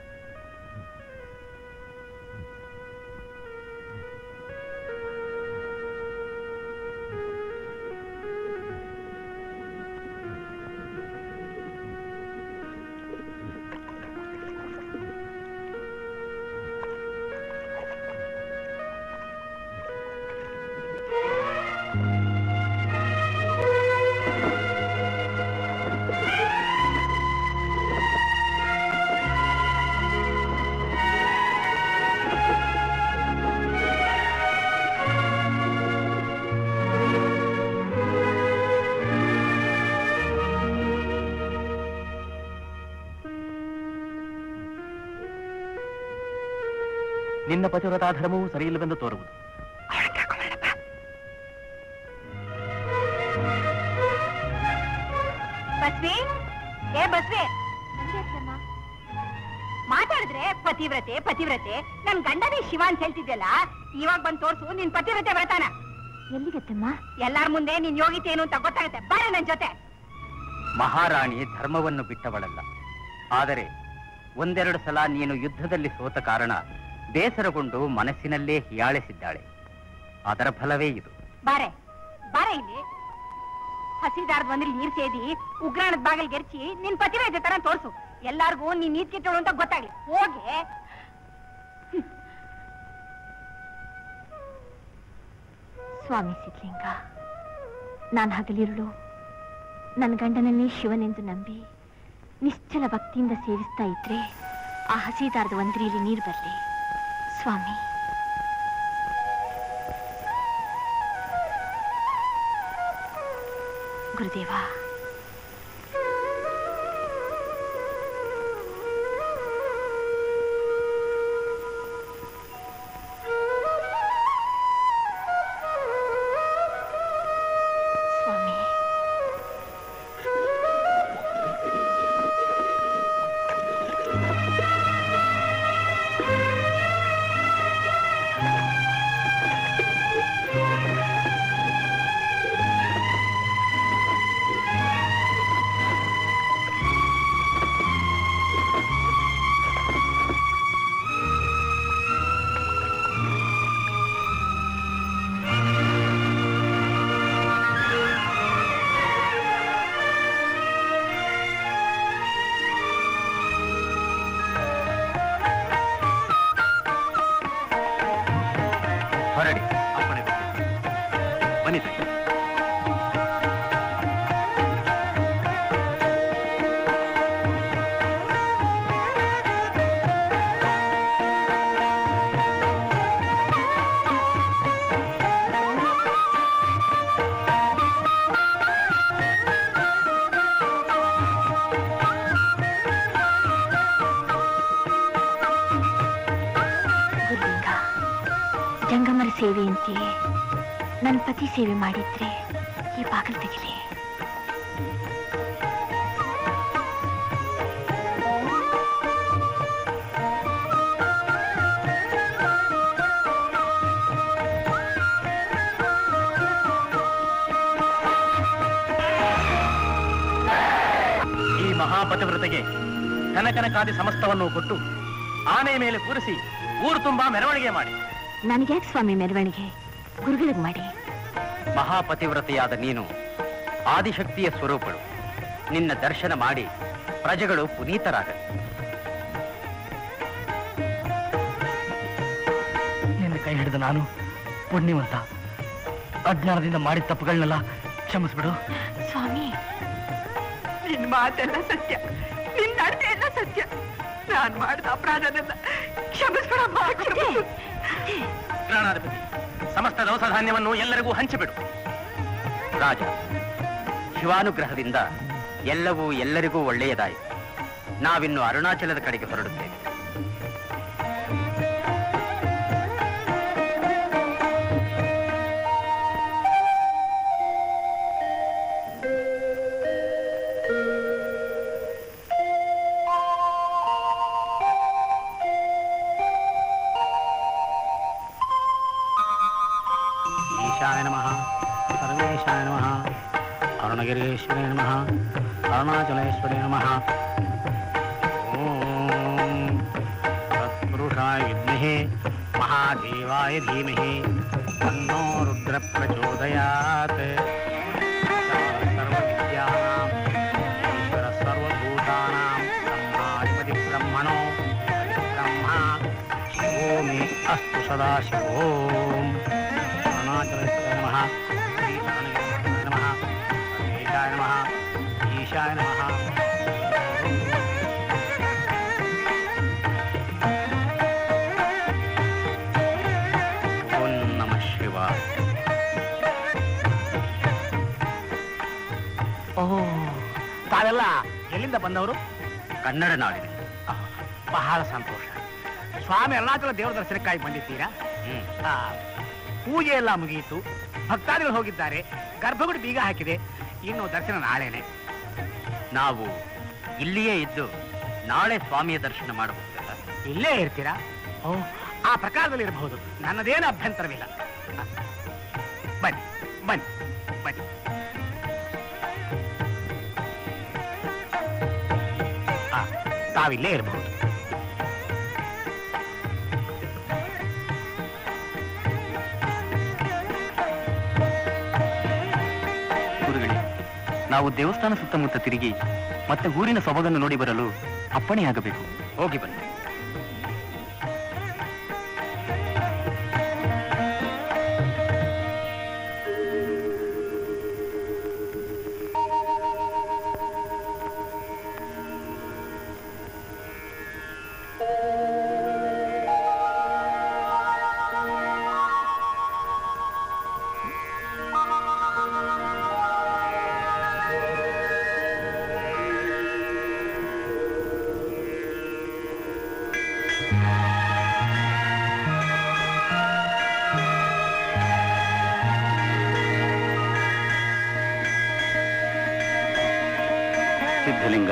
ನಿನ್ನ ಪತಿವ್ರತಾ ಧರ್ಮವೂ ಸರಿಯಿಲ್ಲವೆಂದು ತೋರುವುದು ಬಸ್ವಿ ಏ ಬಸ್ವಿ ಮಾತಾಡಿದ್ರೆ ಪತಿವ್ರತೆ ಪತಿವ್ರತೆ ನನ್ ಗಂಡನೇ ಶಿವ ಅಂತ ಹೇಳ್ತಿದ್ಯಲ್ಲ ಇವಾಗ ಬಂದ್ ತೋರ್ಸು ನಿನ್ ಪತಿವ್ರತೆ ವ್ರತಾನ ಎಲ್ಲಿಗತ್ತಮ್ಮ ಎಲ್ಲಾರ ಮುಂದೆ ನೀನ್ ಯೋಗಿತೆ ಏನು ಅಂತ ಗೊತ್ತಾಗುತ್ತೆ ಬಾರ ನನ್ ಜೊತೆ ಮಹಾರಾಣಿ ಧರ್ಮವನ್ನು ಬಿಟ್ಟವಳಲ್ಲ ಆದರೆ ಒಂದೆರಡು ಸಲ ನೀನು ಯುದ್ಧದಲ್ಲಿ ಸೋತ ಕಾರಣ ಬೇಸರಗೊಂಡು ಮನಸ್ಸಿನಲ್ಲೇ ಹಿಯಾಳಿಸಿದ್ದಾಳೆ ಅದರ ಫಲವೇ ಇದು ಬಾರೆ ಬಾರೆ ಇಲ್ಲಿ ಹಸಿದಾರ್ದ ಒಂದ್ರಲ್ಲಿ ನೀರ್ ಸೇದಿ ಉಗ್ರಾಣದ ಬಾಗಿಲ್ ಗೆರ್ಚಿ ನಿನ್ ಪತಿವ್ರತೆ ತರ ತೋರ್ಸು ಎಲ್ಲಾರ್ಗೂ ನೀನ್ ನೀರ್ ಕೆಟ್ಟಳು ಅಂತ ಗೊತ್ತಾಗ್ಲಿ ಹೋಗಿ ಸ್ವಾಮಿ ಸಿದ್ಲಿಂಗ ನಾನು ಹಗಲಿರುಳು ನನ್ನ ಗಂಡನನ್ನೇ ಶಿವನೆಂದು ನಂಬಿ ನಿಶ್ಚಲ ಭಕ್ತಿಯಿಂದ ಸೇವಿಸ್ತಾ ಇದ್ರೆ ಆ ಹಸಿದಾರದ ಒಂದ್ರಿಯಲ್ಲಿ ನೀರು ಬರಲಿ ಸ್ವಾಮಿ ಗುರುದೇವ ಸ್ವಾಮಿ ಹೊರಡಿ ಅಪ್ಪಣೆ ಬನ್ನಿ ತಾಯಿ. ಗುರುಲಿಂಗ ಜಂಗಮರ ಸೇವೆ ಅಂತೆಯೇ ನನ್ನ ಪತಿ ಸೇವೆ ಮಾಡಿದ್ರೆ ಈ ಬಾಗಿಲು ತೆಗಿಲಿ ಈ ಮಹಾಪತಿವ್ರತೆಗೆ ಕನಕನಕಾದಿ ಸಮಸ್ತವನ್ನು ಕೊಟ್ಟು ಆನೆ ಮೇಲೆ ಕೂರಿಸಿ ಊರು ತುಂಬಾ ಮೆರವಣಿಗೆ ಮಾಡಿ ನನಗ್ಯಾಕೆ ಸ್ವಾಮಿ ಮೆರವಣಿಗೆ ಗುರುಗಳಿಗೆ ಮಾಡಿ ಮಹಾಪತಿವ್ರತೆಯಾದ ನೀನು ಆದಿಶಕ್ತಿಯ ಸ್ವರೂಪಳು ನಿನ್ನ ದರ್ಶನ ಮಾಡಿ ಪ್ರಜೆಗಳು ಪುನೀತರಾಗಲಿ ನಿನ್ನ ಕೈ ಹಿಡಿದ ನಾನು ಪುಣ್ಯವಂತ ಅಜ್ಞಾನದಿಂದ ಮಾಡಿದ ತಪ್ಪುಗಳನ್ನೆಲ್ಲ ಕ್ಷಮಿಸ್ಬಿಡು ಸ್ವಾಮಿ ನಿನ್ ಮಾತೆಲ್ಲ ಸತ್ಯ ನಿನ್ ನಡತೆ ಎಲ್ಲ ಸತ್ಯ ನಾನ್ ಮಾಡಿದ ಅಪರಾಧನೆಲ್ಲ ಕ್ಷಮಿಸ್ಬಿಡಮ್ಮ ಕ್ಷಮಿಸು ಪ್ರಾಣಾಧಿಪತಿ ಸಮಸ್ತ ದವಸ ಧಾನ್ಯವನ್ನು ಎಲ್ಲರಿಗೂ ಹಂಚಿಬಿಡು ರಾಜ ಶಿವಾನುಗ್ರಹದಿಂದ ಎಲ್ಲವೂ ಎಲ್ಲರಿಗೂ ಒಳ್ಳೆಯದಾಯಿತು ನಾವಿನ್ನು ಅರುಣಾಚಲದ ಕಡೆಗೆ ಹೊರಡುತ್ತೇವೆ ಅರುಣಗಿರೀಶ್ವರೇ ನಮಃ ಅರುಣಾಚಲೇಶ್ವರೇ ನಮಃ ಓಂ ತತ್ಪುರುಷಾಯ ವಿದ್ಮಹೇ ಮಹಾದೇವಾಯ ಧೀಮಹಿ ತನ್ನೋ ರುದ್ರ ಪ್ರಚೋದಯಾತ್ ಸರ್ವವಿದ್ಯಾನಾಂ ಈಶ್ವರ ಸರ್ವಭೂತಾನಾಂ ಬ್ರಹ್ಮಾಧಿಪತಿ ಬ್ರಹ್ಮಣೋ ಬ್ರಹ್ಮ ಶಿವೋ ಮೇ ಅಸ್ತು ಸದಾ ಶಿವೋಂ ಅರುಣಾಚಲೇಶ್ವರ ನಮಃ ಶ್ರೀ ಶರಣಗಿರಿ ನಮಃ ಸರ್ವೇಶಾಯ ನಮಃ ಈಶಾಯ ನಮಃ ಓಂ ನಮಃ ಶಿವಾಯ ಓಹೋ ತಾವೆಲ್ಲ ಎಲ್ಲಿಂದ ಬಂದವರು ಕನ್ನಡ ನಾಡಿನ ಬಹಳ ಸಂತೋಷ ಸ್ವಾಮಿ ಅರುಣಾಚಲ ದೇವರ ದರ್ಶನಕ್ಕಾಗಿ ಬಂದಿದ್ದೀರಾ ಆ, ಪೂಜೆ ಎಲ್ಲ ಮುಗಿಯಿತು ಭಕ್ತಾದಿಗಳು ಹೋಗಿದ್ದಾರೆ ಗರ್ಭಗುಡಿ ಬೀಗ ಹಾಕಿದೆ ಇನ್ನು ದರ್ಶನ ನಾಳೆನೆ ನಾವು ಇಲ್ಲಿಯೇ ಇದ್ದು ನಾಳೆ ಸ್ವಾಮಿಯ ದರ್ಶನ ಮಾಡಬಹುದಲ್ಲ ಇಲ್ಲೇ ಇರ್ತೀರಾ ಓ ಆ ಪ್ರಕಾರದಲ್ಲಿ ಇರಬಹುದು ನನ್ನದೇನು ಅಭ್ಯಂತರವಿಲ್ಲ ಆ, ಬನ್ನಿ ಬನ್ನಿ ಬನ್ನಿ ಆ, ತಾವಿಲ್ಲೇ ಇರಬಹುದು ಗುರುಗಳೇ ನಾವು ದೇವಸ್ಥಾನ ಸುತ್ತಮುತ್ತ ತಿರುಗಿ ಮತ್ತೆ ಊರಿನ ಸೊಬಗನ್ನು ನೋಡಿ ಬರಲು ಅಪ್ಪಣೆಯಾಗಬೇಕು ಹೋಗಿ ಬನ್ನಿ ಸಿದ್ಧಲಿಂಗ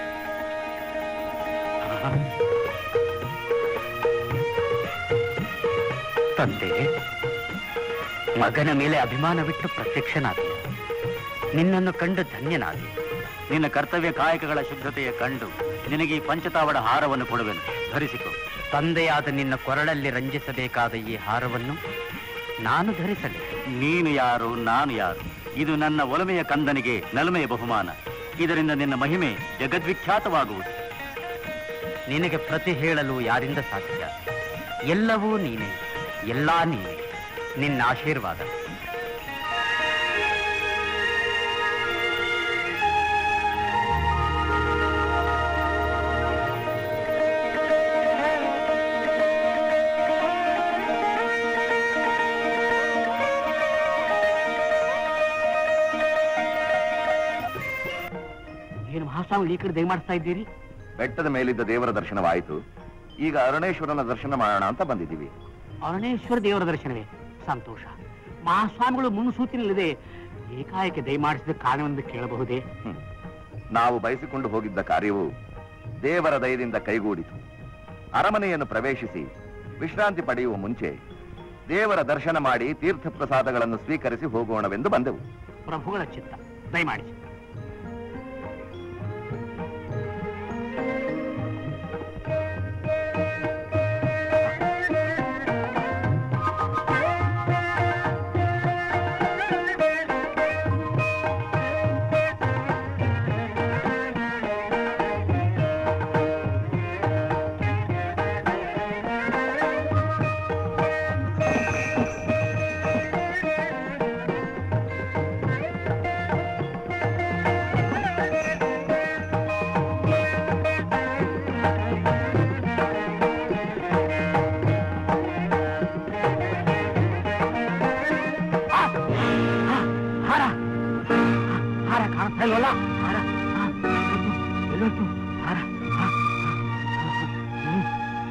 ತಂದೆ ಮಗನ ಮೇಲೆ ಅಭಿಮಾನವಿಟ್ಟು ಪ್ರತ್ಯಕ್ಷನಾದೆ ನಿನ್ನನ್ನು ಕಂಡು ಧನ್ಯನಾದೆ ನಿನ್ನ ಕರ್ತವ್ಯ ಕಾಯಕಗಳ ಶುದ್ಧತೆಯ ಕಂಡು ನಿನಗೆ ಈ ಪಂಚತಾವಡ ಹಾರವನ್ನು ಕೊಡುವೆನು ಧರಿಸಿಕೊ ತಂದೆಯಾದ ನಿನ್ನ ಕೊರಳಲ್ಲಿ ರಂಜಿಸಬೇಕಾದ ಈ ಹಾರವನ್ನು ನಾನು ಧರಿಸಲಿ ನೀನು ಯಾರು ನಾನು ಯಾರು ಇದು ನನ್ನ ಒಲಮೆಯ ಕಂದನಿಗೆ ನಲಮೆಯ ಬಹುಮಾನ ಇದರಿಂದ ನಿನ್ನ ಮಹಿಮೆ ಜಗದ್ವಿಖ್ಯಾತವಾಗುವುದು ನಿನಗೆ ಪ್ರತಿ ಹೇಳಲು ಯಾರಿಂದ ಸಾಧ್ಯ ಎಲ್ಲವೂ ನೀನೇ ಎಲ್ಲಾ ನೀನೇ ನಿನ್ನ ಆಶೀರ್ವಾದ ಏನು ಮಹಾಸ್ವಾಮಿ ಈ ಕಡೆ ದಯಮಾಡಿಸ್ತಾ ಇದ್ದೀರಿ ಬೆಟ್ಟದ ಮೇಲಿದ್ದ ದೇವರ ದರ್ಶನವಾಯಿತು ಈಗ ಅರುಣೇಶ್ವರನ ದರ್ಶನ ಮಾಡೋಣ ಅಂತ ಬಂದಿದ್ದೀವಿ ಅರುಣೇಶ್ವರ ದೇವರ ದರ್ಶನವೇ ಸಂತೋಷ ಮಹಾಸ್ವಾಮಿಗಳು ಮುನ್ಸೂಚನೆಯಿಲ್ಲದೆ ಏಕಾಏಕಿ ದಯಮಾಡಿಸಿದ ಕಾರಣವೆಂದು ಕೇಳಬಹುದೇ ನಾವು ಬಯಸಿಕೊಂಡು ಹೋಗಿದ್ದ ಕಾರ್ಯವು ದೇವರ ದಯದಿಂದ ಕೈಗೂಡಿತು ಅರಮನೆಯನ್ನು ಪ್ರವೇಶಿಸಿ ವಿಶ್ರಾಂತಿ ಪಡೆಯುವ ಮುಂಚೆ ದೇವರ ದರ್ಶನ ಮಾಡಿ ತೀರ್ಥ ಪ್ರಸಾದಗಳನ್ನು ಸ್ವೀಕರಿಸಿ ಹೋಗೋಣವೆಂದು ಬಂದೆವು ಪ್ರಭುಗಳ ಚಿತ್ತ ದಯಮಾಡಿಸಿ ಹಾರ ಹಾರ ಕಾಣಿಸ್ತಾ ಇಲ್ವಲ್ಲ ಹಾರ ಆ, ಎಲ್ಲೋಯ್ತು? ಹಾರ ಆ, ಹ್ಮ್.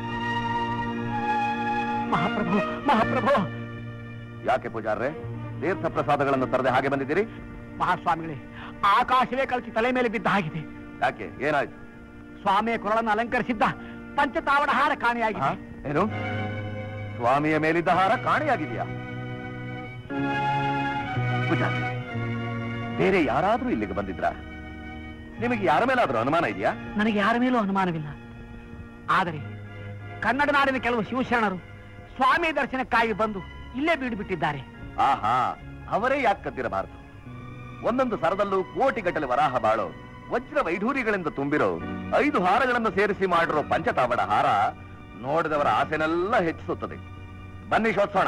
ಮಹಾಪ್ರಭು ಮಹಾಪ್ರಭು ಯಾಕೆ ಪೂಜಾರ್ರೆ ತೀರ್ಥ ಪ್ರಸಾದಗಳನ್ನು ತರದೆ ಹಾಗೆ ಬಂದಿದ್ದೀರಿ ಮಹಾಸ್ವಾಮಿಗಳೇ ಆಕಾಶವೇ ಕಳಚಿ ತಲೆ ಮೇಲೆ ಬಿದ್ದ ಹಾಗಿದೆ ಯಾಕೆ ಏನಾಯ್ತು ಸ್ವಾಮಿಯ ಕೊರಳನ್ನು ಅಲಂಕರಿಸಿದ್ದ ಪಂಚತಾವಡ ಹಾರ ಕಾಣೆಯಾಗಿದೆ ಏನು ಸ್ವಾಮಿಯ ಮೇಲಿದ್ದ ಹಾರ ಕಾಣೆಯಾಗಿದೆಯಾ ಪೂಜಾರ್ರೆ ಬೇರೆ ಯಾರಾದ್ರೂ ಇಲ್ಲಿಗೆ ಬಂದಿದ್ರ ನಿಮಗೆ ಯಾರ ಮೇಲಾದ್ರೂ ಅನುಮಾನ ಇದೆಯಾ ನನಗೆ ಯಾರ ಮೇಲೂ ಅನುಮಾನವಿಲ್ಲ ಆದರೆ ಕನ್ನಡ ನಾಡಿನ ಕೆಲವು ಶಿವಶರಣರು ಸ್ವಾಮಿ ದರ್ಶನಕ್ಕಾಗಿ ಬಂದು ಇಲ್ಲೇ ಬೀಡು ಬಿಟ್ಟಿದ್ದಾರೆ ಆಹಾ ಅವರೇ ಯಾಕೆ ಕದ್ದಿರಬಾರದು ಒಂದೊಂದು ಸರದಲ್ಲೂ ಕೋಟಿಗಟ್ಟಲೆ ವರಾಹ ಬಾಳೋ ವಜ್ರ ವೈಢೂರಿಗಳಿಂದ ತುಂಬಿರೋ ಐದು ಹಾರಗಳನ್ನು ಸೇರಿಸಿ ಮಾಡಿರೋ ಪಂಚತಾವಡ ಹಾರ ನೋಡಿದವರ ಆಸೆನೆಲ್ಲ ಹೆಚ್ಚಿಸುತ್ತದೆ ಬನ್ನಿ ಶೋತ್ಸೋಣ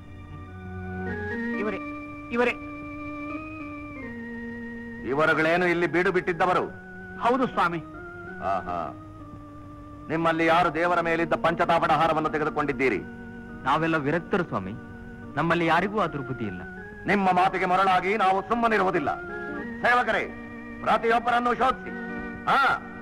ಇವರೇ ಇವರೇ ಇವರುಗಳೇನು ಇಲ್ಲಿ ಬೀಡು ಬಿಟ್ಟಿದ್ದವರು ಹೌದು ಸ್ವಾಮಿ ಆಹಾ ನಿಮ್ಮಲ್ಲಿ ಯಾರು ದೇವರ ಮೇಲಿದ್ದ ಪಂಚತಾಪಡ ಹಾರವನ್ನು ತೆಗೆದುಕೊಂಡಿದ್ದೀರಿ ನಾವೆಲ್ಲ ವಿರಕ್ತರು ಸ್ವಾಮಿ ನಮ್ಮಲ್ಲಿ ಯಾರಿಗೂ ಆ ದುರ್ಬುದ್ಧಿ ಇಲ್ಲ ನಿಮ್ಮ ಮಾತಿಗೆ ಮರಳಾಗಿ ನಾವು ಸುಮ್ಮನಿರುವುದಿಲ್ಲ ಸೇವಕರೇ ಪ್ರತಿಯೊಬ್ಬರನ್ನು ಶೋಧಿಸಿ ಹಾ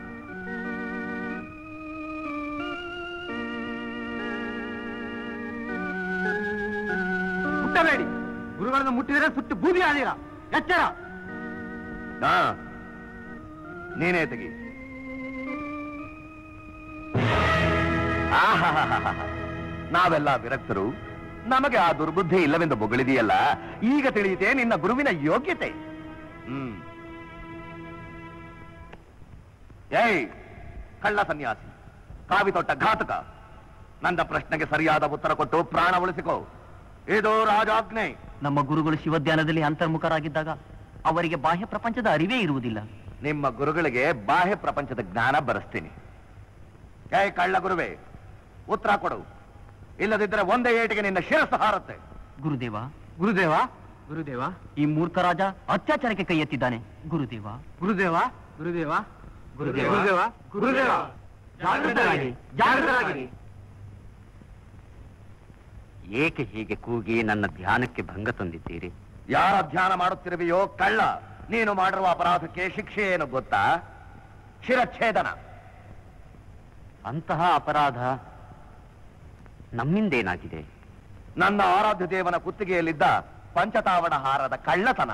ಮುಟ್ಟಬೇಡಿ ಗುರುಗಳನ್ನು ಮುಟ್ಟಿದರೆ ಸುಟ್ಟು ಬೂದಿ ಆದಿರ ಎಚ್ಚರ ಹಾ ನೀನೇ ತೆಗಿ ಆಹಾಹಾಹಾಹಾ. ನಾವೆಲ್ಲ ವಿರಕ್ತರು ನಮಗೆ ಆ ದುರ್ಬುದ್ಧಿ ಇಲ್ಲವೆಂದು ಬೊಗಳಿದೆಯಲ್ಲ ಈಗ ತಿಳಿಯುತ್ತೆ ನಿನ್ನ ಗುರುವಿನ ಯೋಗ್ಯತೆ ಹ್ಮ್ ಏಯ್ ಕಳ್ಳ ಸನ್ಯಾಸಿ ಕಾವಿ ತೊಟ್ಟ ಘಾತಕ ನನ್ನ ಪ್ರಶ್ನೆಗೆ ಸರಿಯಾದ ಉತ್ತರ ಕೊಟ್ಟು ಪ್ರಾಣ ಉಳಿಸಿಕೋ ಇದು ರಾಜಾಜ್ಞೆ ನಮ್ಮ ಗುರುಗಳು ಶಿವಧ್ಯಾನದಲ್ಲಿ ಅಂತರ್ಮುಖರಾಗಿದ್ದಾಗ ಅವರಿಗೆ ಬಾಹ್ಯ ಪ್ರಪಂಚದ ಅರಿವೇ ಇರುವುದಿಲ್ಲ ನಿಮ್ಮ ಗುರುಗಳಿಗೆ ಬಾಹ್ಯ ಪ್ರಪಂಚದ ಜ್ಞಾನ ಬರೆಸ್ತೀನಿ ಏ ಕಳ್ಳ ಗುರುವೇ ಉತ್ತರ ಕೊಡು ಇಲ್ಲದಿದ್ದರೆ ಒಂದೇ ಏಟಿಗೆ ನಿನ್ನ ಶಿರಸ್ಸು ಹಾರುತ್ತೆ ಗುರುದೇವ ಗುರುದೇವ ಗುರುದೇವ ಈ ಮೂರ್ಖ ರಾಜ ಅತ್ಯಾಚಾರಕ್ಕೆ ಕೈ ಎತ್ತಿದ್ದಾನೆ ಗುರುದೇವ ಗುರುದೇವ ಗುರುದೇವ ಗುರುದೇವ. ಗುರುದೇವ ಗುರುದೇವ ಜಾಗೃತರಾಗಿ ಜಾಗೃತರಾಗಿರಿ ಏಕೆ ಹೀಗೆ ಕೂಗಿ ನನ್ನ ಧ್ಯಾನಕ್ಕೆ ಭಂಗ ತಂದಿದ್ದೀರಿ ಯಾರ ಧ್ಯಾನ ಮಾಡುತ್ತಿರುವೆಯೋ ಕಳ್ಳ ನೀನು ಮಾಡಿರುವ ಅಪರಾಧಕ್ಕೆ ಶಿಕ್ಷೆ ಏನು ಗೊತ್ತಾ ಶಿರಚ್ಛೇದನ ಅಂತಹ ಅಪರಾಧ ನಮ್ಮಿಂದೇನಾಗಿದೆ ನನ್ನ ಆರಾಧ್ಯ ದೇವನ ಕುತ್ತಿಗೆಯಲ್ಲಿದ್ದ ಪಂಚತಾವಣ ಹಾರದ ಕಳ್ಳತನ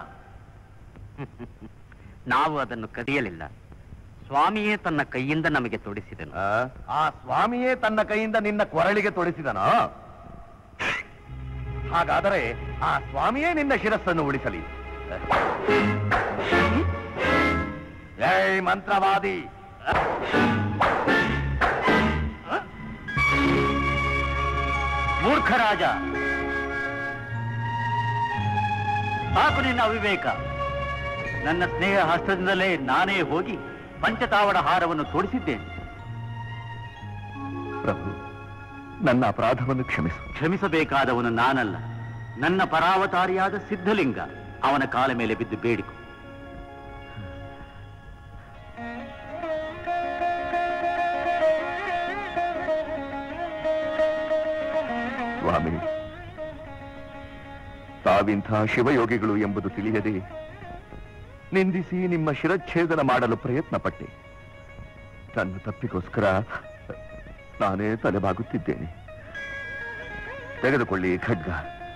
ನಾವು ಅದನ್ನು ಕದಿಯಲಿಲ್ಲ ಸ್ವಾಮಿಯೇ ತನ್ನ ಕೈಯಿಂದ ನಮಗೆ ತೊಡಿಸಿದನು ಆ, ಆ ಸ್ವಾಮಿಯೇ ತನ್ನ ಕೈಯಿಂದ ನಿನ್ನ ಕೊರಳಿಗೆ ತೊಡಿಸಿದನೋ ಹಾಗಾದರೆ ಆ ಸ್ವಾಮಿಯೇ ನಿನ್ನ ಶಿರಸ್ಸನ್ನು ಉಳಿಸಲಿ ಏಯ್ ಮಂತ್ರವಾದಿ ಮೂರ್ಖ ರಾಜ ಸಾಕು ನಿನ್ನ ಅವಿವೇಕ ನನ್ನ ಸ್ನೇಹ ಹಸ್ತದಿಂದಲೇ ನಾನೇ ಹೋಗಿ ಪಂಚತಾವಡ ಹಾರವನ್ನು ತೋಡಿಸಿದ್ದೇನೆ ಪ್ರಭು ನನ್ನ ಅಪರಾಧವನ್ನು ಕ್ಷಮಿಸು ಕ್ಷಮಿಸಬೇಕಾದವನು ನಾನಲ್ಲ ನನ್ನ ಪರಾವತಾರಿಯಾದ ಸಿದ್ಧಲಿಂಗ ಅವನ ಕಾಲ ಮೇಲೆ ಬಿದ್ದು ಬೇಡಿಕು ಸ್ವಾಮಿ ತಾವಿಂಥ ಶಿವಯೋಗಿಗಳು ಎಂಬುದು ತಿಳಿಯದೆ ನಿಂದಿಸಿ ನಿಮ್ಮ ಶಿರಚ್ಛೇದನ ಮಾಡಲು ಪ್ರಯತ್ನ ಪಟ್ಟೆ ತನ್ನ ತಪ್ಪಿಗೋಸ್ಕರ ನಾನೇ ತಲೆಬಾಗುತ್ತಿದ್ದೇನೆ ತೆಗೆದುಕೊಳ್ಳಿ ಈ ಖಡ್ಗ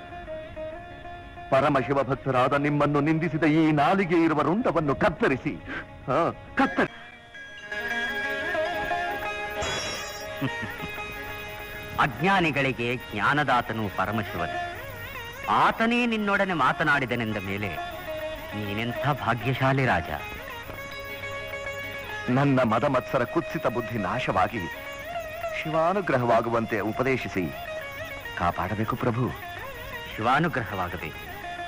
ಪರಮ ಶಿವಭಕ್ತರಾದ ನಿಮ್ಮನ್ನು ನಿಂದಿಸಿದ ಈ ನಾಲಿಗೆ ಇರುವ ರುಂಡವನ್ನು ಕತ್ತರಿಸಿ ಹಾ, ಕತ್ತರಿ ಅಜ್ಞಾನಿಗಳಿಗೆ ಜ್ಞಾನದಾತನು ಪರಮಶಿವನು ಆತನೇ ನಿನ್ನೊಡನೆ ಮಾತನಾಡಿದನೆಂದ ಮೇಲೆ ನೀನೆಂಥ ಭಾಗ್ಯಶಾಲಿ ರಾಜ ನನ್ನ ಮದ ಮತ್ಸರ ಕುತ್ಸಿತ ಬುದ್ಧಿ ನಾಶವಾಗಿ ಶಿವಾನುಗ್ರಹವಾಗುವಂತೆ ಉಪದೇಶಿಸಿ ಕಾಪಾಡಬೇಕು ಪ್ರಭು ಶಿವಾನುಗ್ರಹವಾಗಬೇಕು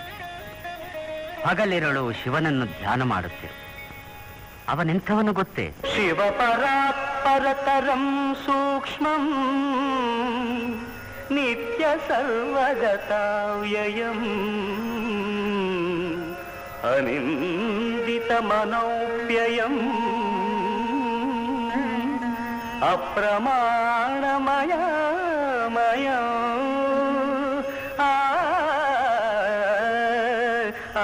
ಹಗಲಿರಳು ಶಿವನನ್ನು ಧ್ಯಾನ ಮಾಡುತ್ತಿರು ಅವನೆಂಥವನು ಗೊತ್ತೇ ಶಿವಪರಾತ್ಪರತರಂ ಸೂಕ್ಷ್ಮಂ ನಿತ್ಯ ಸರ್ವಗತಾವ್ಯಯಂ ಅನಿಂದಿತ ಮನೋಪ್ಯಯಂ ಅಪ್ರಮಾಣಮಯ ಮಯ ಆ ಆ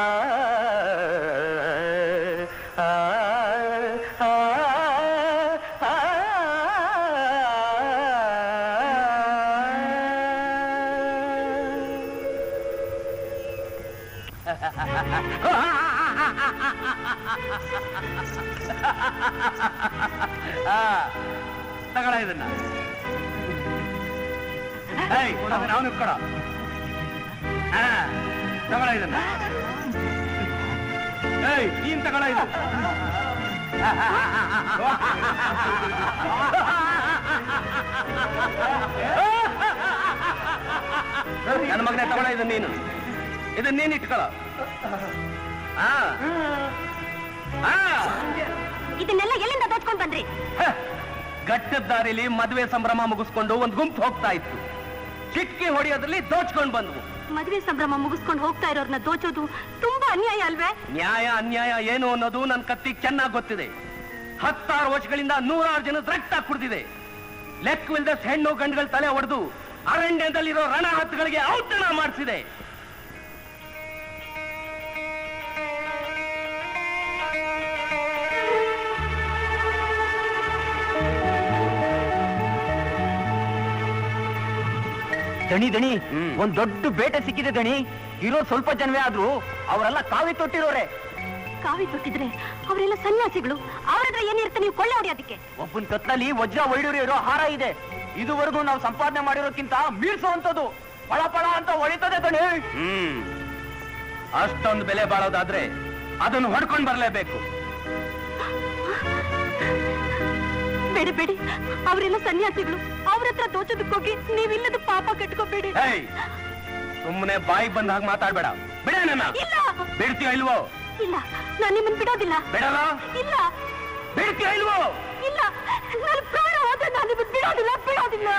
ಆ ಆ ತಗೊಳ ಇದನ್ನ ಏಯ್ ಅವನು ಕೊಡ ತಗೊಳ ಇದನ್ನ ನೀನ್ ತಗೊಳ ಇದು ನನ್ನ ಮಗನೇ ತಗೊಳ ಇದು ನೀನು ಇದು ನೀನ್ ಇಟ್ಕೊಳ ಆ ಆ ಇದನ್ನೆಲ್ಲ ಎಲ್ಲಿಂದ ದೋಚ್ಕೊಂಡ್ ಬಂದ್ರಿ ಘಟ್ಟದ ದಾರಿಲಿ ಮದುವೆ ಸಂಭ್ರಮ ಮುಗಿಸ್ಕೊಂಡು ಒಂದ್ ಗುಂಪು ಹೋಗ್ತಾ ಇತ್ತು ಚಿಟ್ಕಿ ಹೊಡೆಯೋದ್ರಲ್ಲಿ ದೋಚ್ಕೊಂಡ್ ಬಂದ್ವು ಮದುವೆ ಸಂಭ್ರಮ ಮುಗಿಸ್ಕೊಂಡು ಹೋಗ್ತಾ ಇರೋರ್ನ ದೋಚೋದು ತುಂಬಾ ಅನ್ಯಾಯ ಅಲ್ವೇ ನ್ಯಾಯ ಅನ್ಯಾಯ ಏನು ಅನ್ನೋದು ನನ್ ಕತ್ತಿಗೆ ಚೆನ್ನಾಗಿ ಗೊತ್ತಿದೆ ಹತ್ತಾರು ವರ್ಷಗಳಿಂದ ನೂರಾರು ಜನದ ರಕ್ತ ಕುಡಿದಿದೆ ಲೆಕ್ಕವಿಲ್ದ ಹೆಣ್ಣು ಗಂಡುಗಳ ತಲೆ ಹೊಡೆದು ಅರಣ್ಯದಲ್ಲಿರೋ ರಣ ಹತ್ತುಗಳಿಗೆ ಔತಣ ಮಾಡಿಸಿದೆ ದಣಿ ದಣಿ ಒಂದ್ ದೊಡ್ಡ ಬೇಟೆ ಸಿಕ್ಕಿದೆ ದಣಿ ಇರೋ ಸ್ವಲ್ಪ ಜನವೇ ಆದ್ರೂ ಅವರೆಲ್ಲ ಕಾವಿ ತೊಟ್ಟಿರೋರೆ ಕಾವಿ ತೊಟ್ಟಿದ್ರೆ ಅವರೆಲ್ಲ ಸನ್ಯಾಸಿಗಳು ಅವ್ರ ಹತ್ರ ಏನಿರುತ್ತೆ ನೀವು ಕೊಳ್ಳೆ ಹೊಡೆಯೋದಕ್ಕೆ ಒಬ್ಬನ ಕತ್ನಲ್ಲಿ ವಜ್ರ ಒಯ್ಡೂರಿ ಇರೋ ಹಾರ ಇದೆ ಇದುವರೆಗೂ ನಾವು ಸಂಪಾದನೆ ಮಾಡಿರೋಕ್ಕಿಂತ ಮೀರ್ಸುವಂತದ್ದು ಪಳ ಪಳ ಅಂತ ಹೊಳಿತದೆ ದಣಿ ಹ್ಮ್ ಅಷ್ಟೊಂದು ಬೆಲೆ ಬಾಳೋದಾದ್ರೆ ಅದನ್ನು ಹೊಡ್ಕೊಂಡ್ ಬರ್ಲೇಬೇಕು ಬೇಡಿ ಬೇಡಿ ಅವರೆಲ್ಲ ಸನ್ಯಾಸಿಗಳು ಅವ್ರ ಹತ್ರ ದೋಚೋದಕ್ಕೋಗಿ ನೀವಿಲ್ಲದ ಪಾಪ ಕಟ್ಕೋಬೇಡಿ ಏಯ್ ಸುಮ್ಮನೆ ಬಾಯಿ ಬಂದ ಹಾಗೆ ಮಾತಾಡ್ಬೇಡ ಬಿಡ ನನ್ನ ಇಲ್ಲ ಬಿಡ್ತೀಯ ಇಲ್ವೋ ಇಲ್ಲ ನಾನು ನಿಮ್ಮನ್ನ ಬಿಡೋದಿಲ್ಲ ಬಿಡಲ್ಲ ಇಲ್ಲ ಬಿಡ್ತೀಯ ಇಲ್ವೋ ಇಲ್ಲ ನನ್ನ ಪ್ರಾಣ ಹೋದ್ರೆ ನಾನು ನಿಮ್ಮನ್ನ ಬಿಡೋದಿಲ್ಲ ಬಿಡೋದಿಲ್ಲ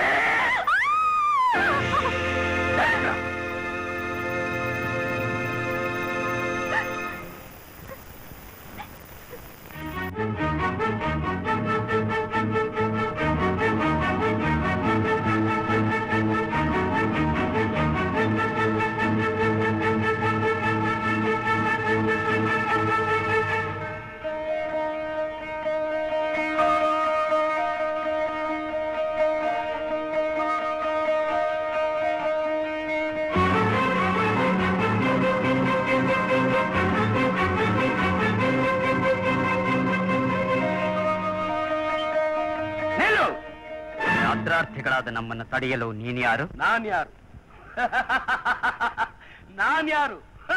ನಿಲ್ಲು ಯಾತ್ರಾರ್ಥಿಗಳಾದ ನಮ್ಮನ್ನ ತಡೆಯಲು ನೀನ್ ಯಾರು ನಾನ್ ಯಾರು ನಾನ್ ಯಾರು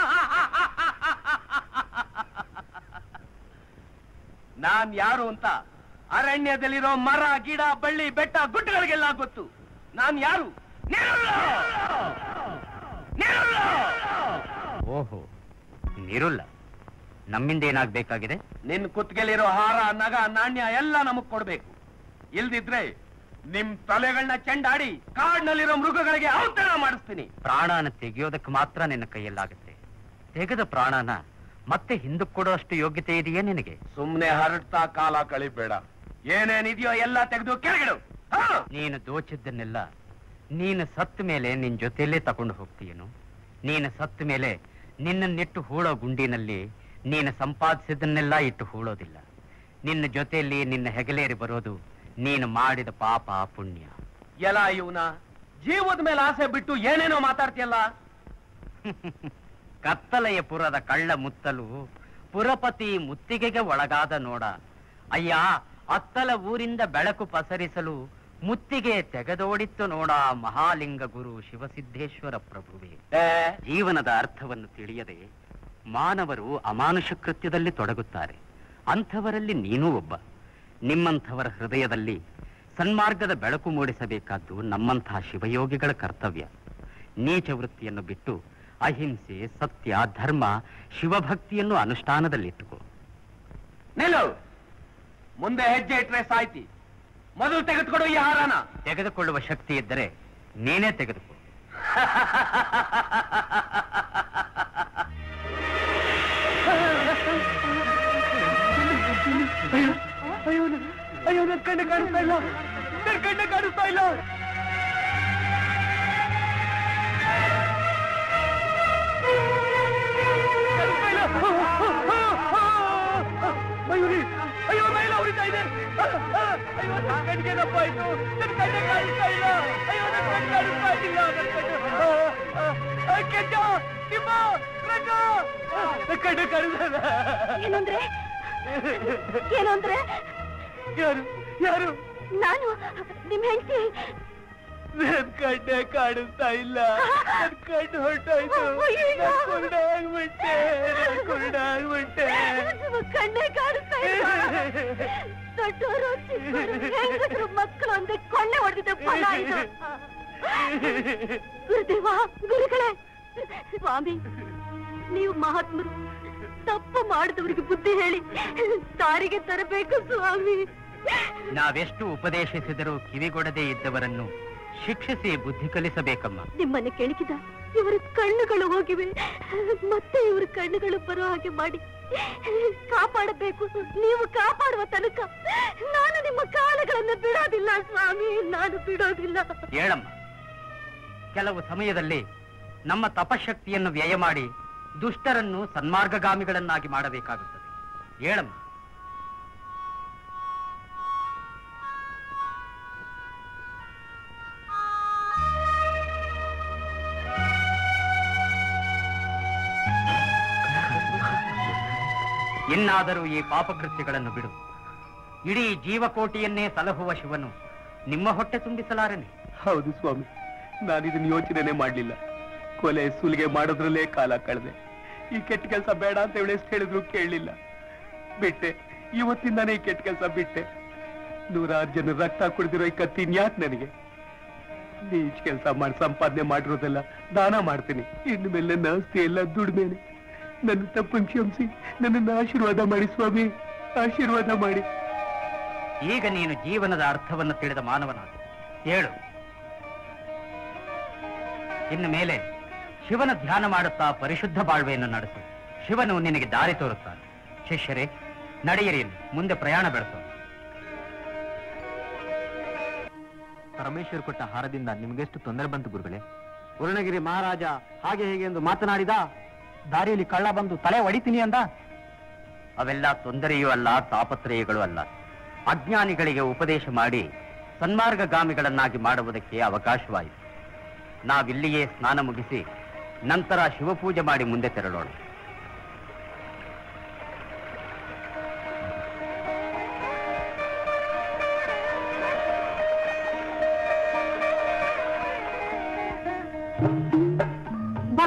ನಾನ್ ಯಾರು ಅಂತ ಅರಣ್ಯದಲ್ಲಿರೋ ಮರ ಗಿಡ ಬಳ್ಳಿ ಬೆಟ್ಟ ಗುಡ್ಡಗಳಿಗೆಲ್ಲ ಗೊತ್ತು ನಾನ್ ಯಾರು ನಿರುಳ್ಳ! ನಿರುಳ್ಳ! ಓಹೋ ನೀರುಲ್ಲ ನಮ್ಮಿಂದ ಏನಾಗ್ಬೇಕಾಗಿದೆ ನಿನ್ ಕುತ್ತಿಗೆಲಿರೋ ಹಾರ ನಗ ನಾಣ್ಯ ಎಲ್ಲ ನಮಗ್ ಕೊಡ್ಬೇಕು ಇಲ್ದಿದ್ರೆ ನಿಮ್ ತಲೆಗಳನ್ನ ಚೆಂಡಾಡಿ ಕಾಡ್ನಲ್ಲಿರೋ ಮೃಗಗಳಿಗೆ ಔತಣ ಮಾಡಿಸ್ತೀನಿ ಪ್ರಾಣನ ತೆಗೆಯೋದಕ್ಕೆ ಮಾತ್ರ ನಿನ್ನ ಕೈಯಲ್ಲಾಗುತ್ತೆ ತೆಗೆದ ಪ್ರಾಣನ ಮತ್ತೆ ಹಿಂದಕ್ಕೆ ಕೊಡೋ ಅಷ್ಟು ಯೋಗ್ಯತೆ ಇದೆಯೇ ನಿನಗೆ ಸುಮ್ನೆ ಹರಡ್ತಾ ಕಾಲ ಕಳಿಬೇಡ ಏನೇನಿದೆಯೋ ಎಲ್ಲ ತೆಗೆದು ಕೆಳಗಿಡು ಹಾ? ನೀನು ದೋಚಿದ್ದನ್ನೆಲ್ಲ ನೀನು ಸತ್ತ ಮೇಲೆ ನಿನ್ ಜೊತೆಯಲ್ಲೇ ತಗೊಂಡು ಹೋಗ್ತೀಯನು ನೀನು ಸತ್ತ ಮೇಲೆ ನಿನ್ನನ್ನಿಟ್ಟು ಹೂಳೋ ಗುಂಡಿನಲ್ಲಿ ನೀನು ಸಂಪಾದಿಸಿದ್ದನ್ನೆಲ್ಲ ಇಟ್ಟು ಹೂಳೋದಿಲ್ಲ ನಿನ್ನ ಜೊತೆಯಲ್ಲಿ ನಿನ್ನ ಹೆಗಲೇರಿ ಬರೋದು ನೀನು ಮಾಡಿದ ಪಾಪ ಪುಣ್ಯ ಎಲ ಇವನ ಜೀವದ ಮೇಲೆ ಆಸೆ ಬಿಟ್ಟು ಏನೇನೋ ಮಾತಾಡ್ತಿಯಲ್ಲ ಕತ್ತಲೆಯ ಪುರದ ಕಳ್ಳ ಮುತ್ತಲು ಪುರಪತಿ ಮುತ್ತಿಗೆಗೆ ಒಳಗಾದ ನೋಡ ಅಯ್ಯ ಅತ್ತಲ ಊರಿಂದ ಬೆಳಕು ಪಸರಿಸಲು ಮುತ್ತಿಗೆ ತೆಗೆದೋಡಿತ್ತು ನೋಡ ಮಹಾಲಿಂಗ ಗುರು ಶಿವಸಿದ್ದೇಶ್ವರ ಪ್ರಭುವೇ ಜೀವನದ ಅರ್ಥವನ್ನು ತಿಳಿಯದೆ ಮಾನವರು ಅಮಾನುಷ ಕೃತ್ಯದಲ್ಲಿ ತೊಡಗುತ್ತಾರೆ ಅಂಥವರಲ್ಲಿ ನೀನೂ ಒಬ್ಬ ನಿಮ್ಮಂಥವರ ಹೃದಯದಲ್ಲಿ ಸನ್ಮಾರ್ಗದ ಬೆಳಕು ಮೂಡಿಸಬೇಕಾದ್ದು ನಮ್ಮಂತಹ ಶಿವಯೋಗಿಗಳ ಕರ್ತವ್ಯ ನೀಚ ವೃತ್ತಿಯನ್ನು ಬಿಟ್ಟು ಅಹಿಂಸೆ ಸತ್ಯ ಧರ್ಮ ಶಿವಭಕ್ತಿಯನ್ನು ಅನುಷ್ಠಾನದಲ್ಲಿಟ್ಟುಕೋ ನಿಲ್ಲು ಮುಂದೆ ಹೆಜ್ಜೆ ಇಟ್ರೆ ಸಾಯ್ತಿ ಮೊದಲು ತೆಗೆದುಕೊಡು ಈ ಹಾರನ ತೆಗೆದುಕೊಳ್ಳುವ ಶಕ್ತಿ ಇದ್ದರೆ ನೀನೇ ತೆಗೆದುಕೋ ಅಯ್ಯೋ ನನ್- ಅಯ್ಯೋ ನನ್ ಕಣ್ಣು ಕಾಣಿಸ್ತಾ ಇಲ್ಲ ನನ್ ಕಣ್ಣು ಕಾಣಿಸ್ತಾ ಇಲ್ಲ ಕಾಣಿಸ್ತಾ ಇಲ್ಲ. ಅಯ್ಯೋ ರೀ, ಅಯ್ಯೋ ಮೈಲ ಉರಿತಾ ಇದೆ ಅಯ್ಯೋ ನನ್ ಕಣ್ಣಿಗೆ ದಪ್ಪ ಆಯ್ತು ನನ್ ಕಣ್ಣು ಕಾಣಿಸ್ತಾ ಇಲ್ಲ ಅಯ್ಯೋ ನನ್ ಕಣ್ಣು ಕಾಣಿಸ್ತಾ ಇಲ್ಲ ನನ್ ಕಣ್ಣು ಆ, ಆ, ಆ, ಕೆಂಚ ತಿಮ್ಮ ರಂಗ ನನ್ ಕಣ್ಣು ಕಾಣಿಸ್ತಾ ಇಲ್ಲ. ಏನಂದ್ರೆ ಏನು ಅಂದ್ರೆ ಯಾರು ಯಾರು ನಾನು ನಿಮ್ ಹೆಂಡತಿ ನನ್ ಕಣ್ಣೆ ಕಾಣಿಸ್ತಾ ಇಲ್ಲ ನನ್ ಕಣ್ಣು ಹೊರಟೋಯ್ತು ನಾನ್ ಕುರುಡ ಆಗ್ಬಿಟ್ಟೆ ನಾನ್ ಕುರುಡ ಆಗ್ಬಿಟ್ಟೆ ಕಣ್ಣೇ ಕಾಣಿಸ್ತಾ ಇಲ್ಲ ದೊಡ್ಡವರು ಚಿಕ್ಕವರು ಹೆಂಗಸರು ಮಕ್ಕಳು ಅಂದ್ರೆ ಕೊಳ್ಳೆ ಹೊಡೆದಿದ್ದ ಫಲ ಇದು ಗುರುದೇವ ಗುರುಗಳೇ ಸ್ವಾಮಿ ನೀವು ಮಹಾತ್ಮರು ತಪ್ಪು ಮಾಡಿದವರಿಗೆ ಬುದ್ಧಿ ಹೇಳಿ ದಾರಿಗೆ ತರಬೇಕು ಸ್ವಾಮಿ ನಾವೆಷ್ಟು ಉಪದೇಶಿಸಿದರೂ ಕಿವಿಗೊಡದೇ ಇದ್ದವರನ್ನು ಶಿಕ್ಷಿಸಿ ಬುದ್ಧಿ ಕಲಿಸಬೇಕಮ್ಮ ನಿಮ್ಮನ್ನು ಕೆಣಕಿದ ಇವರ ಕಣ್ಣುಗಳು ಹೋಗಿವೆ ಮತ್ತೆ ಇವರ ಕಣ್ಣುಗಳು ಬರೋ ಹಾಗೆ ಮಾಡಿ ಕಾಪಾಡಬೇಕು ನೀವು ಕಾಪಾಡುವ ತನಕ ನಾನು ನಿಮ್ಮ ಕಾಲಗಳನ್ನು ಬಿಡೋದಿಲ್ಲ ಸ್ವಾಮಿ ನಾನು ಬಿಡೋದಿಲ್ಲ ಹೇಳಮ್ಮ ಕೆಲವು ಸಮಯದಲ್ಲಿ ನಮ್ಮ ತಪಶಕ್ತಿಯನ್ನು ವ್ಯಯ ಮಾಡಿ ದುಷ್ಟರನ್ನು ಸನ್ಮಾರ್ಗಗಾಮಿಗಳನ್ನಾಗಿ ಮಾಡಬೇಕಾಗುತ್ತದೆ ಹೇಳಮ್ಮ ಇನ್ನಾದರೂ ಈ ಪಾಪಕೃತ್ಯಗಳನ್ನು ಬಿಡು ಇಡೀ ಜೀವಕೋಟಿಯನ್ನೇ ಸಲಹುವ ಶಿವನು ನಿಮ್ಮ ಹೊಟ್ಟೆ ತುಂಬಿಸಲಾರನೆ ಹೌದು ಸ್ವಾಮಿ ನಾನು ಇದನ್ನ ಯೋಚನೆನೆ ಮಾಡ್ಲಿಲ್ಲ ಕೊಲೆ ಸುಲಿಗೆ ಮಾಡೋದ್ರಲ್ಲೇ ಕಾಲ ಕಳೆದೆ ಈ ಕೆಟ್ಟ ಕೆಲಸ ಬೇಡ ಅಂತ ಹೇಳಿ ಎಷ್ಟು ಹೇಳಿದ್ರು ಕೇಳಲಿಲ್ಲ ಬಿಟ್ಟೆ ಇವತ್ತಿಂದಾನೇ ಈ ಕೆಟ್ಟ ಕೆಲಸ ಬಿಟ್ಟೆ ನೂರಾರು ಜನ ರಕ್ತ ಕುಡಿದಿರೋ ಈ ಕತ್ತಿ ಯಾಕೆ ನನಗೆ ನೀಚ್ ಕೆಲಸ ಮಾಡಿ ಸಂಪಾದನೆ ಮಾಡಿರೋದೆಲ್ಲ ದಾನ ಮಾಡ್ತೀನಿ ಇನ್ನು ಮೇಲೆ ನನ್ನ ಆಸ್ತಿ ಎಲ್ಲ ದುಡ್ಮೇನೆ ನನ್ನ ತಪ್ಪನ್ನು ಕ್ಷಮಿಸಿ ನನ್ನನ್ನು ಆಶೀರ್ವಾದ ಮಾಡಿ ಸ್ವಾಮಿ ಆಶೀರ್ವಾದ ಮಾಡಿ ಈಗ ನೀನು ಜೀವನದ ಅರ್ಥವನ್ನು ತಿಳಿದ ಮಾನವನಾದ ಹೇಳು ಇನ್ನು ಮೇಲೆ ಶಿವನ ಧ್ಯಾನ ಮಾಡುತ್ತಾ ಪರಿಶುದ್ಧ ಬಾಳ್ವೆಯನ್ನು ನಡೆಸು ಶಿವನು ನಿನಗೆ ದಾರಿ ತೋರುತ್ತಾನೆ ಶಿಷ್ಯರೇ ನಡೆಯಿರಿ ಇನ್ನು. ಮುಂದೆ ಪ್ರಯಾಣ ಬೆಳೆಸು ಪರಮೇಶ್ವರ್ ಕೊಟ್ಟ ಹಾರದಿಂದ ನಿಮಗೆಷ್ಟು ತೊಂದರೆ ಬಂತು ಗುರುಗಳೇ ಪೂರ್ಣಗಿರಿ ಮಹಾರಾಜ ಹಾಗೆ ಹೇಗೆ ಎಂದು ಮಾತನಾಡಿದ ದಾರಿಯಲ್ಲಿ ಕಳ್ಳ ಬಂದು ತಲೆ ಹೊಡಿತೀನಿ ಅಂದ ಅವೆಲ್ಲ ತೊಂದರೆಯೂ ಅಲ್ಲ ತಾಪತ್ರಯಗಳು ಅಲ್ಲ ಅಜ್ಞಾನಿಗಳಿಗೆ ಉಪದೇಶ ಮಾಡಿ ಸನ್ಮಾರ್ಗಗಾಮಿಗಳನ್ನಾಗಿ ಮಾಡುವುದಕ್ಕೆ ಅವಕಾಶವಾಯಿತು ನಾವಿಲ್ಲಿಯೇ ಸ್ನಾನ ಮುಗಿಸಿ ನಂತರ ಶಿವಪೂಜೆ ಮಾಡಿ ಮುಂದೆ ತೆರಳೋಣ ಬಾ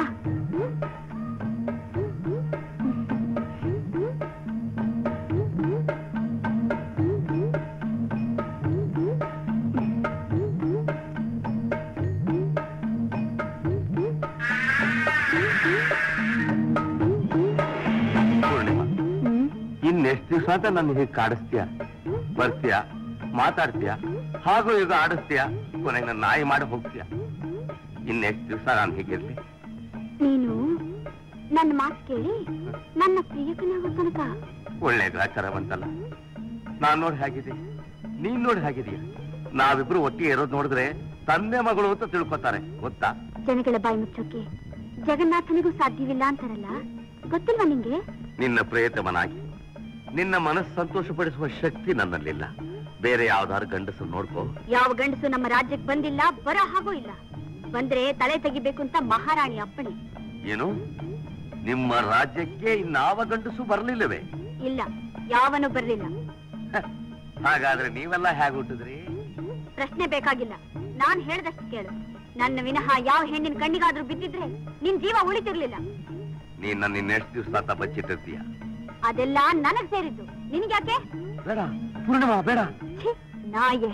ಪೂರ್ಣಿಮಾ ಇನ್ನೆಷ್ಟು ದಿವಸ ಅಂತ ನನ್ನ ಹೀಗೆ ಕಾಡಿಸ್ತೀಯ ಬರ್ತೀಯ ಮಾತಾಡ್ತೀಯ ಹಾಗೂ ಈಗ ಆಡಿಸ್ತೀಯ ಕೊನೆಗೆ ನನ್ನ ನಾಯಿ ಮಾಡಿ ಹೋಗ್ತೀಯ ಇನ್ನೆಷ್ಟು ದಿವಸ ನಾನು ಹೀಗಿರ್ಲಿ ನೀನು ನನ್ನ ಮಾತು ಕೇಳಿ ನನ್ನ ಪ್ರಿಯಕನಾಗೋ ತನಕ ಒಳ್ಳೆ ಗ್ರಾಚಾರ ಬಂತಲ್ಲ ನಾನ್ ನೋಡಿ ಹೇಗಿದೆ ನೀನ್ ನೋಡಿ ಹೇಗಿದೀಯ ನಾವಿಬ್ರು ಒಟ್ಟಿಗೆ ಇರೋದು ನೋಡಿದ್ರೆ ತಂದೆ ಮಗಳು ಅಂತ ತಿಳ್ಕೊತಾರೆ ಗೊತ್ತಾ ಜನಗಳ ಬಾಯಿ ಮುಚ್ಚೋಕೆ ಜಗನ್ನಾಥನಿಗೂ ಸಾಧ್ಯವಿಲ್ಲ ಅಂತಾರಲ್ಲ ಗೊತ್ತಿಲ್ವಾ ನಿಂಗೆ ನಿನ್ನ ಪ್ರೇತಮನಾಗಿ ನಿನ್ನ ಮನಸ್ಸು ಸಂತೋಷಪಡಿಸುವ ಶಕ್ತಿ ನನ್ನಲ್ಲಿಲ್ಲ ಬೇರೆ ಯಾವ್ದಾದ್ರು ಗಂಡಸರು ನೋಡ್ಕೋ ಯಾವ ಗಂಡಸು ನಮ್ಮ ರಾಜ್ಯಕ್ಕೆ ಬಂದಿಲ್ಲ ಬರೋ ಹಾಗೂ ಇಲ್ಲ ಬಂದ್ರೆ ತಲೆ ತೆಗಿಬೇಕು ಅಂತ ಮಹಾರಾಣಿ ಅಪ್ಪಣೆ ಏನು ನಿಮ್ಮ ರಾಜ್ಯಕ್ಕೆ ಇನ್ನಾವ ಗಂಡಸು ಬರಲಿಲ್ಲವೇ ಇಲ್ಲ ಯಾವನು ಬರ್ಲಿಲ್ಲ ಹಾಗಾದ್ರೆ ನೀವೆಲ್ಲ ಹೇಗೆ ಹುಟ್ಟಿದ್ರಿ ಪ್ರಶ್ನೆ ಬೇಕಾಗಿಲ್ಲ ನಾನ್ ಹೇಳ್ದಷ್ಟು ಕೇಳು ನನ್ನ ವಿನಃ ಯಾವ ಹೆಣ್ಣಿನ ಕಣ್ಣಿಗಾದ್ರೂ ಬಿದ್ದಿದ್ರೆ ನಿನ್ ಜೀವ ಉಳಿತಿರ್ಲಿಲ್ಲ ನೀನ್ ನನ್ನ ಇನ್ನೆಷ್ಟು ದಿವಸ ತ ಬಚ್ಚಿಟ್ಟಿರ್ತೀಯ ಅದೆಲ್ಲ ನನಗ್ ಸೇರಿದ್ದು ನಿನ್ಗ್ಯಾಕೆ ಬೇಡ ಪೂರ್ಣಿಮಾ ಬೇಡ ಛೀ, ನಾಯೆ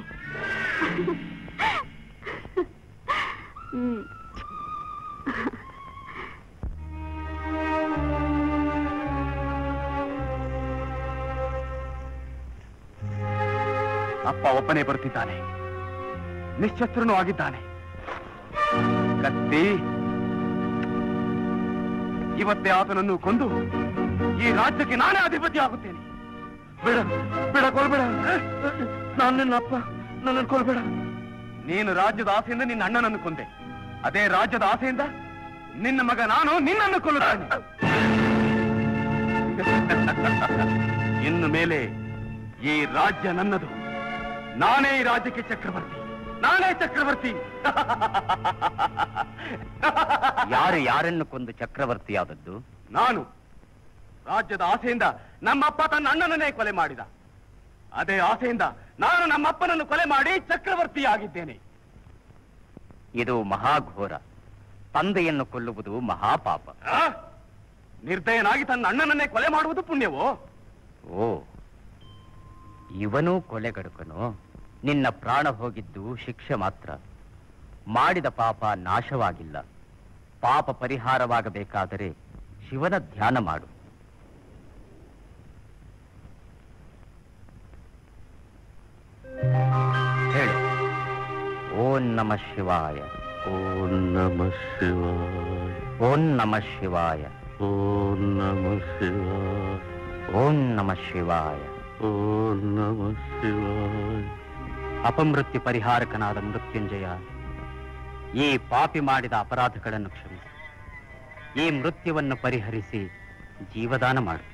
ಹ್ಮ್ ಅಪ್ಪ ಒಬ್ಬನೇ ಬರುತ್ತಿದ್ದಾನೆ ನಿಶ್ಚತ್ರನೂ ಆಗಿದ್ದಾನೆ ಕತ್ತಿ ಇವತ್ತೇ ಆತನನ್ನು ಕೊಂದು ಈ ರಾಜ್ಯಕ್ಕೆ ನಾನೇ ಅಧಿಪತಿ ಆಗುತ್ತೇನೆ ಬೇಡ ಬೇಡ ಕೊಲ್ಬೇಡ ನಾನು ನಿನ್ನ ಅಪ್ಪ ನನ್ನನ್ನು ಕೊಲ್ಬೇಡ ನೀನು ರಾಜ್ಯದ ಆಸೆಯಿಂದ ನಿನ್ನ ಅಣ್ಣನನ್ನು ಕೊಂದೆ ಅದೇ ರಾಜ್ಯದ ಆಸೆಯಿಂದ ನಿನ್ನ ಮಗ ನಾನು ನಿನ್ನನ್ನು ಕೊಲ್ಲುತ್ತೇನೆ ಇನ್ನು ಮೇಲೆ ಈ ರಾಜ್ಯ ನನ್ನದು ನಾನೇ ಈ ರಾಜ್ಯಕ್ಕೆ ಚಕ್ರವರ್ತಿ ನಾನೇ ಚಕ್ರವರ್ತಿ ಯಾರು ಯಾರನ್ನು ಕೊಂದು ಚಕ್ರವರ್ತಿಯಾದದ್ದು ನಾನು ರಾಜ್ಯದ ಆಸೆಯಿಂದ ನಮ್ಮಪ್ಪ ತನ್ನ ಅಣ್ಣನನ್ನೇ ಕೊಲೆ ಮಾಡಿದ ಅದೇ ಆಸೆಯಿಂದ ನಾನು ನಮ್ಮಪ್ಪನನ್ನು ಕೊಲೆ ಮಾಡಿ ಚಕ್ರವರ್ತಿಯಾಗಿದ್ದೇನೆ ಇದು ಮಹಾಘೋರ ತಂದೆಯನ್ನು ಕೊಲ್ಲುವುದು ಮಹಾಪಾಪ ನಿರ್ದಯನಾಗಿ ತನ್ನ ಅಣ್ಣನನ್ನೇ ಕೊಲೆ ಮಾಡುವುದು ಪುಣ್ಯವೋ ಓ ಇವನೂ ಕೊಲೆಗಡುಕನು ನಿನ್ನ ಪ್ರಾಣ ಹೋಗಿದ್ದು ಶಿಕ್ಷೆ ಮಾತ್ರ ಮಾಡಿದ ಪಾಪ ನಾಶವಾಗಿಲ್ಲ ಪಾಪ ಪರಿಹಾರವಾಗಬೇಕಾದರೆ ಶಿವನ ಧ್ಯಾನ ಮಾಡು ಹೇಳು ಓಂ ನಮ ಶಿವಾಯ ಓಂ ನಮ ಶಿವಾಯ ಓಂ ನಮ ಶಿವಾಯ ಓಂ ನಮ ಶಿವಾಯ ಓಂ ನಮ ಶಿವಾಯ ಓಂ ನಮ ಶಿವಾಯ ಅಪಮೃತ್ಯು ಪರಿಹಾರಕನಾದ ಮೃತ್ಯುಂಜಯ ಈ ಪಾಪಿ ಮಾಡಿದ ಅಪರಾಧಗಳನ್ನು ಕ್ಷಮಿಸಿ ಈ ಮೃತ್ಯುವನ್ನು ಪರಿಹರಿಸಿ ಜೀವದಾನ ಮಾಡು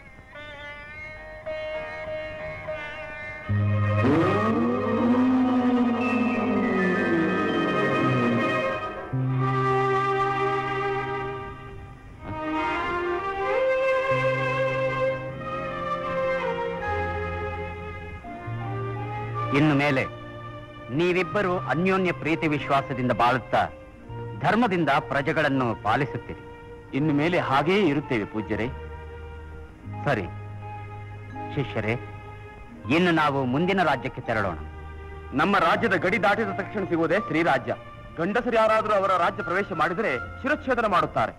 ಇನ್ನು ಮೇಲೆ ನೀವಿಬ್ಬರು ಅನ್ಯೋನ್ಯ ಪ್ರೀತಿ ವಿಶ್ವಾಸದಿಂದ ಬಾಳುತ್ತಾ ಧರ್ಮದಿಂದ ಪ್ರಜೆಗಳನ್ನು ಪಾಲಿಸುತ್ತೀರಿ ಇನ್ನು ಮೇಲೆ ಹಾಗೆಯೇ ಇರುತ್ತೇವೆ ಪೂಜ್ಯರೇ ಸರಿ ಶಿಷ್ಯರೇ ಇನ್ನು ನಾವು ಮುಂದಿನ ರಾಜ್ಯಕ್ಕೆ ತೆರಳೋಣ ನಮ್ಮ ರಾಜ್ಯದ ಗಡಿ ದಾಟಿದ ತಕ್ಷಣ ಸಿಗುವುದೇ ಶ್ರೀರಾಜ್ಯ ಗಂಡಸರು ಯಾರಾದರೂ ಅವರ ರಾಜ್ಯ ಪ್ರವೇಶ ಮಾಡಿದರೆ ಶಿರಚ್ಛೇದನ ಮಾಡುತ್ತಾರೆ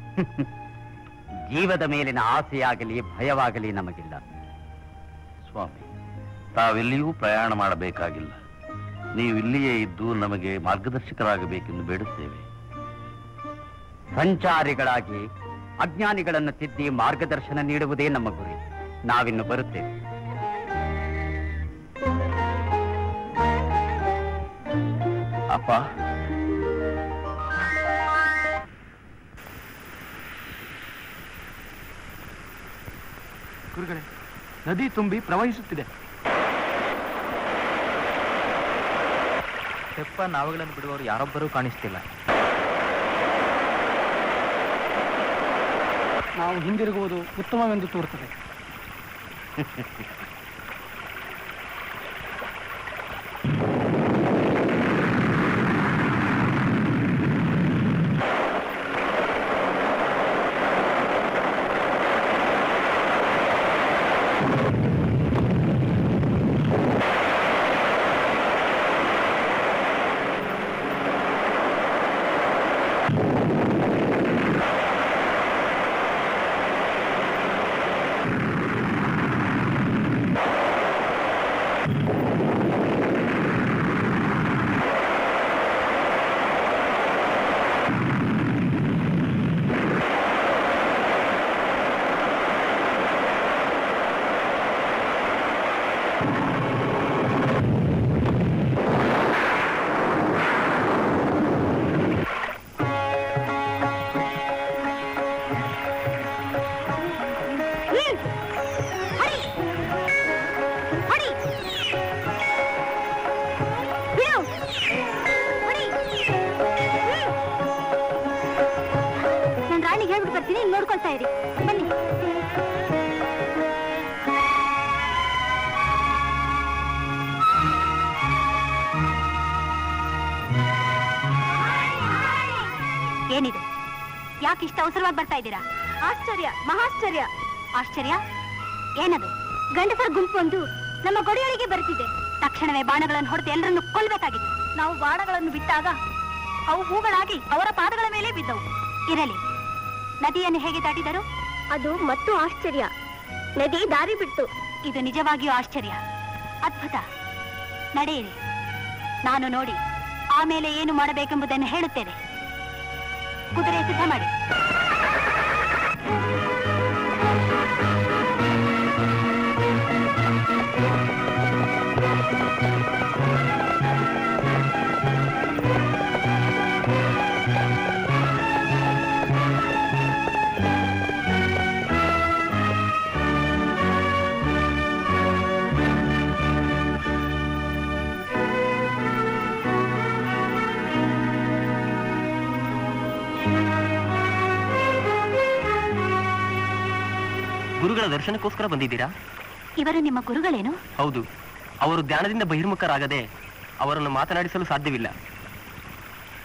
ಜೀವದ ಮೇಲಿನ ಆಸೆಯಾಗಲಿ ಭಯವಾಗಲಿ ನಮಗಿಲ್ಲ ಸ್ವಾಮಿ ತಾವೆಲ್ಲಿಯೂ ಪ್ರಯಾಣ ಮಾಡಬೇಕಾಗಿಲ್ಲ ನೀವು ಇಲ್ಲಿಯೇ ಇದ್ದು ನಮಗೆ ಮಾರ್ಗದರ್ಶಕರಾಗಬೇಕೆಂದು ಬೇಡುತ್ತೇವೆ ಸಂಚಾರಿಗಳಾಗಿ ಅಜ್ಞಾನಿಗಳನ್ನು ತಿದ್ದಿ ಮಾರ್ಗದರ್ಶನ ನೀಡುವುದೇ ನಮ್ಮ ಗುರಿ ನಾವಿನ್ನು ಬರುತ್ತೇವೆ ಅಪ್ಪ ಗುರುಗಳೇ ನದಿ ತುಂಬಿ ಪ್ರವಹಿಸುತ್ತಿದೆ ತೆಪ್ಪ ನಾವುಗಳನ್ನು ಬಿಡುವವರು ಯಾರೊಬ್ಬರೂ ಕಾಣಿಸ್ತಿಲ್ಲ ನಾವು ಹಿಂದಿರುಗುವುದು ಉತ್ತಮವೆಂದು ತೋರುತ್ತದೆ ನಾನು ರಾಣಿಗೆ ಹೇಳ್ಬಿಟ್ಟು ಬರ್ತೀನಿ ಇಲ್ಲಿ ನೋಡ್ಕೊಳ್ತಾ ಇರಿ ಬನ್ನಿ ಏನಿದು ಯಾಕೆ ಇಷ್ಟ ಅವಸರವಾಗಿ ಬರ್ತಾ ಇದ್ದೀರಾ ಆಶ್ಚರ್ಯ ಮಹಾಶ್ಚರ್ಯ ಆಶ್ಚರ್ಯ ಏನದು ಗಂಡಸರ ಗುಂಪು ಒಂದು ನಮ್ಮ ಗೊಡೆಯೊಳಗೆ ಬರುತ್ತಿದೆ ತಕ್ಷಣವೇ ಬಾಣಗಳನ್ನು ಹೊಡೆದು ಎಲ್ಲರನ್ನು ಕೊಲ್ಬೇಕಾಗಿದೆ ನಾವು ಬಾಣಗಳನ್ನು ಬಿಟ್ಟಾಗ ಅವು ಹೂಗಳಾಗಿ ಅವರ ಪಾದಗಳ ಮೇಲೆ ಬಿದ್ದವು ಇರಲಿ ನದಿಯನ್ನು ಹೇಗೆ ದಾಟಿದರು ಅದು ಮತ್ತು ಆಶ್ಚರ್ಯ ನದಿ ದಾರಿ ಬಿಟ್ಟು ಇದು ನಿಜವಾಗಿಯೂ ಆಶ್ಚರ್ಯ ಅದ್ಭುತ ನಡೆಯಿರಿ ನಾನು ನೋಡಿ ಆಮೇಲೆ ಏನು ಮಾಡಬೇಕೆಂಬುದನ್ನು ಹೇಳುತ್ತೇನೆ ಕುದುರೆ ಸಿದ್ಧ ಮಾಡಿ ಗುರುಗಳ ದರ್ಶನಕ್ಕೋಸ್ಕರ ಬಂದಿದ್ದೀರಾ ಇವರು ನಿಮ್ಮ ಗುರುಗಳೇನು ಹೌದು ಅವರು ಧ್ಯಾನದಿಂದ ಬಹಿರ್ಮುಖರಾಗದೆ ಅವರನ್ನು ಮಾತನಾಡಿಸಲು ಸಾಧ್ಯವಿಲ್ಲ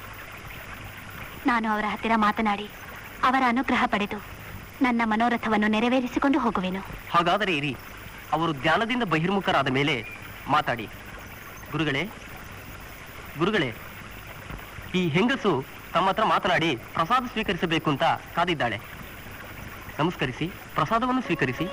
ನಾನು ಅವರ ಹತ್ತಿರ ಮಾತನಾಡಿ ಅವರ ಅನುಗ್ರಹ ಪಡೆದು ನನ್ನ ಮನೋರಥವನ್ನು ನೆರವೇರಿಸಿಕೊಂಡು ಹೋಗುವೆನು ಹಾಗಾದರೆ ಇರಿ ಅವರು ಧ್ಯಾನದಿಂದ ಬಹಿರ್ಮುಖರಾದ ಮೇಲೆ ಮಾತಾಡಿ ಗುರುಗಳೇ ಗುರುಗಳೇ ಈ ಹೆಂಗಸು ತಮ್ಮ ಹತ್ರ ಮಾತನಾಡಿ ಪ್ರಸಾದ ಸ್ವೀಕರಿಸಬೇಕು ಅಂತ ಕಾದಿದ್ದಾಳೆ ನಮಸ್ಕರಿಸಿ ಪ್ರಸಾದವನ್ನು ಸ್ವೀಕರಿಸಿ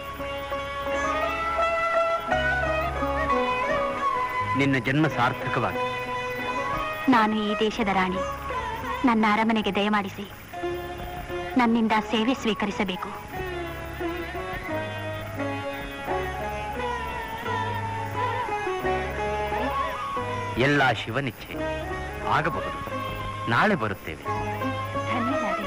ನಿನ್ನ ಜನ್ಮ ಸಾರ್ಥಕವಾಗಿ ನಾನು ಈ ದೇಶದ ರಾಣಿ ನನ್ನ ಅರಮನೆಗೆ ದಯಮಾಡಿಸಿ ನನ್ನಿಂದ ಸೇವೆ ಸ್ವೀಕರಿಸಬೇಕು ಎಲ್ಲ ಶಿವನಿಚ್ಛೆ ಆಗಬಹುದು ನಾಳೆ ಬರುತ್ತೇವೆ ಧನ್ಯವಾದ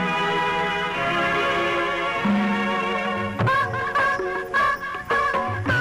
ಆ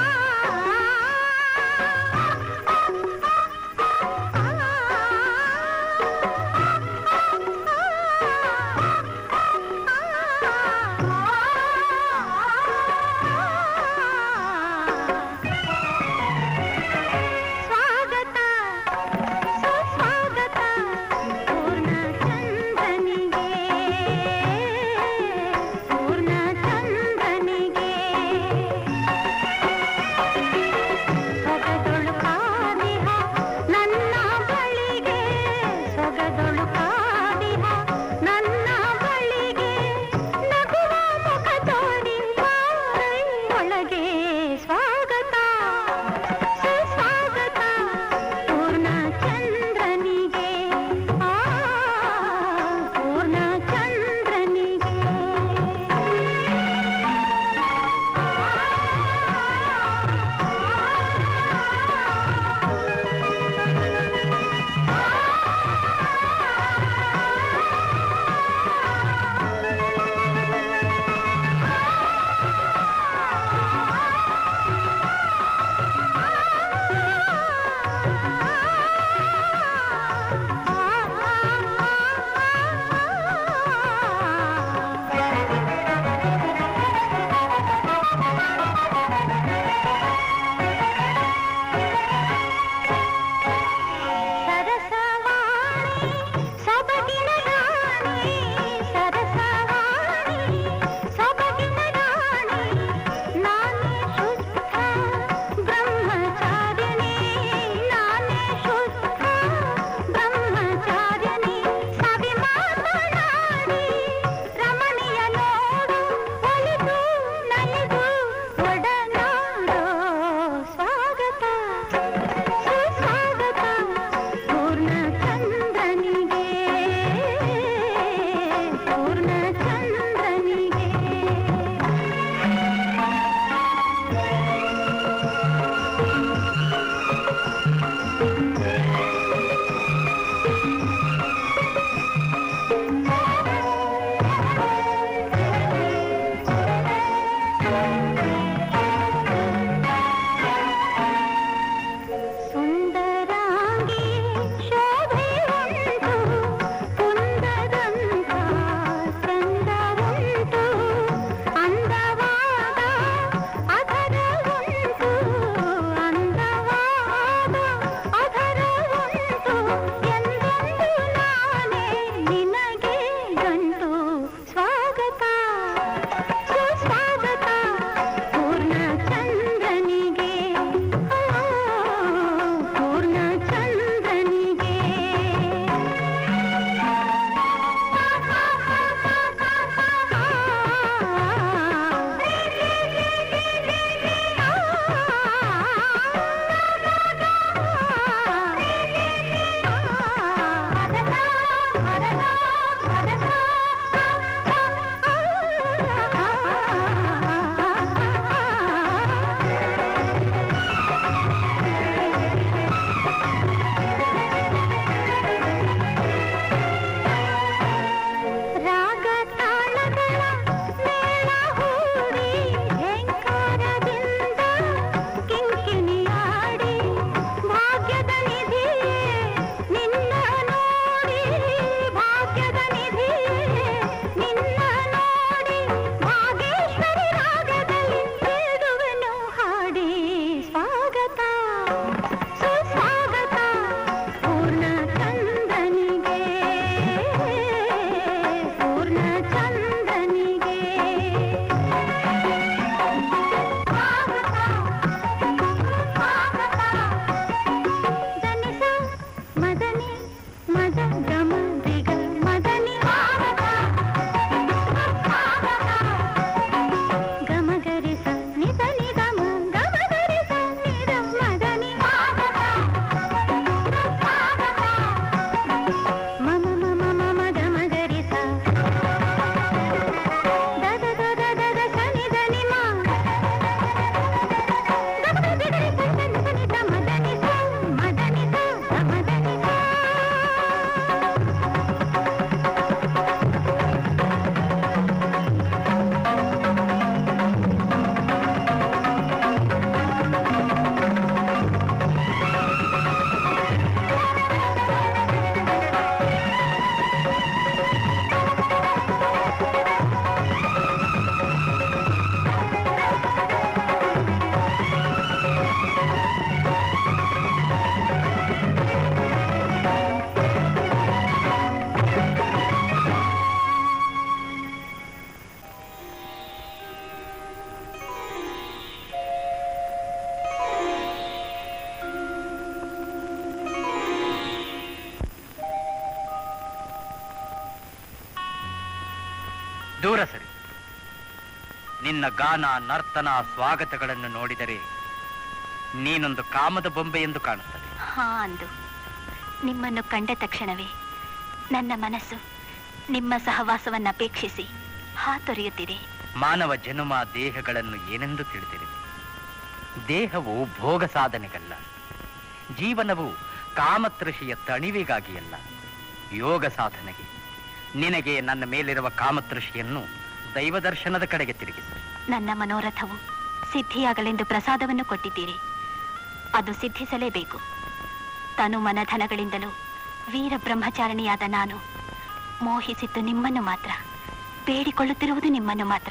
ದೂರ ಸರಿ ನಿನ್ನ ಗಾನ ನರ್ತನ ಸ್ವಾಗತಗಳನ್ನು ನೋಡಿದರೆ ನೀನೊಂದು ಕಾಮದ ಬೊಂಬೆ ಎಂದು ಕಾಣುತ್ತದೆ ಹಾ ಅಂದು ನಿಮ್ಮನ್ನು ಕಂಡ ತಕ್ಷಣವೇ ನನ್ನ ಮನಸ್ಸು ನಿಮ್ಮ ಸಹವಾಸವನ್ನು ಅಪೇಕ್ಷಿಸಿ ಹಾತೊರೆಯುತ್ತಿದೆ ಮಾನವ ಜನುಮ ದೇಹಗಳನ್ನು ಏನೆಂದು ತಿಳಿದಿದೆ ದೇಹವು ಭೋಗ ಸಾಧನೆಗಲ್ಲ ಜೀವನವು ಕಾಮತೃಷಿಯ ತಣಿವಿಗಾಗಿಯಲ್ಲ ಯೋಗ ಸಾಧನೆಗೆ ನಿನಗೆ ನನ್ನ ಮೇಲಿರುವ ಕಾಮತೃಷಿಯನ್ನು ದೈವದರ್ಶನದ ಕಡೆಗೆ ತಿರುಗಿಸು ನನ್ನ ಮನೋರಥವು ಸಿದ್ಧಿಯಾಗಲೆಂದು ಪ್ರಸಾದವನ್ನು ಕೊಟ್ಟಿದ್ದೀರಿ ಅದು ಸಿದ್ಧಿಸಲೇಬೇಕು ತನು ಮನಧನಗಳಿಂದಲೂ ವೀರ ಬ್ರಹ್ಮಚಾರಿಣಿಯಾದ ನಾನು ಮೋಹಿಸಿದ್ದು ನಿಮ್ಮನ್ನು ಮಾತ್ರ ಬೇಡಿಕೊಳ್ಳುತ್ತಿರುವುದು ನಿಮ್ಮನ್ನು ಮಾತ್ರ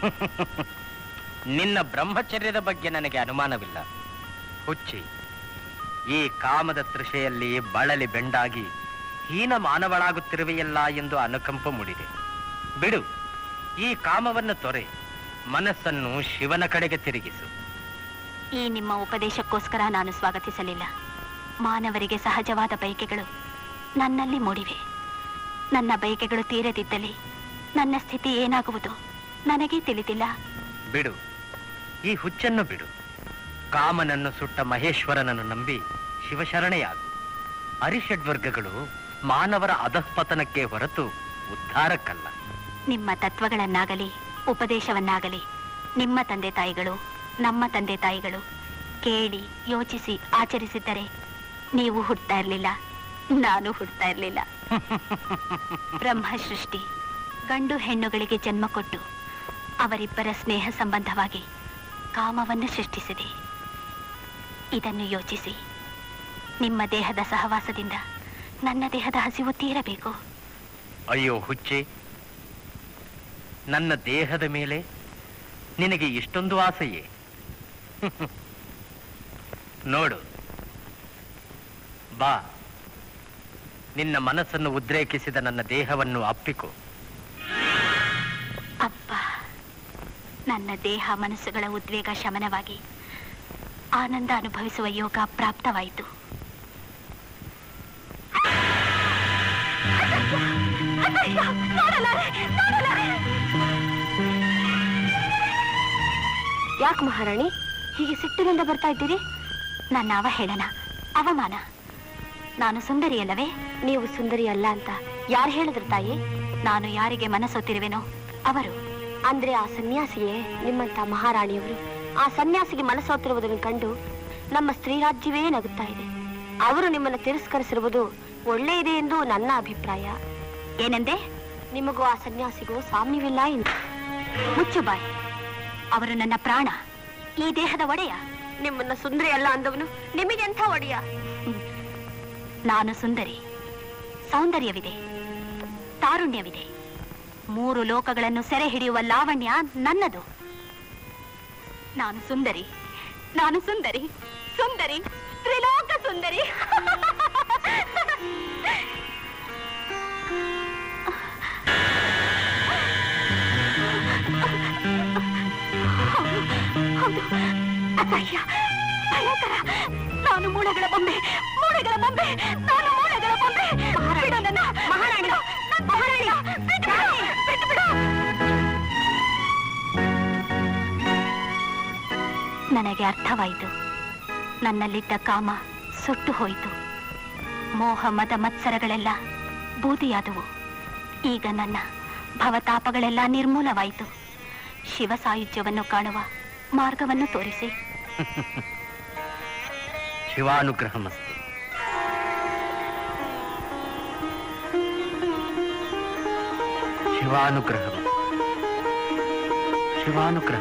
ನಿನ್ನ ಬ್ರಹ್ಮಚರ್ಯದ ಬಗ್ಗೆ ನನಗೆ ಅನುಮಾನವಿಲ್ಲ ಹುಚ್ಚಿ ಈ ಕಾಮದ ತೃಷೆಯಲ್ಲಿ ಬಳಲಿ ಬೆಂಡಾಗಿ ಹೀನ ಮಾನವಳಾಗುತ್ತಿರುವೆಯಲ್ಲ ಎಂದು ಅನುಕಂಪ ಮೂಡಿದೆ ಬಿಡು ಈ ಕಾಮವನ್ನು ತೊರೆ ಮನಸ್ಸನ್ನು ಶಿವನ ಕಡೆಗೆ ತಿರುಗಿಸು ಈ ನಿಮ್ಮ ಉಪದೇಶಕ್ಕೋಸ್ಕರ ನಾನು ಸ್ವಾಗತಿಸಲಿಲ್ಲ ಮಾನವರಿಗೆ ಸಹಜವಾದ ಬಯಕೆಗಳು ನನ್ನಲ್ಲಿ ಮೂಡಿವೆ ನನ್ನ ಬಯಕೆಗಳು ತೀರದಿದ್ದಲ್ಲಿ ನನ್ನ ಸ್ಥಿತಿ ಏನಾಗುವುದು ನನಗೇ ತಿಳಿದಿಲ್ಲ ಬಿಡು ಈ ಹುಚ್ಚನ್ನು ಬಿಡು ಕಾಮನನ್ನು ಸುಟ್ಟ ಮಹೇಶ್ವರನನ್ನು ನಂಬಿ ಶಿವಶರಣೆಯಾಗು ಅರಿಷಡ್ವರ್ಗಗಳು ಮಾನವರ ಅಧಃಪತನಕ್ಕೆ ಹೊರತು ಉದ್ಧಾರಕ್ಕಲ್ಲ ನಿಮ್ಮ ತತ್ವಗಳನ್ನಾಗಲಿ ಉಪದೇಶವನ್ನಾಗಲಿ ನಿಮ್ಮ ತಂದೆ ತಾಯಿಗಳು ನಮ್ಮ ತಂದೆ ತಾಯಿಗಳು ಕೇಳಿ ಯೋಚಿಸಿ ಆಚರಿಸಿದ್ದರೆ ನೀವು ಹುಡ್ತಾ ಇರಲಿಲ್ಲ ನಾನು ಹುಡ್ತಾ ಇರಲಿಲ್ಲ ಬ್ರಹ್ಮ ಸೃಷ್ಟಿ ಗಂಡು ಹೆಣ್ಣುಗಳಿಗೆ ಜನ್ಮ ಕೊಟ್ಟು ಅವರಿಬ್ಬರ ಸ್ನೇಹ ಸಂಬಂಧವಾಗಿ ಕಾಮವನ್ನು ಸೃಷ್ಟಿಸಿದೆ ಇದನ್ನು ಯೋಚಿಸಿ ನಿಮ್ಮ ದೇಹದ ಸಹವಾಸದಿಂದ ನನ್ನ ದೇಹದ ಹಸಿವು ತೀರಬೇಕು ಅಯ್ಯೋ ಹುಚ್ಚೆ ನನ್ನ ದೇಹದ ಮೇಲೆ ನಿನಗೆ ಇಷ್ಟೊಂದು ಆಸೆಯೇ ನೋಡು ಬಾ ನಿನ್ನ ಮನಸ್ಸನ್ನು ಉದ್ರೇಕಿಸಿದ ನನ್ನ ದೇಹವನ್ನು ಅಪ್ಪಿಕೋ ಅಪ್ಪ ನನ್ನ ದೇಹ ಮನಸ್ಸುಗಳ ಉದ್ವೇಗ ಶಮನವಾಗಿ ಆನಂದ ಅನುಭವಿಸುವ ಯೋಗ ಪ್ರಾಪ್ತವಾಯಿತು ಯಾಕೆ ಮಹಾರಾಣಿ ಹೀಗೆ ಸಿಟ್ಟಿನಿಂದ ಬರ್ತಾ ಇದ್ದೀರಿ ನನ್ನ ಅವಹೇಳನ ಅವಮಾನ ನಾನು ಸುಂದರಿ ಅಲ್ಲವೇ ನೀವು ಸುಂದರಿ ಅಲ್ಲ ಅಂತ ಯಾರು ಹೇಳಿದ್ರು ತಾಯಿ ನಾನು ಯಾರಿಗೆ ಮನಸ್ಸೊತ್ತಿರುವೆನೋ ಅವರು ಅಂದ್ರೆ ಆ ಸನ್ಯಾಸಿಯೇ ನಿಮ್ಮಂತ ಮಹಾರಾಣಿಯವರು ಆ ಸನ್ಯಾಸಿಗೆ ಮನಸ್ಸೋತಿರುವುದನ್ನು ಕಂಡು ನಮ್ಮ ಸ್ತ್ರೀ ರಾಜ್ಯವೇ ನಗುತ್ತಾ ಇದೆ ಅವರು ನಿಮ್ಮನ್ನು ತಿರಸ್ಕರಿಸಿರುವುದು ಒಳ್ಳೆಯದೆ ಎಂದು ನನ್ನ ಅಭಿಪ್ರಾಯ ಏನಂದೆ ನಿಮಗೂ ಆ ಸನ್ಯಾಸಿಗೂ ಸಾಮ್ಯವಿಲ್ಲ ಎಂದು ಮುಚ್ಚು ಬಾಯ್ ಅವರು ನನ್ನ ಪ್ರಾಣ ಈ ದೇಹದ ಒಡೆಯ ನಿಮ್ಮನ್ನ ಸುಂದರಿ ಅಲ್ಲ ಅಂದವನು ನಿಮಗೆಂಥ ಒಡೆಯ ನಾನು ಸುಂದರಿ ಸೌಂದರ್ಯವಿದೆ ತಾರುಣ್ಯವಿದೆ ಮೂರು ಲೋಕಗಳನ್ನು ಸೆರೆ ಹಿಡಿಯುವ ಲಾವಣ್ಯ ನನ್ನದು ನಾನು ಸುಂದರಿ ನಾನು ಸುಂದರಿ ಸುಂದರಿ ತ್ರಿಲೋಕ ಸುಂದರಿ ಹೌದು ಅಸಹ್ಯ ಭಯಂಕರ ನಾನು ಮೂಳೆಗಳ ಬೊಂಬೆ ಮೂಳೆಗಳ ಬೊಂಬೆ ನಾನು ಮೂಳೆಗಳ ಬೊಂಬೆ ಬಿಡು ನನ್ನ ಮಹಾರಾಣಿ ಮಹಾರಾಣಿ ಬಿಟ್ಟು ಬಿಡು, ಬಿಟ್ಟು ಬಿಡು. ನನಗೆ ಅರ್ಥವಾಯಿತು ನನ್ನಲ್ಲಿದ್ದ ಕಾಮ ಸುಟ್ಟು ಹೋಯಿತು ಮೋಹ ಮದ ಮತ್ಸರಗಳೆಲ್ಲ ಬೂದಿಯಾದವು ಈಗ ನನ್ನ ಭವತಾಪಗಳೆಲ್ಲ ನಿರ್ಮೂಲವಾಯಿತು ಶಿವ ಸಾಯುಜ್ಯವನ್ನು ಕಾಣುವ ಮಾರ್ಗವನ್ನು ತೋರಿಸಿ ಶಿವಾನುಗ್ರಹಮಸ್ತು ಶಿವಾನುಗ್ರಹ ಶಿವಾನುಗ್ರಹ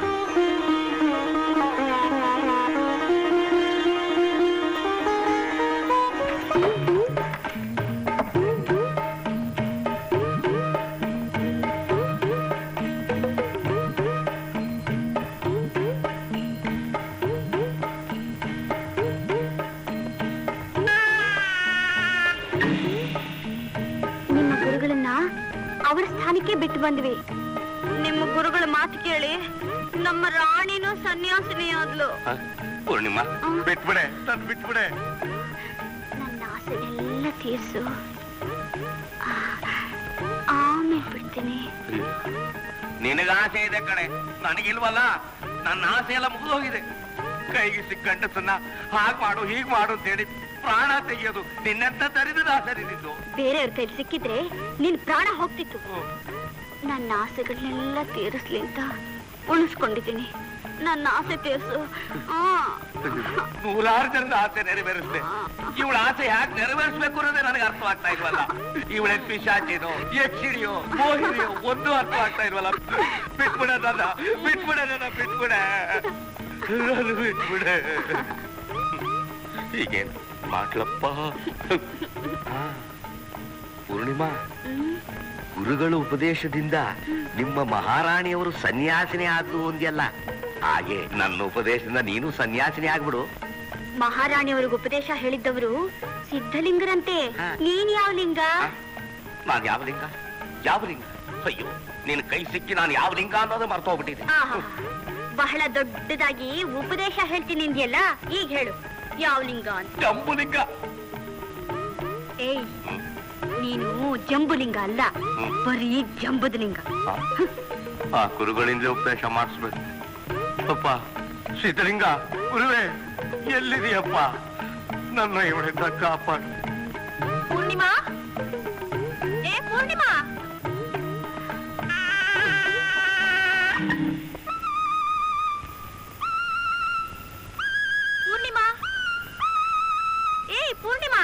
ನಿಮ್ಮ ಗುರುಗಳನ್ನ ಅವರ ಸ್ಥಾನಕ್ಕೆ ಬಿಟ್ಟು ಬಂದ್ವಿ ನಿಮ್ಮ ಗುರುಗಳ ಮಾತು ಕೇಳಿ ನಮ್ಮ ರಾಣಿನೂ ಸನ್ಯಾಸಿನಿ ಆದ್ಲು ಪೂರ್ಣಿಮಾ ಬಿಟ್ಬಿಡೆ ನನ್ ಬಿಟ್ಬಿಡೆ ನನ್ನ ಆಸೆನೆಲ್ಲ ತೀರ್ಸು ಆ, ಆಮೇಲೆ ಬಿಡ್ತೀನಿ ನಿನಗಾಸೆ ಇದೆ ಕಣೆ ನನಗಿಲ್ವಲ್ಲ ನನ್ನ ಆಸೆ ಎಲ್ಲ ಮುಗಿದೋಗಿದೆ ಕೈಗೆ ಸಿಕ್ಕಂಟಸನ್ನ ಹಾಗ್ ಮಾಡು ಹೀಗ್ ಮಾಡು ಅಂತ ಹೇಳಿ ಪ್ರಾಣ ತೆಗೆಯೋದು ನಿನ್ನೆಂತ ತರಿದ ಆಸೆ ನಿಂದು ಬೇರೆಯವ್ರ ಕೈಲಿ ಸಿಕ್ಕಿದ್ರೆ ನಿನ್ ಪ್ರಾಣ ಹೋಗ್ತಿತ್ತು ನನ್ನ ಆಸೆಗಳನ್ನೆಲ್ಲ ತೀರಿಸ್ಲಿ ಅಂತ ಉಳಿಸ್ಕೊಂಡಿದ್ದೀನಿ ನನ್ನ ಆಸೆ ತೀರ್ಸು ಆ ನೂರಾರು ಜನದ ಆಸೆ ನೆರವೇರಿಸ್ದೆ ಇವಳ ಆಸೆ ಯಾಕೆ ನೆರವೇರಿಸ್ಬೇಕು ಅನ್ನೋದೇ ನನಗೆ ಅರ್ಥವಾಗ್ತಾ ಇಲ್ವಲ್ಲ ಇವಳ ಪಿಶಾಚಿನೋ ಯಕ್ಷಿಣಿಯೋ ಮೋಹಿನಿಯೋ ಒಂದು ಅರ್ಥವಾಗ್ತಾ ಇಲ್ವಲ್ಲ ಬಿಟ್ಬಿಡ ನನ್ನ ಬಿಟ್ಬಿಡ ನನ್ನ ಬಿಟ್ಬಿಡ ನಾನು ಬಿಟ್ಬಿಡ ಹೀಗೇನು ಮಾಟ್ಲಪ್ಪ ಆ, ಪೂರ್ಣಿಮಾ ಗುರುಗಳ ಉಪದೇಶದಿಂದ ನಿಮ್ಮ ಮಹಾರಾಣಿಯವರು ಸನ್ಯಾಸಿನಿ ಆದ್ರು ಒಂದ್ಯಲ್ಲ ಹಾಗೆ ನನ್ನ ಉಪದೇಶದಿಂದ ನೀನು ಸನ್ಯಾಸಿನಿ ಆಗ್ಬಿಡು ಮಹಾರಾಣಿಯವರಿಗೆ ಉಪದೇಶ ಹೇಳಿದ್ದವರು ಸಿದ್ಧಲಿಂಗರಂತೆ ನೀನ್ ಯಾವ ಲಿಂಗ ನಾನು ಯಾವ ಲಿಂಗ ಯಾವ ಲಿಂಗ ಅಯ್ಯೋ ನಿನ್ ಕೈ ಸಿಕ್ಕಿ ನಾನು ಯಾವ ಲಿಂಗ ಅನ್ನೋದು ಮರ್ತೋಗ್ಬಿಟ್ಟಿದೆ ಆಹಾ ಬಹಳ ದೊಡ್ಡದಾಗಿ ಉಪದೇಶ ಹೇಳ್ತೀನಿ ಅಂದ್ಯಲ್ಲ ಈಗ ಹೇಳು ಯಾವ ಲಿಂಗ ಅಂತ ಜಂಬುಲಿಂಗ ಏಯ್ ನೀನು ಜಂಬುಲಿಂಗ ಅಲ್ಲ ಬರೀ ಜಂಬುದ ಲಿಂಗ ಆ ಗುರುಗಳಿಂದ ಉಪದೇಶ ಮಾಡಿಸ್ಬೇಕು ಅಪ್ಪ ಸಿದ್ಧಲಿಂಗ ಗುರುವೇ ಎಲ್ಲಿದೆಯಪ್ಪ ನನ್ನ ಇವಳಿಂದ ಕಾಪಾಡು ಪೂರ್ಣಿಮಾ ಏ ಪೂರ್ಣಿಮಾ ಪೂರ್ಣಿಮಾ ಏಯ್ ಪೂರ್ಣಿಮಾ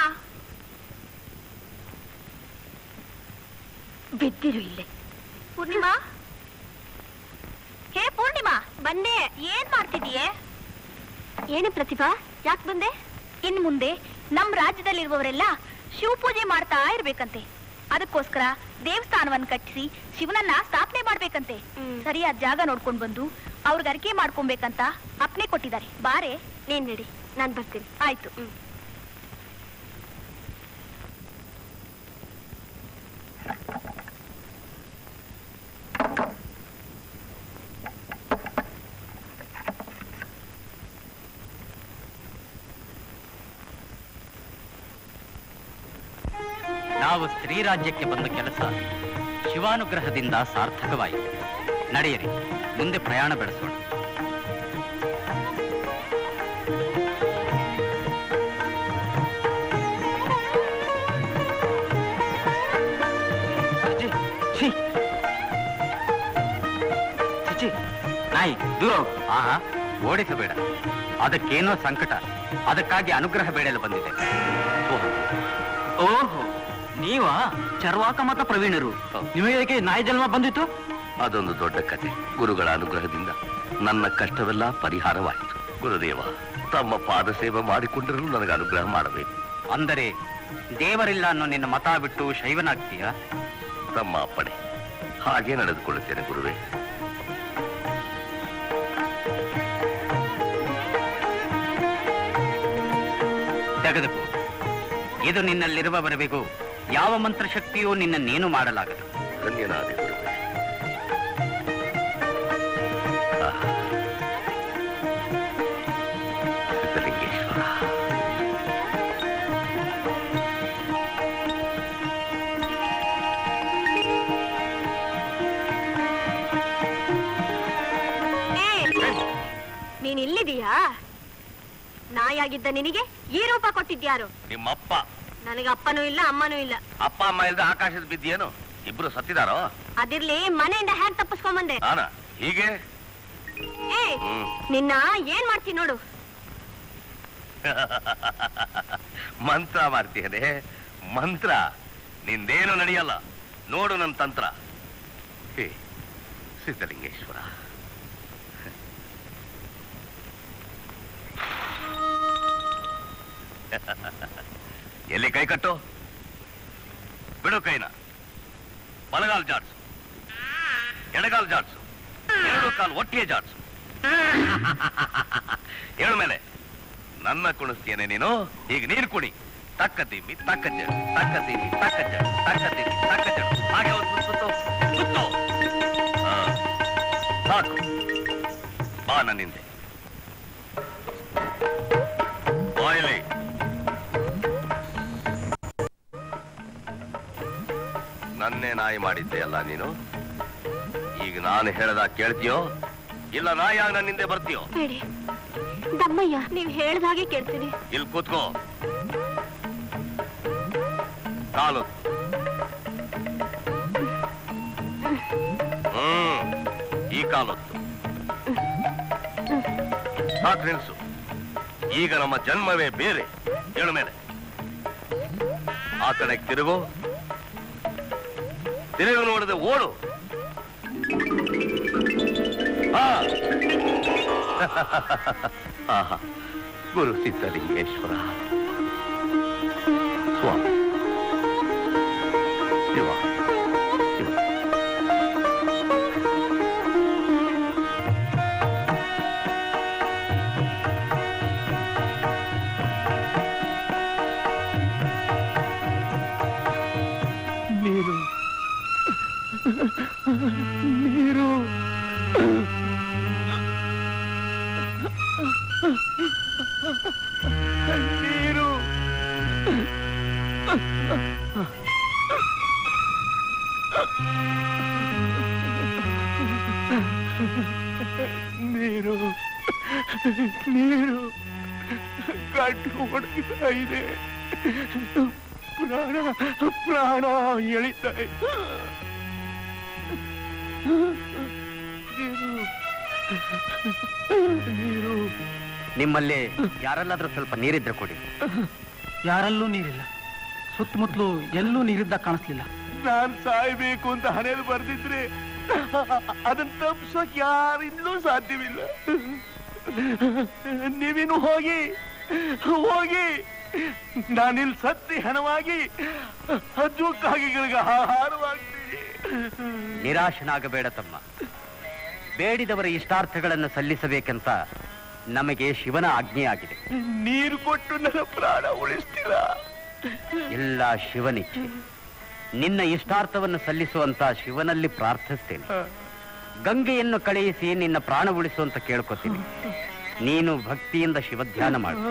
ಬಿದ್ದಿರು ಇಲ್ಲೇ ಪೂರ್ಣಿಮಾ ಹೇ ಪೂರ್ಣಿಮಾ ಬಂದೆ ಏನ್ ಮಾಡ್ತಿದೀಯೇ ಏನು ಪ್ರತಿಭಾ ಯಾಕೆ ಬಂದೆ ಇನ್ ಮುಂದೆ ನಮ್ ರಾಜ್ಯದಲ್ಲಿರುವವರೆಲ್ಲ ಶಿವ ಪೂಜೆ ಮಾಡ್ತಾ ಇರ್ಬೇಕಂತೆ ಅದಕ್ಕೋಸ್ಕರ ದೇವಸ್ಥಾನವನ್ನ ಕಟ್ಟಿಸಿ ಶಿವನನ್ನ ಸ್ಥಾಪನೆ ಮಾಡ್ಬೇಕಂತೆ ಸರಿಯಾದ ಜಾಗ ನೋಡ್ಕೊಂಡ್ ಬಂದು ಅವ್ರಿಗೆ ಅರಿಕೆ ಮಾಡ್ಕೊಬೇಕಂತ ಅಪ್ನೆ ಕೊಟ್ಟಿದ್ದಾರೆ ಬಾರೆ ನೀನ್ ನಡಿ ನಾನ್ ಬರ್ತೀನಿ ಆಯ್ತು ನಾವು ಸ್ತ್ರೀ ರಾಜ್ಯಕ್ಕೆ ಬಂದ ಕೆಲಸ ಶಿವಾನುಗ್ರಹದಿಂದ ಸಾರ್ಥಕವಾಯಿತು ನಡೆಯಿರಿ ಮುಂದೆ ಪ್ರಯಾಣ ಬೆಳೆಸೋಣ ಛೀ, ಛೀ. ಛೀ, ಛೀ. ನಾಯಿ ದೂರ ಹೋಗು. ಆಹಾ ಓಡಿಸಬೇಡ ಅದಕ್ಕೇನೋ ಸಂಕಟ ಅದಕ್ಕಾಗಿ ಅನುಗ್ರಹ ಬೇಡಲು ಬಂದಿದೆ ಓಹ್. ಓಹೋ ನೀವಾ ಚರ್ವಾಕ ಮತ ಪ್ರವೀಣರು ನಿಮಗೆ ನಾಯಿ ಜನ್ಮ ಬಂದಿತ್ತು ಅದೊಂದು ದೊಡ್ಡ ಕತೆ ಗುರುಗಳ ಅನುಗ್ರಹದಿಂದ ನನ್ನ ಕಷ್ಟವೆಲ್ಲ ಪರಿಹಾರವಾಯಿತು ಗುರುದೇವ ತಮ್ಮ ಪಾದ ಸೇವೆ ಮಾಡಿಕೊಂಡರೂ ನನಗೆ ಅನುಗ್ರಹ ಮಾಡಬೇಕು ಅಂದರೆ ದೇವರಿಲ್ಲ ಅನ್ನೋ ನಿನ್ನ ಮತ ಬಿಟ್ಟು ಶೈವನಾಗ್ತೀಯಾ ತಮ್ಮ ಅಪ್ಪಣೆ ಹಾಗೆ ನಡೆದುಕೊಳ್ಳುತ್ತೇನೆ ಗುರುವೇ ತೆಗೆದುಕೋ ಇದು ನಿನ್ನಲ್ಲಿರುವವರೆಗೂ ಯಾವ ಮಂತ್ರಶಕ್ತಿಯೂ ನಿನ್ನನ್ನೇನು ಮಾಡಲಾಗದು ಧನ್ಯನಾದೆ ಗುರುವೇ ಆಹ್. ಸಿದ್ಧಲಿಂಗೇಶ್ವರ ನೀನ್ ಇಲ್ಲಿದೀಯಾ ನಾಯಾಗಿದ್ದ ನಿನಗೆ ಈ ರೂಪ ಕೊಟ್ಟಿದ್ಯಾರು ನಿಮ್ಮಪ್ಪ ನನಗೆ ಅಪ್ಪನೂ ಇಲ್ಲ ಅಮ್ಮನೂ ಇಲ್ಲ ಅಪ್ಪ ಅಮ್ಮ ಇಲ್ದ ಆಕಾಶದ ಬಿದ್ದೇನು ಇಬ್ರು ಸತ್ತಿದಾರೋ ಅದಿರ್ಲಿ ಮನೆಯಿಂದ ಹ್ಯಾಕ್ ತಪ್ಪಿಸ್ಕೊಂಬಂದೆ ನಾನ ಹೀಗೆ ಏ ಹ್ಮ್ ನಿನ್ನ ಏನ್ ಮಾಡ್ತೀನಿ ನೋಡು ಮಂತ್ರ ಮಾಡ್ತೀಯನೆ ಮಂತ್ರ ನಿಂದೇನು ನಡೆಯಲ್ಲ ನೋಡು ನನ್ನ ತಂತ್ರ ಹೇ ಸಿದ್ಧಲಿಂಗೇಶ್ವರ ಎಲ್ಲಿ ಕೈ ಕಟ್ಟು ಬಿಡು ಕೈನ ಬಲಗಾಲ್ ಜಾಡ್ಸು ಎಡಗಾಲ್ ಜಾಡ್ಸು ಎರಡು ಕಾಲು ಒಟ್ಟಿಗೆ ಜಾಡ್ಸು ಹೇಳು ಮೇಲೆ ನನ್ನ ಕುಣಿಸ್ತೀಯನೆ ನೀನು ಈಗ ನೀನು ಕುಣಿ ತಕ್ಕ ತಿಮ್ಮಿ ತಕ್ಕ ಜಡು ತಕ್ಕ ತಿಮ್ಮಿ ತಕ್ಕ ಜಡು ತಕ್ಕ ತಿಮ್ಮಿ ತಕ್ಕ ಜಡು ಹಾಗೆ ಒಂದು ಸುತ್ತು ಸುತ್ತು ಹಾ. ಸಾಕು ಬಾ ನನ್ನಿಂದೆ ಬಾಯಲಿ ನನ್ನೇ ನಾಯಿ ಮಾಡಿದ್ದೆ ಅಲ್ಲ ನೀನು ಈಗ ಈಗ ನಾನು ಹೇಳದ ಕೇಳ್ತೀಯೋ ಇಲ್ಲ ನಾ ಯಾಗ ನನ್ನ ಹಿಂದೆ ಬರ್ತೀಯೋ ಬೇಡಿ ದಮ್ಮಯ್ಯ ನೀವ್ ಹೇಳ್ದ ಹಾಗೆ ಕೇಳ್ತೀನಿ ಇಲ್ಲಿ ಕೂತ್ಕೋ ಕಾಲು ಹ್ಮ್ ಈ ಕಾಲೊತ್ತು ಸಾಕು ನಿಲ್ಸು ಈಗ ನಮ್ಮ ಜನ್ಮವೇ ಬೇರೆ ಹೇಳು ಮೇಲೆ ಆ ಕಡೆ ತಿರುಗು ತಿರುಗು ನೋಡದೆ ಓಡು ಹಾ. ಆಹಾ ಗುರು ಸಿದ್ಧಲಿಂಗೇಶ್ವರ ಸ್ವಾಮಿ ಶಿವ ಶಿವ ನೀರು ನೀರು ನೀರು ನೀರು ನೀರು ಗಂಟು ಒಣಗ್ತಾ ಇದೆ ಪ್ರಾಣ ಪ್ರಾಣ ಎಳಿತಾ ಇದೆ ನೀರು ನೀರು ನಿಮ್ಮಲ್ಲಿ ಯಾರಲ್ಲಾದ್ರೂ ಸ್ವಲ್ಪ ನೀರಿದ್ರೆ ಕೊಡಿ ಯಾರಲ್ಲೂ ನೀರಿಲ್ಲ ಸುತ್ತಮುತ್ತಲು ಎಲ್ಲೂ ನೀರಿದ್ದ ಕಾಣಿಸ್ಲಿಲ್ಲ ನಾನ್ ಸಾಯ್ಬೇಕು ಅಂತ ಹಣೆಯಲ್ಲಿ ಬರ್ದಿದ್ರೆ ಅದನ್ನ ತಪ್ಸೋಕ್ ಯಾರಿಂದಲೂ ಸಾಧ್ಯವಿಲ್ಲ ನೀವಿನ್ನು ಹೋಗಿ ಹೋಗಿ ನಾನಿಲ್ಲಿ ಸತ್ತಿ ಹಣವಾಗಿ ಹಜ್ಜು ಕಾಗಿಗಳಿಗೆ ಆಹಾರವಾಗ್ತೀನಿ ನಿರಾಶನಾಗಬೇಡ ತಮ್ಮ ಬೇಡಿದವರ ಇಷ್ಟಾರ್ಥಗಳನ್ನು ಸಲ್ಲಿಸಬೇಕಂತ ನಮಗೆ ಶಿವನ ಆಜ್ಞೆಯಾಗಿದೆ ನೀರು ಕೊಟ್ಟು ನನ್ನ ಪ್ರಾಣ ಉಳಿಸ್ತೀರ ಎಲ್ಲ ಶಿವನಿಚ್ಛೆ ನಿನ್ನ ಇಷ್ಟಾರ್ಥವನ್ನು ಸಲ್ಲಿಸುವಂತ ಶಿವನಲ್ಲಿ ಪ್ರಾರ್ಥಿಸ್ತೇನೆ ಗಂಗೆಯನ್ನು ಕಳುಹಿಸಿ ನಿನ್ನ ಪ್ರಾಣ ಉಳಿಸುವಂತ ಕೇಳ್ಕೊತೀನಿ ನೀನು ಭಕ್ತಿಯಿಂದ ಶಿವಧ್ಯಾನ ಮಾಡು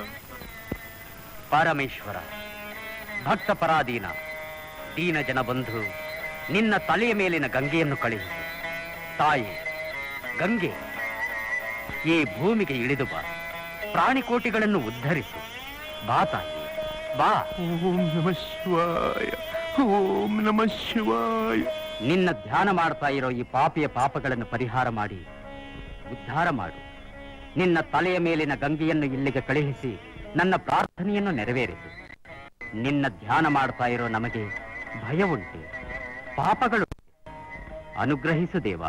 ಪರಮೇಶ್ವರ ಭಕ್ತ ಪರಾಧೀನ ದೀನ ಜನ ಬಂಧು ನಿನ್ನ ತಲೆಯ ಮೇಲಿನ ಗಂಗೆಯನ್ನು ಕಳುಹಿಸು ತಾಯಿ ಗಂಗೆ ಈ ಭೂಮಿಗೆ ಇಳಿದು ಬಾ ಪ್ರಾಣಿಕೋಟಿಗಳನ್ನು ಉದ್ಧರಿಸು ಬಾ ತಾಯಿ ಬಾ ಓಂ ನಮ ಶಿವಾಯ ಓಂ ನಮ ಶಿವಾಯ ನಿನ್ನ ಧ್ಯಾನ ಮಾಡ್ತಾ ಇರೋ ಈ ಪಾಪಿಯ ಪಾಪಗಳನ್ನು ಪರಿಹಾರ ಮಾಡಿ ಉದ್ಧಾರ ಮಾಡು ನಿನ್ನ ತಲೆಯ ಮೇಲಿನ ಗಂಗೆಯನ್ನು ಇಲ್ಲಿಗೆ ಕಳುಹಿಸಿ ನನ್ನ ಪ್ರಾರ್ಥನೆಯನ್ನು ನೆರವೇರಿಸು ನಿನ್ನ ಧ್ಯಾನ ಮಾಡ್ತಾ ಇರೋ ನಮಗೆ ಭಯ ಉಂಟೆ ಪಾಪಗಳು ಅನುಗ್ರಹಿಸು ದೇವ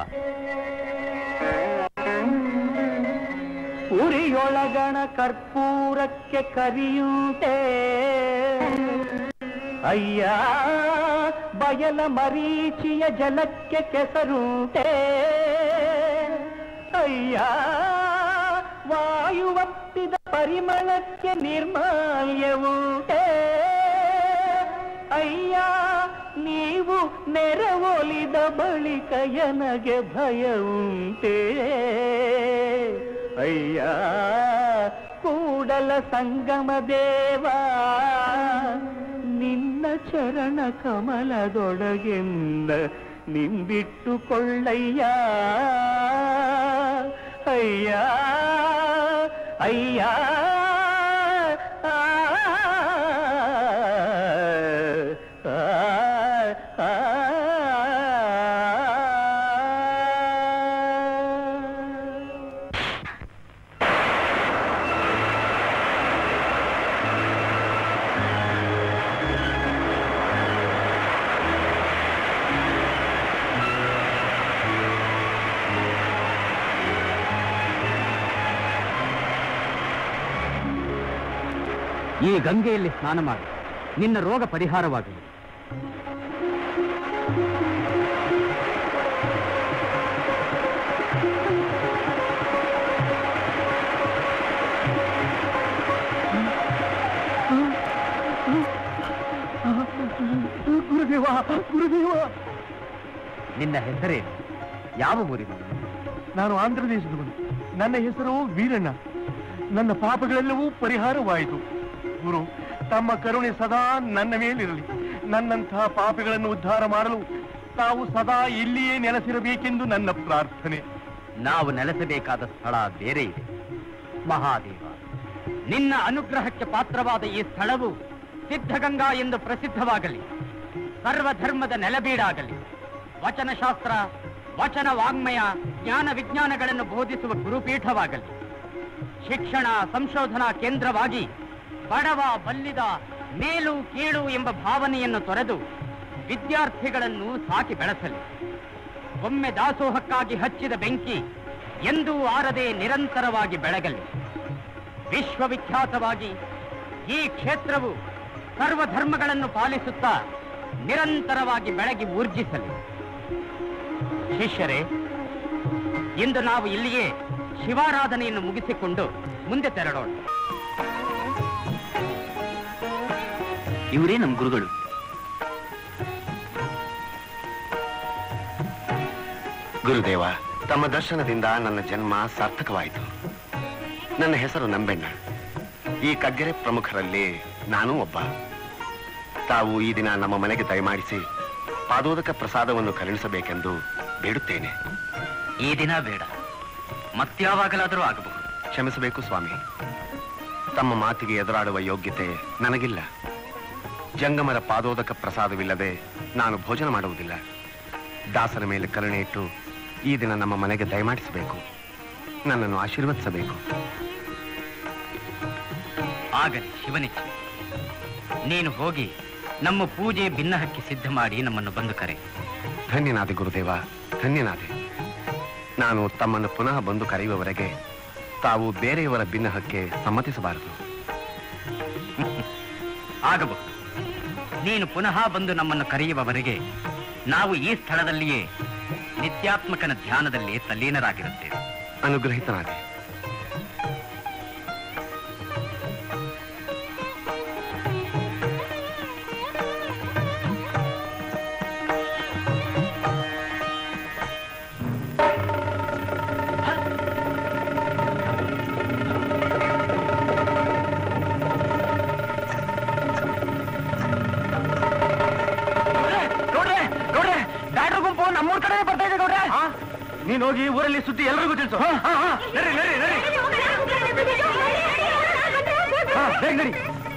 ಉರಿಯೊಳಗಣ ಕರ್ಪೂರಕ್ಕೆ ಕರಿಯುಂಟೆ ಅಯ್ಯ ಬಯಲ ಮರೀಚಿಯ ಜಲಕ್ಕೆ ಕೆಸರುಂಟೆ ಅಯ್ಯ ವಾಯುವಪ್ಪಿದ ಪರಿಮಳಕ್ಕೆ ನಿರ್ಮಾಲ್ಯವುಂಟೆ ಅಯ್ಯ ನೀವು ನೆರವೊಲಿದ ಬಳಿಕ ಎನಗೆ ಭಯ ಉಂಟೆ ಅಯ್ಯ ಕೂಡಲ ಸಂಗಮ ದೇವ ನಿನ್ನ ಚರಣ ಕಮಲದೊಳಗೆಂದ ನಿಂಬಿಟ್ಟುಕೊಳ್ಳಯ್ಯ ಅಯ್ಯ ಅಯ್ಯ ಆ, ಆ, ಆ, ಈ ಗಂಗೆಯಲ್ಲಿ ಸ್ನಾನ ಮಾಡು ನಿನ್ನ ರೋಗ ಪರಿಹಾರವಾಗಲಿ ಗುರುದೇವ ಗುರುದೇವ ನಿನ್ನ ಹೆಸರೇನು ಯಾವ ಊರಿನ ನಾನು ಆಂಧ್ರ ದೇಶದವನು ನನ್ನ ಹೆಸರು ವೀರಣ್ಣ ನನ್ನ ಪಾಪಗಳೆಲ್ಲವೂ ಪರಿಹಾರವಾಯಿತು ಗುರು ತಮ್ಮ ಕರುಣೆ ಸದಾ ನನ್ನ ಮೇಲಿರಲಿ ನನ್ನಂತಹ ಪಾಪಿಗಳನ್ನು ಉದ್ಧಾರ ಮಾಡಲು ತಾವು ಸದಾ ಇಲ್ಲಿಯೇ ನೆಲೆಸಿರಬೇಕೆಂದು ನನ್ನ ಪ್ರಾರ್ಥನೆ ನಾವು ನೆಲೆಸಬೇಕಾದ ಸ್ಥಳ ಬೇರೆ ಇದೆ ಮಹಾದೇವ ನಿನ್ನ ಅನುಗ್ರಹಕ್ಕೆ ಪಾತ್ರವಾದ ಈ ಸ್ಥಳವು ಸಿದ್ಧಗಂಗಾ ಎಂದು ಪ್ರಸಿದ್ಧವಾಗಲಿ ಸರ್ವಧರ್ಮದ ನೆಲಬೀಡಾಗಲಿ ವಚನಶಾಸ್ತ್ರ ವಚನ ವಾಂಗ್ಮಯ ಜ್ಞಾನ ವಿಜ್ಞಾನಗಳನ್ನು ಬೋಧಿಸುವ ಗುರುಪೀಠವಾಗಲಿ ಶಿಕ್ಷಣ ಸಂಶೋಧನಾ ಕೇಂದ್ರವಾಗಿ ಬಡವ ಬಲ್ಲಿದ ಮೇಲು ಕೀಳು ಎಂಬ ಭಾವನೆಯನ್ನು ತೊರೆದು ವಿದ್ಯಾರ್ಥಿಗಳನ್ನು ಸಾಕಿ ಬೆಳೆಸಲಿ ಒಮ್ಮೆ ದಾಸೋಹಕ್ಕಾಗಿ ಹಚ್ಚಿದ ಬೆಂಕಿ ಎಂದೂ ಆರದೆ ನಿರಂತರವಾಗಿ ಬೆಳಗಲಿ ವಿಶ್ವವಿಖ್ಯಾತವಾಗಿ ಈ ಕ್ಷೇತ್ರವು ಸರ್ವಧರ್ಮಗಳನ್ನು ಪಾಲಿಸುತ್ತಾ ನಿರಂತರವಾಗಿ ಬೆಳಗಿ ಊರ್ಜಿಸಲಿ ಶಿಷ್ಯರೇ ಇಂದು ನಾವು ಇಲ್ಲಿಯೇ ಶಿವಾರಾಧನೆಯನ್ನು ಮುಗಿಸಿಕೊಂಡು ಮುಂದೆ ತೆರಳೋಣ ಇವರೇ ನಮ್ಮ ಗುರುಗಳು ಗುರುದೇವ ತಮ್ಮ ದರ್ಶನದಿಂದ ನನ್ನ ಜನ್ಮ ಸಾರ್ಥಕವಾಯಿತು ನನ್ನ ಹೆಸರು ನಂಬೆಣ್ಣ ಈ ಕಗ್ಗೆರೆ ಪ್ರಮುಖರಲ್ಲಿ ನಾನೂ ಒಬ್ಬ ತಾವು ಈ ದಿನ ನಮ್ಮ ಮನೆಗೆ ದಯಮಾಡಿಸಿ ಪಾದೋದಕ ಪ್ರಸಾದವನ್ನು ಕರುಣಿಸಬೇಕೆಂದು ಬೇಡುತ್ತೇನೆ ಈ ದಿನ ಬೇಡ ಮತ್ಯಾವಾಗಲಾದರೂ ಆಗಬಹುದು ಕ್ಷಮಿಸಬೇಕು ಸ್ವಾಮಿ ತಮ್ಮ ಮಾತಿಗೆ ಎದುರಾಡುವ ಯೋಗ್ಯತೆ ನನಗಿಲ್ಲ ಜಂಗಮರ ಪಾದೋದಕ ಪ್ರಸಾದವಿಲ್ಲದೆ ನಾನು ಭೋಜನ ಮಾಡುವುದಿಲ್ಲ ದಾಸರ ಮೇಲೆ ಕರುಣೆ ಇಟ್ಟು ಈ ದಿನ ನಮ್ಮ ಮನೆಗೆ ದಯಮಾಡಿಸಬೇಕು ನನ್ನನ್ನು ಆಶೀರ್ವದಿಸಬೇಕು ಆಗಲಿ ಶಿವನಿಚ್ಛೆ ನೀನು ಹೋಗಿ ನಮ್ಮ ಪೂಜೆ ಭಿನ್ನಹಕ್ಕೆ ಸಿದ್ಧ ಮಾಡಿ ನಮ್ಮನ್ನು ಬಂದು ಕರೆ ಧನ್ಯನಾದೆ ಗುರುದೇವ ಧನ್ಯನಾದೆ ನಾನು ತಮ್ಮನ್ನು ಪುನಃ ಬಂದು ಕರೆಯುವವರೆಗೆ ತಾವು ಬೇರೆಯವರ ಭಿನ್ನಹಕ್ಕೆ ಸಮ್ಮತಿಸಬಾರದು ಆಗಬಹುದು ನೀನು ಪುನಃ ಬಂದು ನಮ್ಮನ್ನು ಕರೆಯುವವರೆಗೆ ನಾವು ಈ ಸ್ಥಳದಲ್ಲಿಯೇ ನಿತ್ಯಾತ್ಮಕನ ಧ್ಯಾನದಲ್ಲಿ ತಲ್ಲೀನರಾಗಿರುತ್ತೇವೆ ಅನುಗ್ರಹಿತನಾದೆ ಗೌಡ್ರೆ ಗೌಡ್ರೆ ಬ್ಯಾಡ್ರ ಗುಂಪು ನಮ್ಮೂರ್ ಕಡೆ ಬರ್ತಾ ಇದೆ ಗೌಡ್ರೆ ನೀನ್ ಹೋಗಿ ಊರಲ್ಲಿ ಸುದ್ದಿ ಎಲ್ರಿಗೂ ತಿಳಿಸು ನಡ್ರಿ ನಡ್ರಿ ನಡ್ರಿ ಹಾ, ಬೇಗ ನಡಿ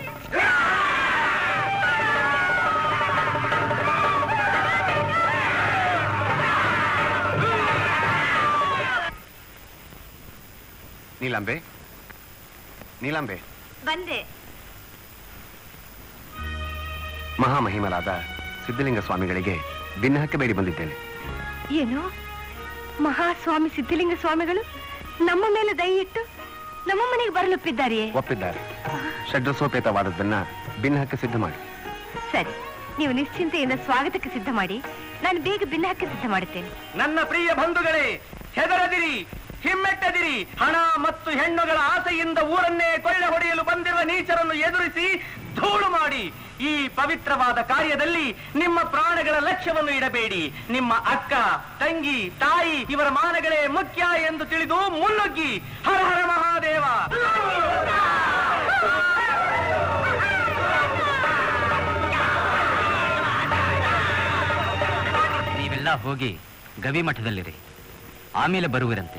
ನೀಲಾಂಬೆ ನೀಲಾಂಬೆ ಬಂದೆ ಮಹಾಮಹಿಮರಾದ ಸಿದ್ಧಲಿಂಗ ಸ್ವಾಮಿಗಳಿಗೆ ಭಿನ್ನಹಕ್ಕೆ ಬೇಡಿ ಬಂದಿದ್ದೇನೆ ಏನು ಮಹಾಸ್ವಾಮಿ ಸಿದ್ಧಲಿಂಗ ಸ್ವಾಮಿಗಳು ನಮ್ಮ ಮೇಲೆ ದಯ ಇಟ್ಟು ನಮ್ಮ ಮನೆಗೆ ಬರಲುಪ್ಪಿದ್ದಾರೆಯೇ ಒಪ್ಪಿದ್ದಾರೆ ಷಡ್ರಸೋಪೇತವಾದದ್ದನ್ನ ಭಿನ್ನಹಕ್ಕೆ ಸಿದ್ಧ ಮಾಡಿ ಸರಿ ನೀವು ನಿಶ್ಚಿಂತೆಯಿಂದ ಸ್ವಾಗತಕ್ಕೆ ಸಿದ್ಧ ಮಾಡಿ ನಾನು ಬೇಗ ಭಿನ್ನಹಕ್ಕೆ ಸಿದ್ಧ ಮಾಡುತ್ತೇನೆ ನನ್ನ ಪ್ರಿಯ ಬಂಧುಗಳೇ ಹೆದರದಿರಿ ಹಿಮ್ಮೆಟ್ಟದಿರಿ ಹಣ ಮತ್ತು ಹೆಣ್ಣುಗಳ ಆಸೆಯಿಂದ ಊರನ್ನೇ ಕೊಳ್ಳೆ ಹೊಡೆಯಲು ಬಂದಿರುವ ನೀಚರನ್ನು ಎದುರಿಸಿ ಧೂಳು ಮಾಡಿ ಈ ಪವಿತ್ರವಾದ ಕಾರ್ಯದಲ್ಲಿ ನಿಮ್ಮ ಪ್ರಾಣಗಳ ಲಕ್ಷ್ಯವನ್ನು ಇಡಬೇಡಿ ನಿಮ್ಮ ಅಕ್ಕ ತಂಗಿ ತಾಯಿ ಇವರ ಮಾನಗಳೇ ಮುಖ್ಯ ಎಂದು ತಿಳಿದು ಮುನ್ನುಗ್ಗಿ ಹರ ಹರ ಮಹಾದೇವ ನೀವೆಲ್ಲ ಹೋಗಿ ಗವಿ ಮಠದಲ್ಲಿರಿ ಆಮೇಲೆ ಬರುವಿರಂತೆ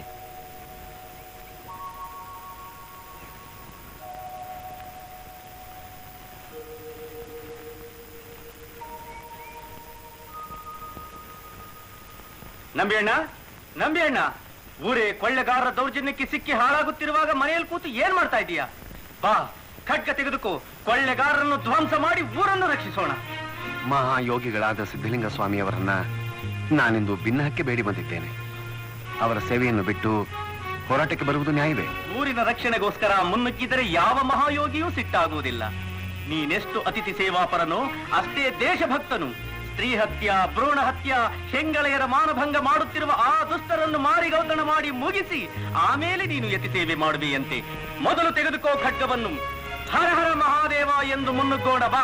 ನಂಬಿ ಅಣ್ಣ ನಂಬಿ ಅಣ್ಣ ಊರೇ ಕೊಳ್ಳೆಗಾರರ ದೌರ್ಜನ್ಯಕ್ಕೆ ಸಿಕ್ಕಿ ಹಾಳಾಗುತ್ತಿರುವಾಗ ಮನೆಯಲ್ಲಿ ಕೂತು ಏನ್ ಮಾಡ್ತಾ ಇದೀಯಾ ಬಾ ಖಡ್ಗ ತೆಗೆದುಕೋ ಕೊಳ್ಳೆಗಾರರನ್ನು ಧ್ವಂಸ ಮಾಡಿ ಊರನ್ನು ರಕ್ಷಿಸೋಣ ಮಹಾಯೋಗಿಗಳಾದ ಸಿದ್ಧಲಿಂಗ ಸ್ವಾಮಿಯವರನ್ನ ನಾನಿಂದು ಭಿನ್ನಹಕ್ಕೆ ಬೇಡಿ ಬಂದಿದ್ದೇನೆ ಅವರ ಸೇವೆಯನ್ನು ಬಿಟ್ಟು ಹೋರಾಟಕ್ಕೆ ಬರುವುದು ನ್ಯಾಯವೇ ಊರಿನ ರಕ್ಷಣೆಗೋಸ್ಕರ ಮುನ್ನುಗ್ಗಿದರೆ ಯಾವ ಮಹಾಯೋಗಿಯೂ ಸಿಟ್ಟಾಗುವುದಿಲ್ಲ ನೀನೆಷ್ಟು ಅತಿಥಿ ಸೇವಾಪರನೋ ಅಷ್ಟೇ ದೇಶಭಕ್ತನು ಸ್ತ್ರೀ ಹತ್ಯ ಭ್ರೂಣ ಹತ್ಯ ಹೆಂಗಳೆಯರ ಮಾನಭಂಗ ಮಾಡುತ್ತಿರುವ ಆ ದುಷ್ಟರನ್ನು ಮಾರಿಗೌತಣ ಮಾಡಿ ಮುಗಿಸಿ ಆಮೇಲೆ ನೀನು ಯತಿ ಸೇವೆ ಮಾಡುವೆಯಂತೆ ಮೊದಲು ತೆಗೆದುಕೋ ಖಡ್ಗವನ್ನು ಹರ ಹರ ಮಹಾದೇವ ಎಂದು ಮುನ್ನುಗ್ಗೋಣ ಬಾ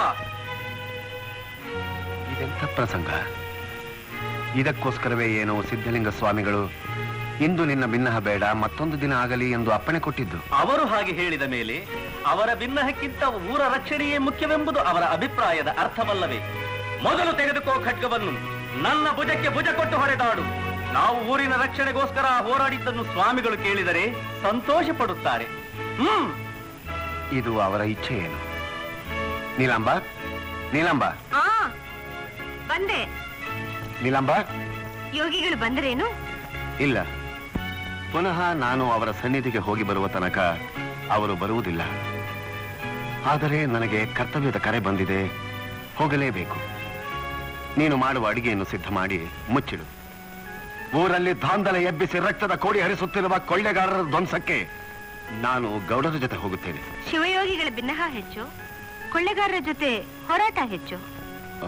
ಇದೆಂಥ ಪ್ರಸಂಗ ಇದಕ್ಕೋಸ್ಕರವೇ ಏನೋ ಸಿದ್ಧಲಿಂಗ ಸ್ವಾಮಿಗಳು ಇಂದು ನಿನ್ನ ಭಿನ್ನಹ ಬೇಡ ಮತ್ತೊಂದು ದಿನ ಆಗಲಿ ಎಂದು ಅಪ್ಪಣೆ ಕೊಟ್ಟಿದ್ದು ಅವರು ಹಾಗೆ ಹೇಳಿದ ಮೇಲೆ ಅವರ ಭಿನ್ನಹಕ್ಕಿಂತ ಊರ ರಕ್ಷಣೆಯೇ ಮುಖ್ಯವೆಂಬುದು ಅವರ ಅಭಿಪ್ರಾಯದ ಅರ್ಥವಲ್ಲವೇ ಮೊದಲು ತೆಗೆದುಕೋ ಖಡ್ಗವನ್ನು ನನ್ನ ಭುಜಕ್ಕೆ ಭುಜ ಕೊಟ್ಟು ಹೊಡೆದಾಡು ನಾವು ಊರಿನ ರಕ್ಷಣೆಗೋಸ್ಕರ ಹೋರಾಡಿದ್ದನ್ನು ಸ್ವಾಮಿಗಳು ಕೇಳಿದರೆ ಸಂತೋಷ ಪಡುತ್ತಾರೆ ಹ್ಮ್ ಇದು ಅವರ ಇಚ್ಛೆ ಏನು ನೀಲಾಂಬ ನೀಲಾಂಬ ಆ ಬಂದೆ ನೀಲಾಂಬ ಯೋಗಿಗಳು ಬಂದರೇನು ಇಲ್ಲ ಪುನಃ ನಾನು ಅವರ ಸನ್ನಿಧಿಗೆ ಹೋಗಿ ಬರುವ ತನಕ ಅವರು ಬರುವುದಿಲ್ಲ ಆದರೆ ನನಗೆ ಕರ್ತವ್ಯದ ಕರೆ ಬಂದಿದೆ ಹೋಗಲೇಬೇಕು ನೀನು ಮಾಡುವ ಅಡಿಗೆಯನ್ನು ಸಿದ್ಧ ಮಾಡಿ ಮುಚ್ಚಿಡು ಊರಲ್ಲಿ ದಾಂಧಲೆ ಎಬ್ಬಿಸಿ ರಕ್ತದ ಕೋಡಿ ಹರಿಸುತ್ತಿರುವ ಕೊಳ್ಳೆಗಾರರ ಧ್ವಂಸಕ್ಕೆ ನಾನು ಗೌಡರ ಜೊತೆ ಹೋಗುತ್ತೇನೆ ಶಿವಯೋಗಿಗಳ ಬಿನ್ನಹ ಹೆಚ್ಚು ಕೊಳ್ಳೆಗಾರರ ಜೊತೆ ಹೋರಾಟ ಹೆಚ್ಚು ಆ,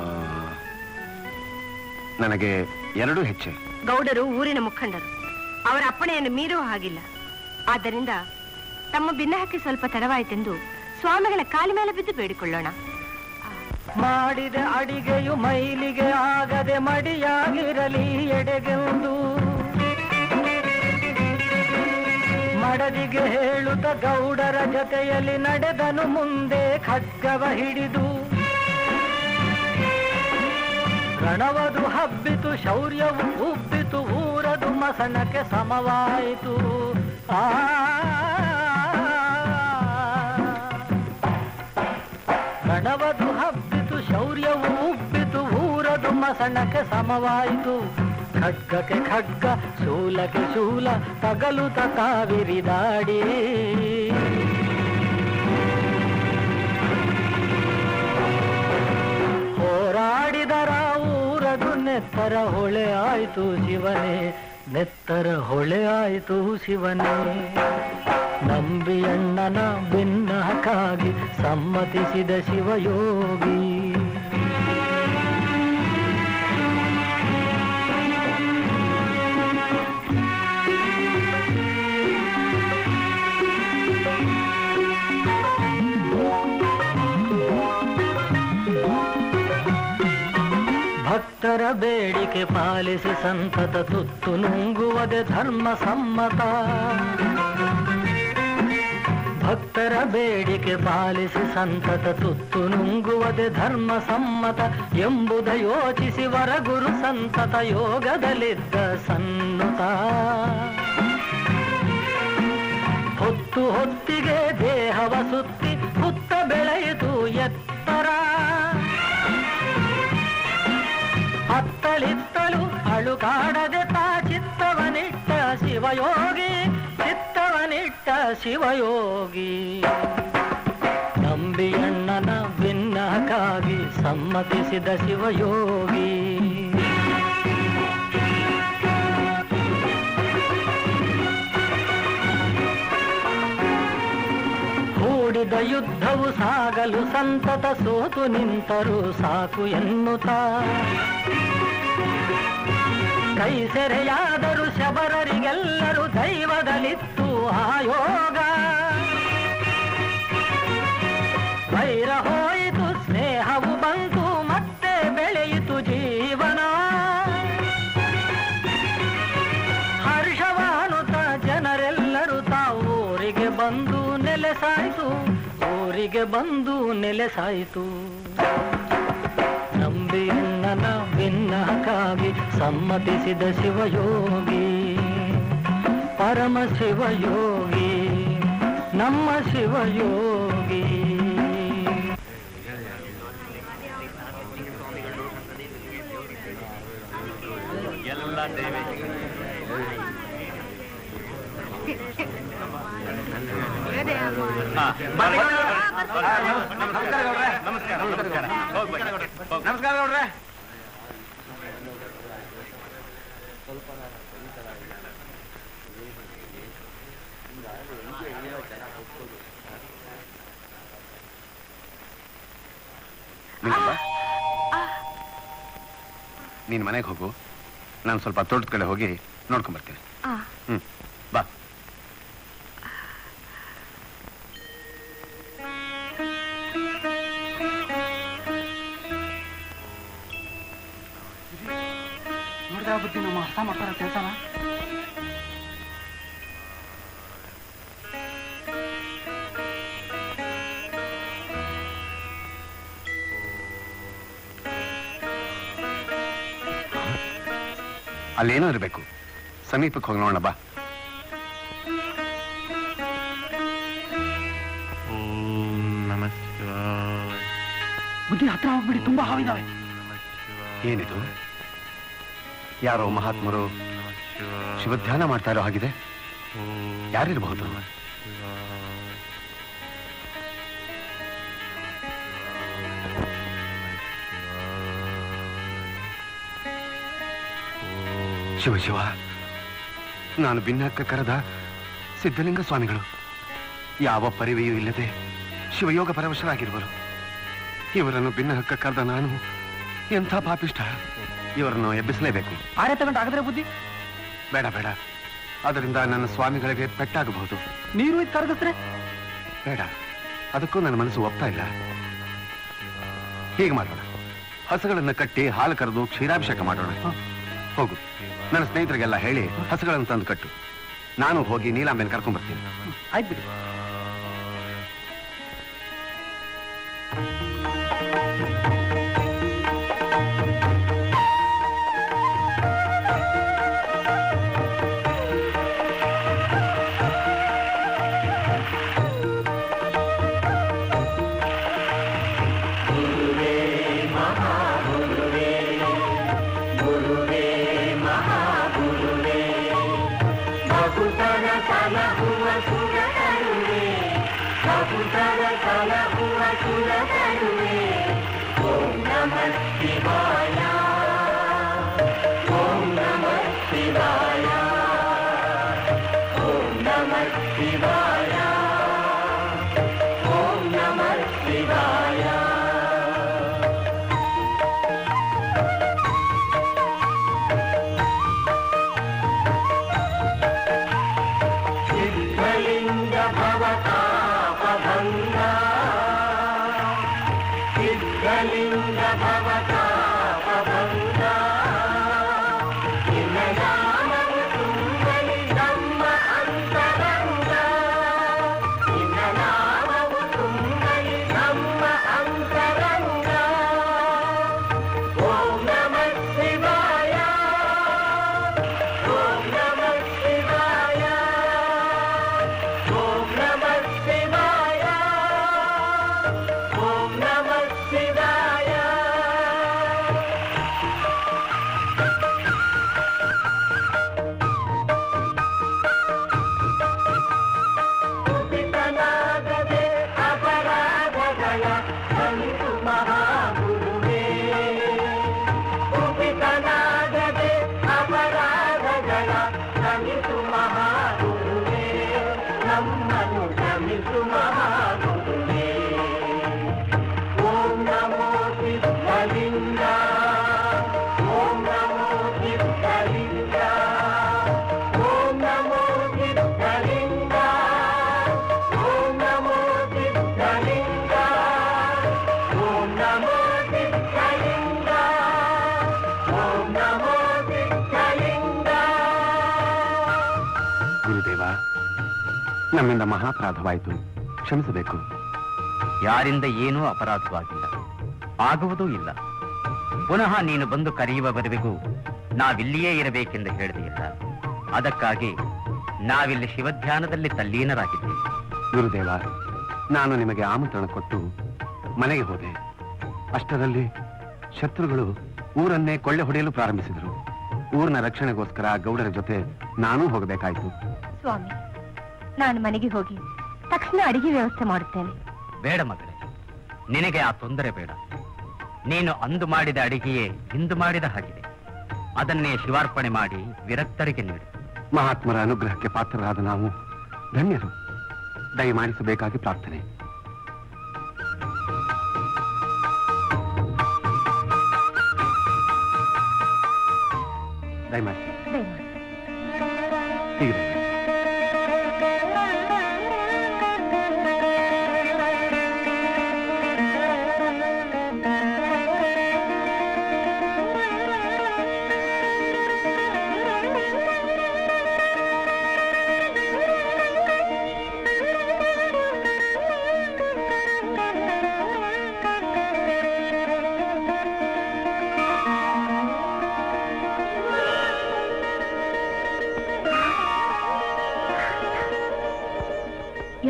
ನನಗೆ ಎರಡೂ ಹೆಚ್ಚೆ ಗೌಡರು ಊರಿನ ಮುಖಂಡರು ಅವರ ಅಪ್ಪಣೆಯನ್ನು ಮೀರುವ ಹಾಗಿಲ್ಲ ಆದ್ದರಿಂದ ತಮ್ಮ ಬಿನ್ನಹಕ್ಕೆ ಸ್ವಲ್ಪ ತಡವಾಯಿತೆಂದು ಸ್ವಾಮಿಗಳ ಕಾಲಿ ಮೇಲೆ ಬಿದ್ದು ಬೇಡಿಕೊಳ್ಳೋಣ ಮಾಡಿದ ಅಡಿಗೆಯು ಮೈಲಿಗೆ ಆಗದೆ ಮಡಿಯಾಗಿರಲಿ ಎಡೆಗೆಂದು ಮಡದಿಗೆ ಹೇಳುತ್ತ ಗೌಡರ ಜೊತೆಯಲ್ಲಿ ನಡೆದನು ಮುಂದೆ ಖಡ್ಗವ ಹಿಡಿದು ರಣವದು ಹಬ್ಬಿತು ಶೌರ್ಯವು ಉಬ್ಬಿತು ಊರದು ಮಸಣಕ್ಕೆ ಸಮವಾಯಿತು ಆ ರಣವದು ಹಬ್ಬಿತು ಶೌರ್ಯವು ಉಬ್ಬಿತು ಊರದು ಮಸಣಕ್ಕೆ ಸಮವಾಯಿತು ಖಡ್ಗಕ್ಕೆ ಖಡ್ಗ ಶೂಲಕ್ಕೆ ಶೂಲ ತಗಲುತ ಕಾವಿರಿ ದಾಡಿ ಹೋರಾಡಿದರ ಊರದು ನೆತ್ತರ ಹೊಳೆ ಆಯ್ತು ಶಿವನೇ ನೆತ್ತರ ಹೊಳೆ ಆಯ್ತು ಶಿವನೇ ನಂಬಿಯಣ್ಣನ ಭಿನ್ನಕ್ಕಾಗಿ ಸಮ್ಮತಿಸಿದ ಶಿವಯೋಗಿ ಭಕ್ತರ ಬೇಡಿಕೆ ಪಾಲಿಸಿ ಸಂತತ ತುತ್ತು ನುಂಗುವುದೇ ಧರ್ಮ ಸಮ್ಮತ ಭಕ್ತರ ಬೇಡಿಕೆ ಪಾಲಿಸಿ ಸಂತತ ತುತ್ತು ನುಂಗುವುದೇ ಧರ್ಮ ಸಮ್ಮತ ಎಂಬುದ ಯೋಚಿಸಿ ವರಗುರು ಸಂತತ ಯೋಗದಲ್ಲಿದ್ದ ಸನ್ನುತ ಹೊತ್ತು ಹೊತ್ತಿಗೆ ದೇಹವ ಸುತ್ತಿ ಹುತ್ತ ಬೆಳೆಯಿತು ಎತ್ತರ ಅತ್ತಳಿತ್ತಲು ಅಳುಕಾಡದೆ ತಾ ಚಿತ್ತವನಿಟ್ಟ ಶಿವಯೋಗಿ ಚಿತ್ತವನಿಟ್ಟ ಶಿವಯೋಗಿ ನಂಬಿಯಣ್ಣನ ಭಿನ್ನಕ್ಕಾಗಿ ಸಮ್ಮತಿಸಿದ ಶಿವಯೋಗಿ ಹೂಡಿದ ಯುದ್ಧವು ಸಾಗಲು ಸಂತತ ಸೋತು ನಿಂತರು ಸಾಕು ಎನ್ನುತ್ತಾ ಕೈ ಸೆರೆಯಾದರು ಶಬರರಿಗೆಲ್ಲರೂ ದೈವದಲ್ಲಿತ್ತು ಆಯೋಗ ವೈರ ಹೋಯಿತು ಸ್ನೇಹವು ಬಂತು ಮತ್ತೆ ಬೆಳೆಯಿತು ಜೀವನ ಹರ್ಷವಾನುತ ಜನರೆಲ್ಲರೂ ತಾವು ಊರಿಗೆ ಬಂದು ನೆಲೆಸಾಯಿತು ಊರಿಗೆ ಬಂದು ನೆಲೆಸಾಯಿತು ನಂಬಿಯಣ್ಣನ ಭಿನ್ನಕ್ಕಾಗಿ ಸಮ್ಮತಿಸಿದ ಶಿವಯೋಗಿ ಪರಮ ಶಿವಯೋಗಿ ನಮ್ಮ ಶಿವಯೋಗಿ ಎಲ್ಲ ದೇವಿ ನಮಸ್ಕಾರ ಗೌಡ್ರೆ ನೀನಪ್ಪ ನೀನ್ ಮನೆಗೆ ಹೋಗು ನಾನು ಸ್ವಲ್ಪ ತೋಟದ ಕಡೆ ಹೋಗಿ ನೋಡ್ಕೊಂಡ್ ಬರ್ತೀನಿ ಹ್ಮ್ ಬಾ ನೋಡಿದ ಬುದ್ಧಿ ನಮ್ಮ ಅರ್ಥ ಮಾಡ್ತಾರ ಕೆಲಸನ ಅಲ್ಲೇನೋ ಇರಬೇಕು ಸಮೀಪಕ್ಕೆ ಹೋಗಿ ನೋಡೋಣ ಬಾ ಬುದ್ಧಿ ಹತ್ರ ಹೋಗ್ಬಿಡಿ ತುಂಬಾ ಹಾವಿದಾವೆ ಏನಿದು ಯಾರೋ ಮಹಾತ್ಮರು ಶಿವಧ್ಯಾನ ಮಾಡ್ತಾ ಇರೋ ಹಾಗಿದೆ ಯಾರಿರಬಹುದು ಶಿವ ಶಿವ ನಾನು ಭಿನ್ನಕ್ಕ ಕರೆದ ಸಿದ್ಧಲಿಂಗ ಸ್ವಾಮಿಗಳು ಯಾವ ಪರಿವೆಯೂ ಇಲ್ಲದೆ ಶಿವಯೋಗ ಪರವಶರಾಗಿರುವರು ಇವರನ್ನು ಭಿನ್ನಹಕ್ಕ ಕರೆದ ನಾನು ಎಂಥ ಪಾಪಿಷ್ಟ ಇವರನ್ನು ಎಬ್ಬಿಸಲೇಬೇಕು ಆರೆ ತಗೊಂಡು ಆಗದ್ರೆ ಬುದ್ಧಿ ಬೇಡ ಬೇಡ ಅದರಿಂದ ನನ್ನ ಸ್ವಾಮಿಗಳಿಗೆ ಪೆಟ್ಟಾಗಬಹುದು ನೀರು ಇದು ಕರಗಿಸ್ರೆ ಬೇಡ ಅದಕ್ಕೂ ನನ್ನ ಮನಸ್ಸು ಒಪ್ತಾ ಇಲ್ಲ ಹೀಗೆ ಮಾಡೋಣ ಹಸುಗಳನ್ನ ಕಟ್ಟಿ ಹಾಲು ಕರೆದು ಕ್ಷೀರಾಭಿಷೇಕ ಮಾಡೋಣ ಹೋಗು ನನ್ನ ಸ್ನೇಹಿತರಿಗೆಲ್ಲ ಹೇಳಿ ಹಸುಗಳನ್ನು ತಂದು ಕಟ್ಟು ನಾನು ಹೋಗಿ ನೀಲಾಂಬೆನ ಕರ್ಕೊಂಡ್ ಬರ್ತೀನಿ ಆಯ್ತು ಬಿಡಿ ಸಿದ್ಧಲಿಂಗ ಭವತಾಪಭಂಗ ಸಿದ್ಧಲಿಂಗ ಭವತಾಪಭಂಗ ನಿನ್ನ ನಾಮವು ತುಂಬಲಿ ನಮ್ಮ ಅಂತರಂಗ ನಿನ್ನ ನಾಮವು ತುಂಬಲಿ ನಮ್ಮ ಅಂತರಂಗ ಓಂ ನಮಃ ಶಿವಾಯ ಓಂ ನಮಃ ಶಿವಾಯ ಓಂ ನಮಃ ಶಿವಾಯ ಓಂ ನಮಃ ಶಿವಾಯ ಕುಪಿತನಾಗದೆ ಅಪರಾಧಗಳ ಸಂತು ಮಹಾಗುರುವೇ ಕುಪಿತನಾಗದೆ ಅಪರಾಧಗಳ ಕ್ಷಮಿಸು ಮಹಾಗುರುವೇ ನಮ್ಮನ್ನು ಕ್ಷಮಿಸು ಮಹಾಗುರುವೇ ಓಂ ನಮೋ ಸಿದ್ಧಲಿಂಗ ಓಂ ನಮೋ ಸಿದ್ಧಲಿಂಗ ಓಂ ನಮೋ ಸಿದ್ಧಲಿಂಗ ಓಂ ನಮೋ ಸಿದ್ಧಲಿಂಗ ಓಂ ನಮೋ ಸಿದ್ಧಲಿಂಗ ಓಂ ನಮೋ ಸಿದ್ಧಲಿಂಗ ಗುರುದೇವ ನಮ್ಮಿಂದ ಮಹಾಪರಾಧವಾಯಿತು ಕ್ಷಮಿಸಬೇಕು ಯಾರಿಂದ ಏನೂ ಅಪರಾಧವಾಗಿಲ್ಲ ಆಗುವುದೂ ಇಲ್ಲ ಪುನಃ ನೀನು ಬಂದು ಕರೆಯುವವರೆಗೂ ನಾವಿಲ್ಲಿಯೇ ಇರಬೇಕೆಂದು ಹೇಳಿದೆಯಲ್ಲ ಅದಕ್ಕಾಗಿ ನಾವಿಲ್ಲಿ ಶಿವಧ್ಯಾನದಲ್ಲಿ ತಲ್ಲೀನರಾಗಿದ್ದೇವೆ ಗುರುದೇವ ನಾನು ನಿಮಗೆ ಆಮಂತ್ರಣ ಕೊಟ್ಟು ಮನೆಗೆ ಹೋದೆ ಅಷ್ಟರಲ್ಲಿ ಶತ್ರುಗಳು ಊರನ್ನೇ ಕೊಳ್ಳೆ ಹೊಡೆಯಲು ಪ್ರಾರಂಭಿಸಿದರು ಊರಿನ ರಕ್ಷಣೆಗೋಸ್ಕರ ಗೌಡರ ಜೊತೆ ನಾನೂ ಹೋಗಬೇಕಾಯ್ತು ಸ್ವಾಮಿ ನಾನು ಮನೆಗೆ ಹೋಗಿ ತಕ್ಷಣ ಅಡಿಗೆ ವ್ಯವಸ್ಥೆ ಮಾಡುತ್ತೇನೆ ಬೇಡ ಮಗಳೇ ನಿನಗೆ ಆ ತೊಂದರೆ ಬೇಡ ನೀನು ಅಂದು ಮಾಡಿದ ಅಡಿಗೆಯೇ ಇಂದು ಮಾಡಿದ ಹಾಗಿದೆ ಅದನ್ನೇ ಶಿವಾರ್ಪಣೆ ಮಾಡಿ ವಿರಕ್ತರಿಗೆ ನೀಡು ಮಹಾತ್ಮರ ಅನುಗ್ರಹಕ್ಕೆ ಪಾತ್ರರಾದ ನಾವು ಧನ್ಯರು ದಯಮಾಡಿಸಬೇಕಾಗಿ ಪ್ರಾರ್ಥನೆ ದಯಮಾಡಿಸಿ ಹೀಗಿದೆ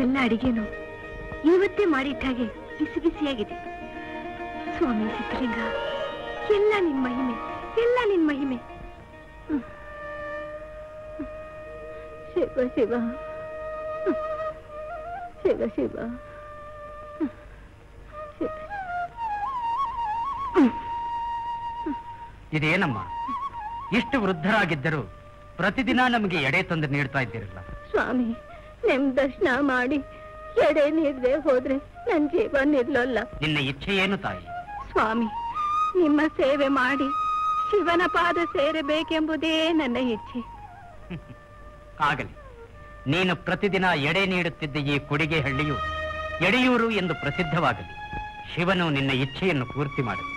ಎಲ್ಲ ಅಡಿಗೆನು ಇವತ್ತೇ ಮಾಡಿಟ್ಟ ಹಾಗೆ ಬಿಸಿ ಬಿಸಿಯಾಗಿದೆ ಸ್ವಾಮಿ ಸಿದ್ಧಲಿಂಗ ಎಲ್ಲ ನಿನ್ ಮಹಿಮೆ ಎಲ್ಲ ನಿನ್ ಮಹಿಮೆ ಹ್ಮ್. ಹ್ಮ್. ಶಿವ ಶಿವ ಹ್ಮ್. ಶಿವ ಶಿವ ಹ್ಮ್. ಶಿವ ಇದೇನಮ್ಮ ಇಷ್ಟು ವೃದ್ಧರಾಗಿದ್ದರೂ ಪ್ರತಿದಿನ ನಮಗೆ ಎಡೆ ತಂದು ನೀಡ್ತಾ ಇದ್ದೀರಲ್ಲ ಸ್ವಾಮಿ ನಿಮ್ ದರ್ಶನ ಮಾಡಿ ಎಡೆ ನೀರ್ದೆ ಹೋದ್ರೆ ನನ್ ಜೀವ ನಿಲ್ಲಲ್ಲ ನಿನ್ನ ಇಚ್ಛೆ ಏನು ತಾಯಿ ಸ್ವಾಮಿ ನಿಮ್ಮ ಸೇವೆ ಮಾಡಿ ಶಿವನ ಪಾದ ಸೇರಬೇಕೆಂಬುದೇ ನನ್ನ ಇಚ್ಛೆ ಆಗಲಿ ನೀನು ಪ್ರತಿದಿನ ಎಡೆ ನೀಡುತ್ತಿದ್ದ ಈ ಕೊಡಿಗೆ ಹಳ್ಳಿಯು ಎಡೆಯೂರು ಎಂದು ಪ್ರಸಿದ್ಧವಾಗಲಿ ಶಿವನು ನಿನ್ನ ಇಚ್ಛೆಯನ್ನು ಪೂರ್ತಿ ಮಾಡಲಿ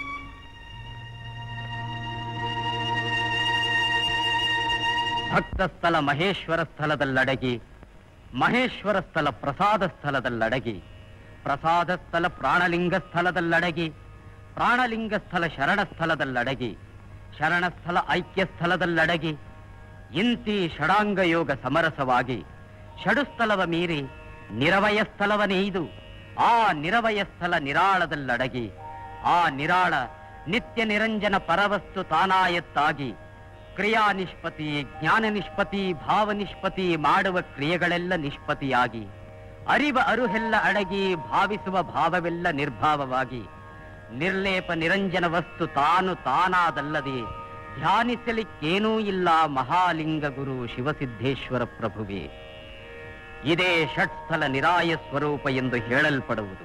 ಭಕ್ತ ಸ್ಥಳ ಮಹೇಶ್ವರ ಸ್ಥಳದಲ್ಲಡಗಿ ಮಹೇಶ್ವರ ಸ್ಥಳ ಪ್ರಸಾದ ಸ್ಥಳದಲ್ಲಡಗಿ ಪ್ರಸಾದ ಸ್ಥಳ ಪ್ರಾಣಲಿಂಗ ಸ್ಥಳದಲ್ಲಡಗಿ ಪ್ರಾಣಲಿಂಗ ಸ್ಥಳ ಶರಣ ಸ್ಥಳದಲ್ಲಡಗಿ ಶರಣ ಸ್ಥಳ ಐಕ್ಯ ಸ್ಥಳದಲ್ಲಡಗಿ ಇಂತಿ ಷಡಾಂಗ ಯೋಗ ಸಮರಸವಾಗಿ ಷಡುಸ್ಥಳವ ಮೀರಿ ನಿರವಯ ಸ್ಥಳವ ನೇಯ್ದು ಆ ನಿರವಯ ಸ್ಥಳ ನಿರಾಳದಲ್ಲಡಗಿ ಆ ನಿರಾಳ ನಿತ್ಯ ನಿರಂಜನ ಪರವಸ್ತು ತಾನಾಯತ್ತಾಗಿ ಕ್ರಿಯಾ ನಿಷ್ಪತಿ ಜ್ಞಾನ ನಿಷ್ಪತಿ ಭಾವ ನಿಷ್ಪತಿ ಮಾಡುವ ಕ್ರಿಯೆಗಳೆಲ್ಲ ನಿಷ್ಪತಿಯಾಗಿ ಅರಿವ ಅರುಹೆಲ್ಲ ಅಡಗಿ ಭಾವಿಸುವ ಭಾವವೆಲ್ಲ ನಿರ್ಭಾವವಾಗಿ ನಿರ್ಲೇಪ ನಿರಂಜನ ವಸ್ತು ತಾನು ತಾನಾದಲ್ಲದೆ ಧ್ಯಾನಿಸಲಿಕ್ಕೇನೂ ಇಲ್ಲ ಮಹಾಲಿಂಗ ಗುರು ಶಿವಸಿದ್ದೇಶ್ವರ ಪ್ರಭುವೇ ಇದೇ ಷಟ್ಸ್ಥಲ ನಿರಾಯ ಸ್ವರೂಪ ಎಂದು ಹೇಳಲ್ಪಡುವುದು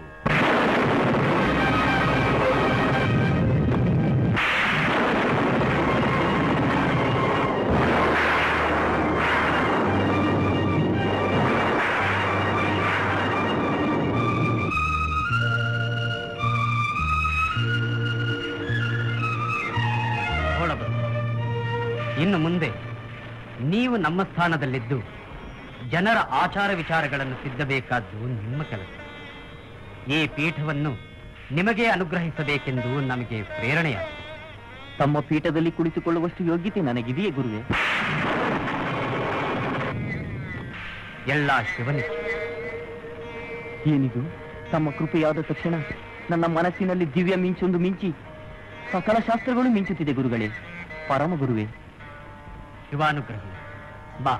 ನೋಡಬಹುದು ಇನ್ನು ಮುಂದೆ ನೀವು ನಮ್ಮ ಸ್ಥಾನದಲ್ಲಿದ್ದು ಜನರ ಆಚಾರ ವಿಚಾರಗಳನ್ನು ತಿದ್ದಬೇಕಾದ್ದು ನಿಮ್ಮ ಕೆಲಸ ಈ ಪೀಠವನ್ನು ನಿಮಗೆ ಅನುಗ್ರಹಿಸಬೇಕೆಂದು ನಮಗೆ ಪ್ರೇರಣೆಯಾಗಿದೆ ತಮ್ಮ ಪೀಠದಲ್ಲಿ ಕುಳಿತುಕೊಳ್ಳುವಷ್ಟು ಯೋಗ್ಯತೆ ನನಗಿದೆಯೇ ಗುರುವೆ ಎಲ್ಲ ಶಿವನಿಗೆ ಏನಿದು ತಮ್ಮ ಕೃಪೆಯಾದ ತಕ್ಷಣ ನನ್ನ ಮನಸ್ಸಿನಲ್ಲಿ ದಿವ್ಯ ಮಿಂಚೊಂದು ಮಿಂಚಿ ಸಕಲ ಶಾಸ್ತ್ರಗಳು ಮಿಂಚುತ್ತಿದೆ ಗುರುಗಳೇ ಪರಮ ಗುರುವೇ ಶಿವಾನುಗ್ರಹ ಬಾ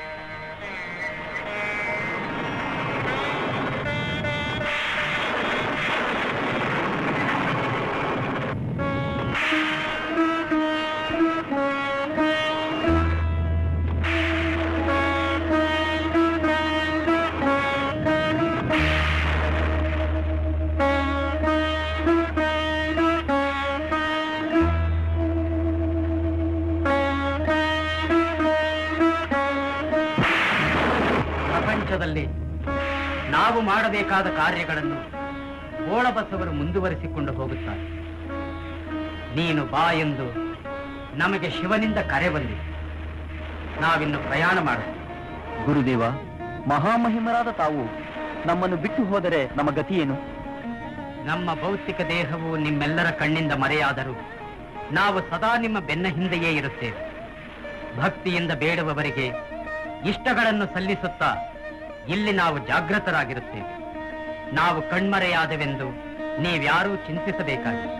ಪ್ರಪಂಚದಲ್ಲಿ ನಾವು ಮಾಡಬೇಕಾದ ಕಾರ್ಯಗಳನ್ನು ಬೋಳಬಸವರು ಮುಂದುವರಿಸಿಕೊಂಡು ಹೋಗುತ್ತಾರೆ ನೀನು ಬಾ ಎಂದು ನಮಗೆ ಶಿವನಿಂದ ಕರೆ ಬಂದಿದೆ ನಾವಿನ್ನು ಪ್ರಯಾಣ ಮಾಡುತ್ತೇವೆ ಗುರುದೇವ ಮಹಾಮಹಿಮರಾದ ತಾವು ನಮ್ಮನ್ನು ಬಿಟ್ಟು ಹೋದರೆ ನಮ್ಮ ಗತಿಯೇನು ನಮ್ಮ ಭೌತಿಕ ದೇಹವು ನಿಮ್ಮೆಲ್ಲರ ಕಣ್ಣಿಂದ ಮರೆಯಾದರೂ ನಾವು ಸದಾ ನಿಮ್ಮ ಬೆನ್ನ ಹಿಂದೆಯೇ ಇರುತ್ತೇವೆ ಭಕ್ತಿಯಿಂದ ಬೇಡುವವರಿಗೆ ಇಷ್ಟಗಳನ್ನು ಸಲ್ಲಿಸುತ್ತಾ ಇಲ್ಲಿ ನಾವು ಜಾಗೃತರಾಗಿರುತ್ತೇವೆ ನಾವು ಕಣ್ಮರೆಯಾದವೆಂದು ನೀವ್ಯಾರೂ ಚಿಂತಿಸಬೇಕಾಗಿಲ್ಲ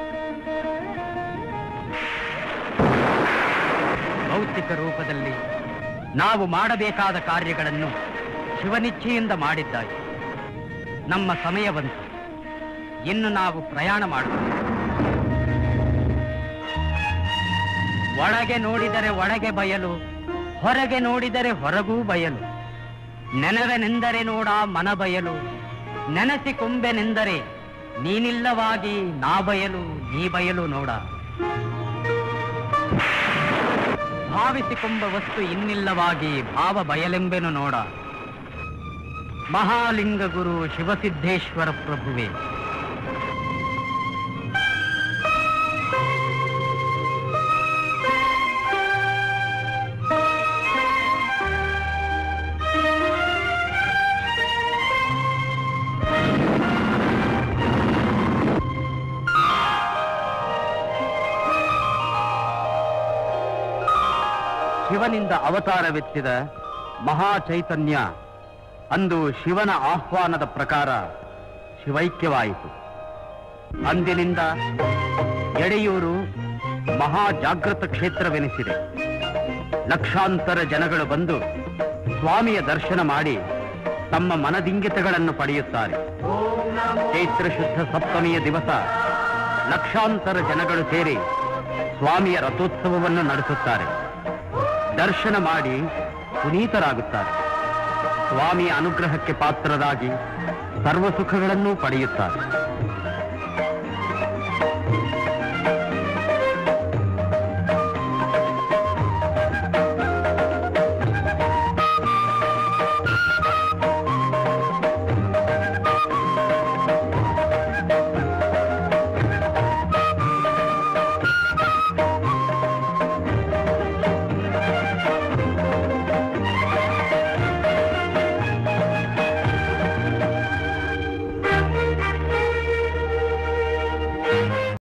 ಭೌತಿಕ ರೂಪದಲ್ಲಿ ನಾವು ಮಾಡಬೇಕಾದ ಕಾರ್ಯಗಳನ್ನು ಶಿವನಿಚ್ಛೆಯಿಂದ ಮಾಡಿದ್ದಾಯಿ ನಮ್ಮ ಸಮಯ ಬಂತು ಇನ್ನು ನಾವು ಪ್ರಯಾಣ ಮಾಡುತ್ತೇವೆ ಒಳಗೆ ನೋಡಿದರೆ ಒಳಗೆ ಬಯಲು ಹೊರಗೆ ನೋಡಿದರೆ ಹೊರಗೂ ಬಯಲು ನೆನವೆನೆಂದರೆ ನೋಡ ಮನ ಬಯಲು ನೆನೆಸಿಕೊಂಬೆನೆಂದರೆ ನೀನಿಲ್ಲವಾಗಿ ನಾ ಬಯಲು ನೀ ಬಯಲು ನೋಡ ಭಾವಿಸಿಕೊಂಬ ವಸ್ತು ಇನ್ನಿಲ್ಲವಾಗಿ ಭಾವ ಬಯಲೆಂಬೆನು ನೋಡ ಮಹಾಲಿಂಗ ಗುರು ಶಿವಸಿದ್ದೇಶ್ವರ ಪ್ರಭುವೇ ಶಿವನಿಂದ ಅವತಾರವೆತ್ತಿದ ಮಹಾ ಚೈತನ್ಯ ಅಂದು ಶಿವನ ಆಹ್ವಾನದ ಪ್ರಕಾರ ಶಿವೈಕ್ಯವಾಯಿತು ಅಂದಿನಿಂದ ಎಡೆಯೂರು ಮಹಾ ಜಾಗೃತ ಕ್ಷೇತ್ರವೆನಿಸಿದೆ ಲಕ್ಷಾಂತರ ಜನಗಳು ಬಂದು ಸ್ವಾಮಿಯ ದರ್ಶನ ಮಾಡಿ ತಮ್ಮ ಮನದಿಂಗಿತಗಳನ್ನು ಪಡೆಯುತ್ತಾರೆ ಚೈತ್ರ ಶುದ್ಧ ಸಪ್ತಮಿಯ ದಿವಸ ಲಕ್ಷಾಂತರ ಜನಗಳು ಸೇರಿ ಸ್ವಾಮಿಯ ರಥೋತ್ಸವವನ್ನು ನಡೆಸುತ್ತಾರೆ ದರ್ಶನ ಮಾಡಿ ಪುನೀತರಾಗುತ್ತಾರೆ ಸ್ವಾಮಿಯ ಅನುಗ್ರಹಕ್ಕೆ ಪಾತ್ರರಾಗಿ ಸರ್ವ ಸುಖಗಳನ್ನೂ ಪಡೆಯುತ್ತಾರೆ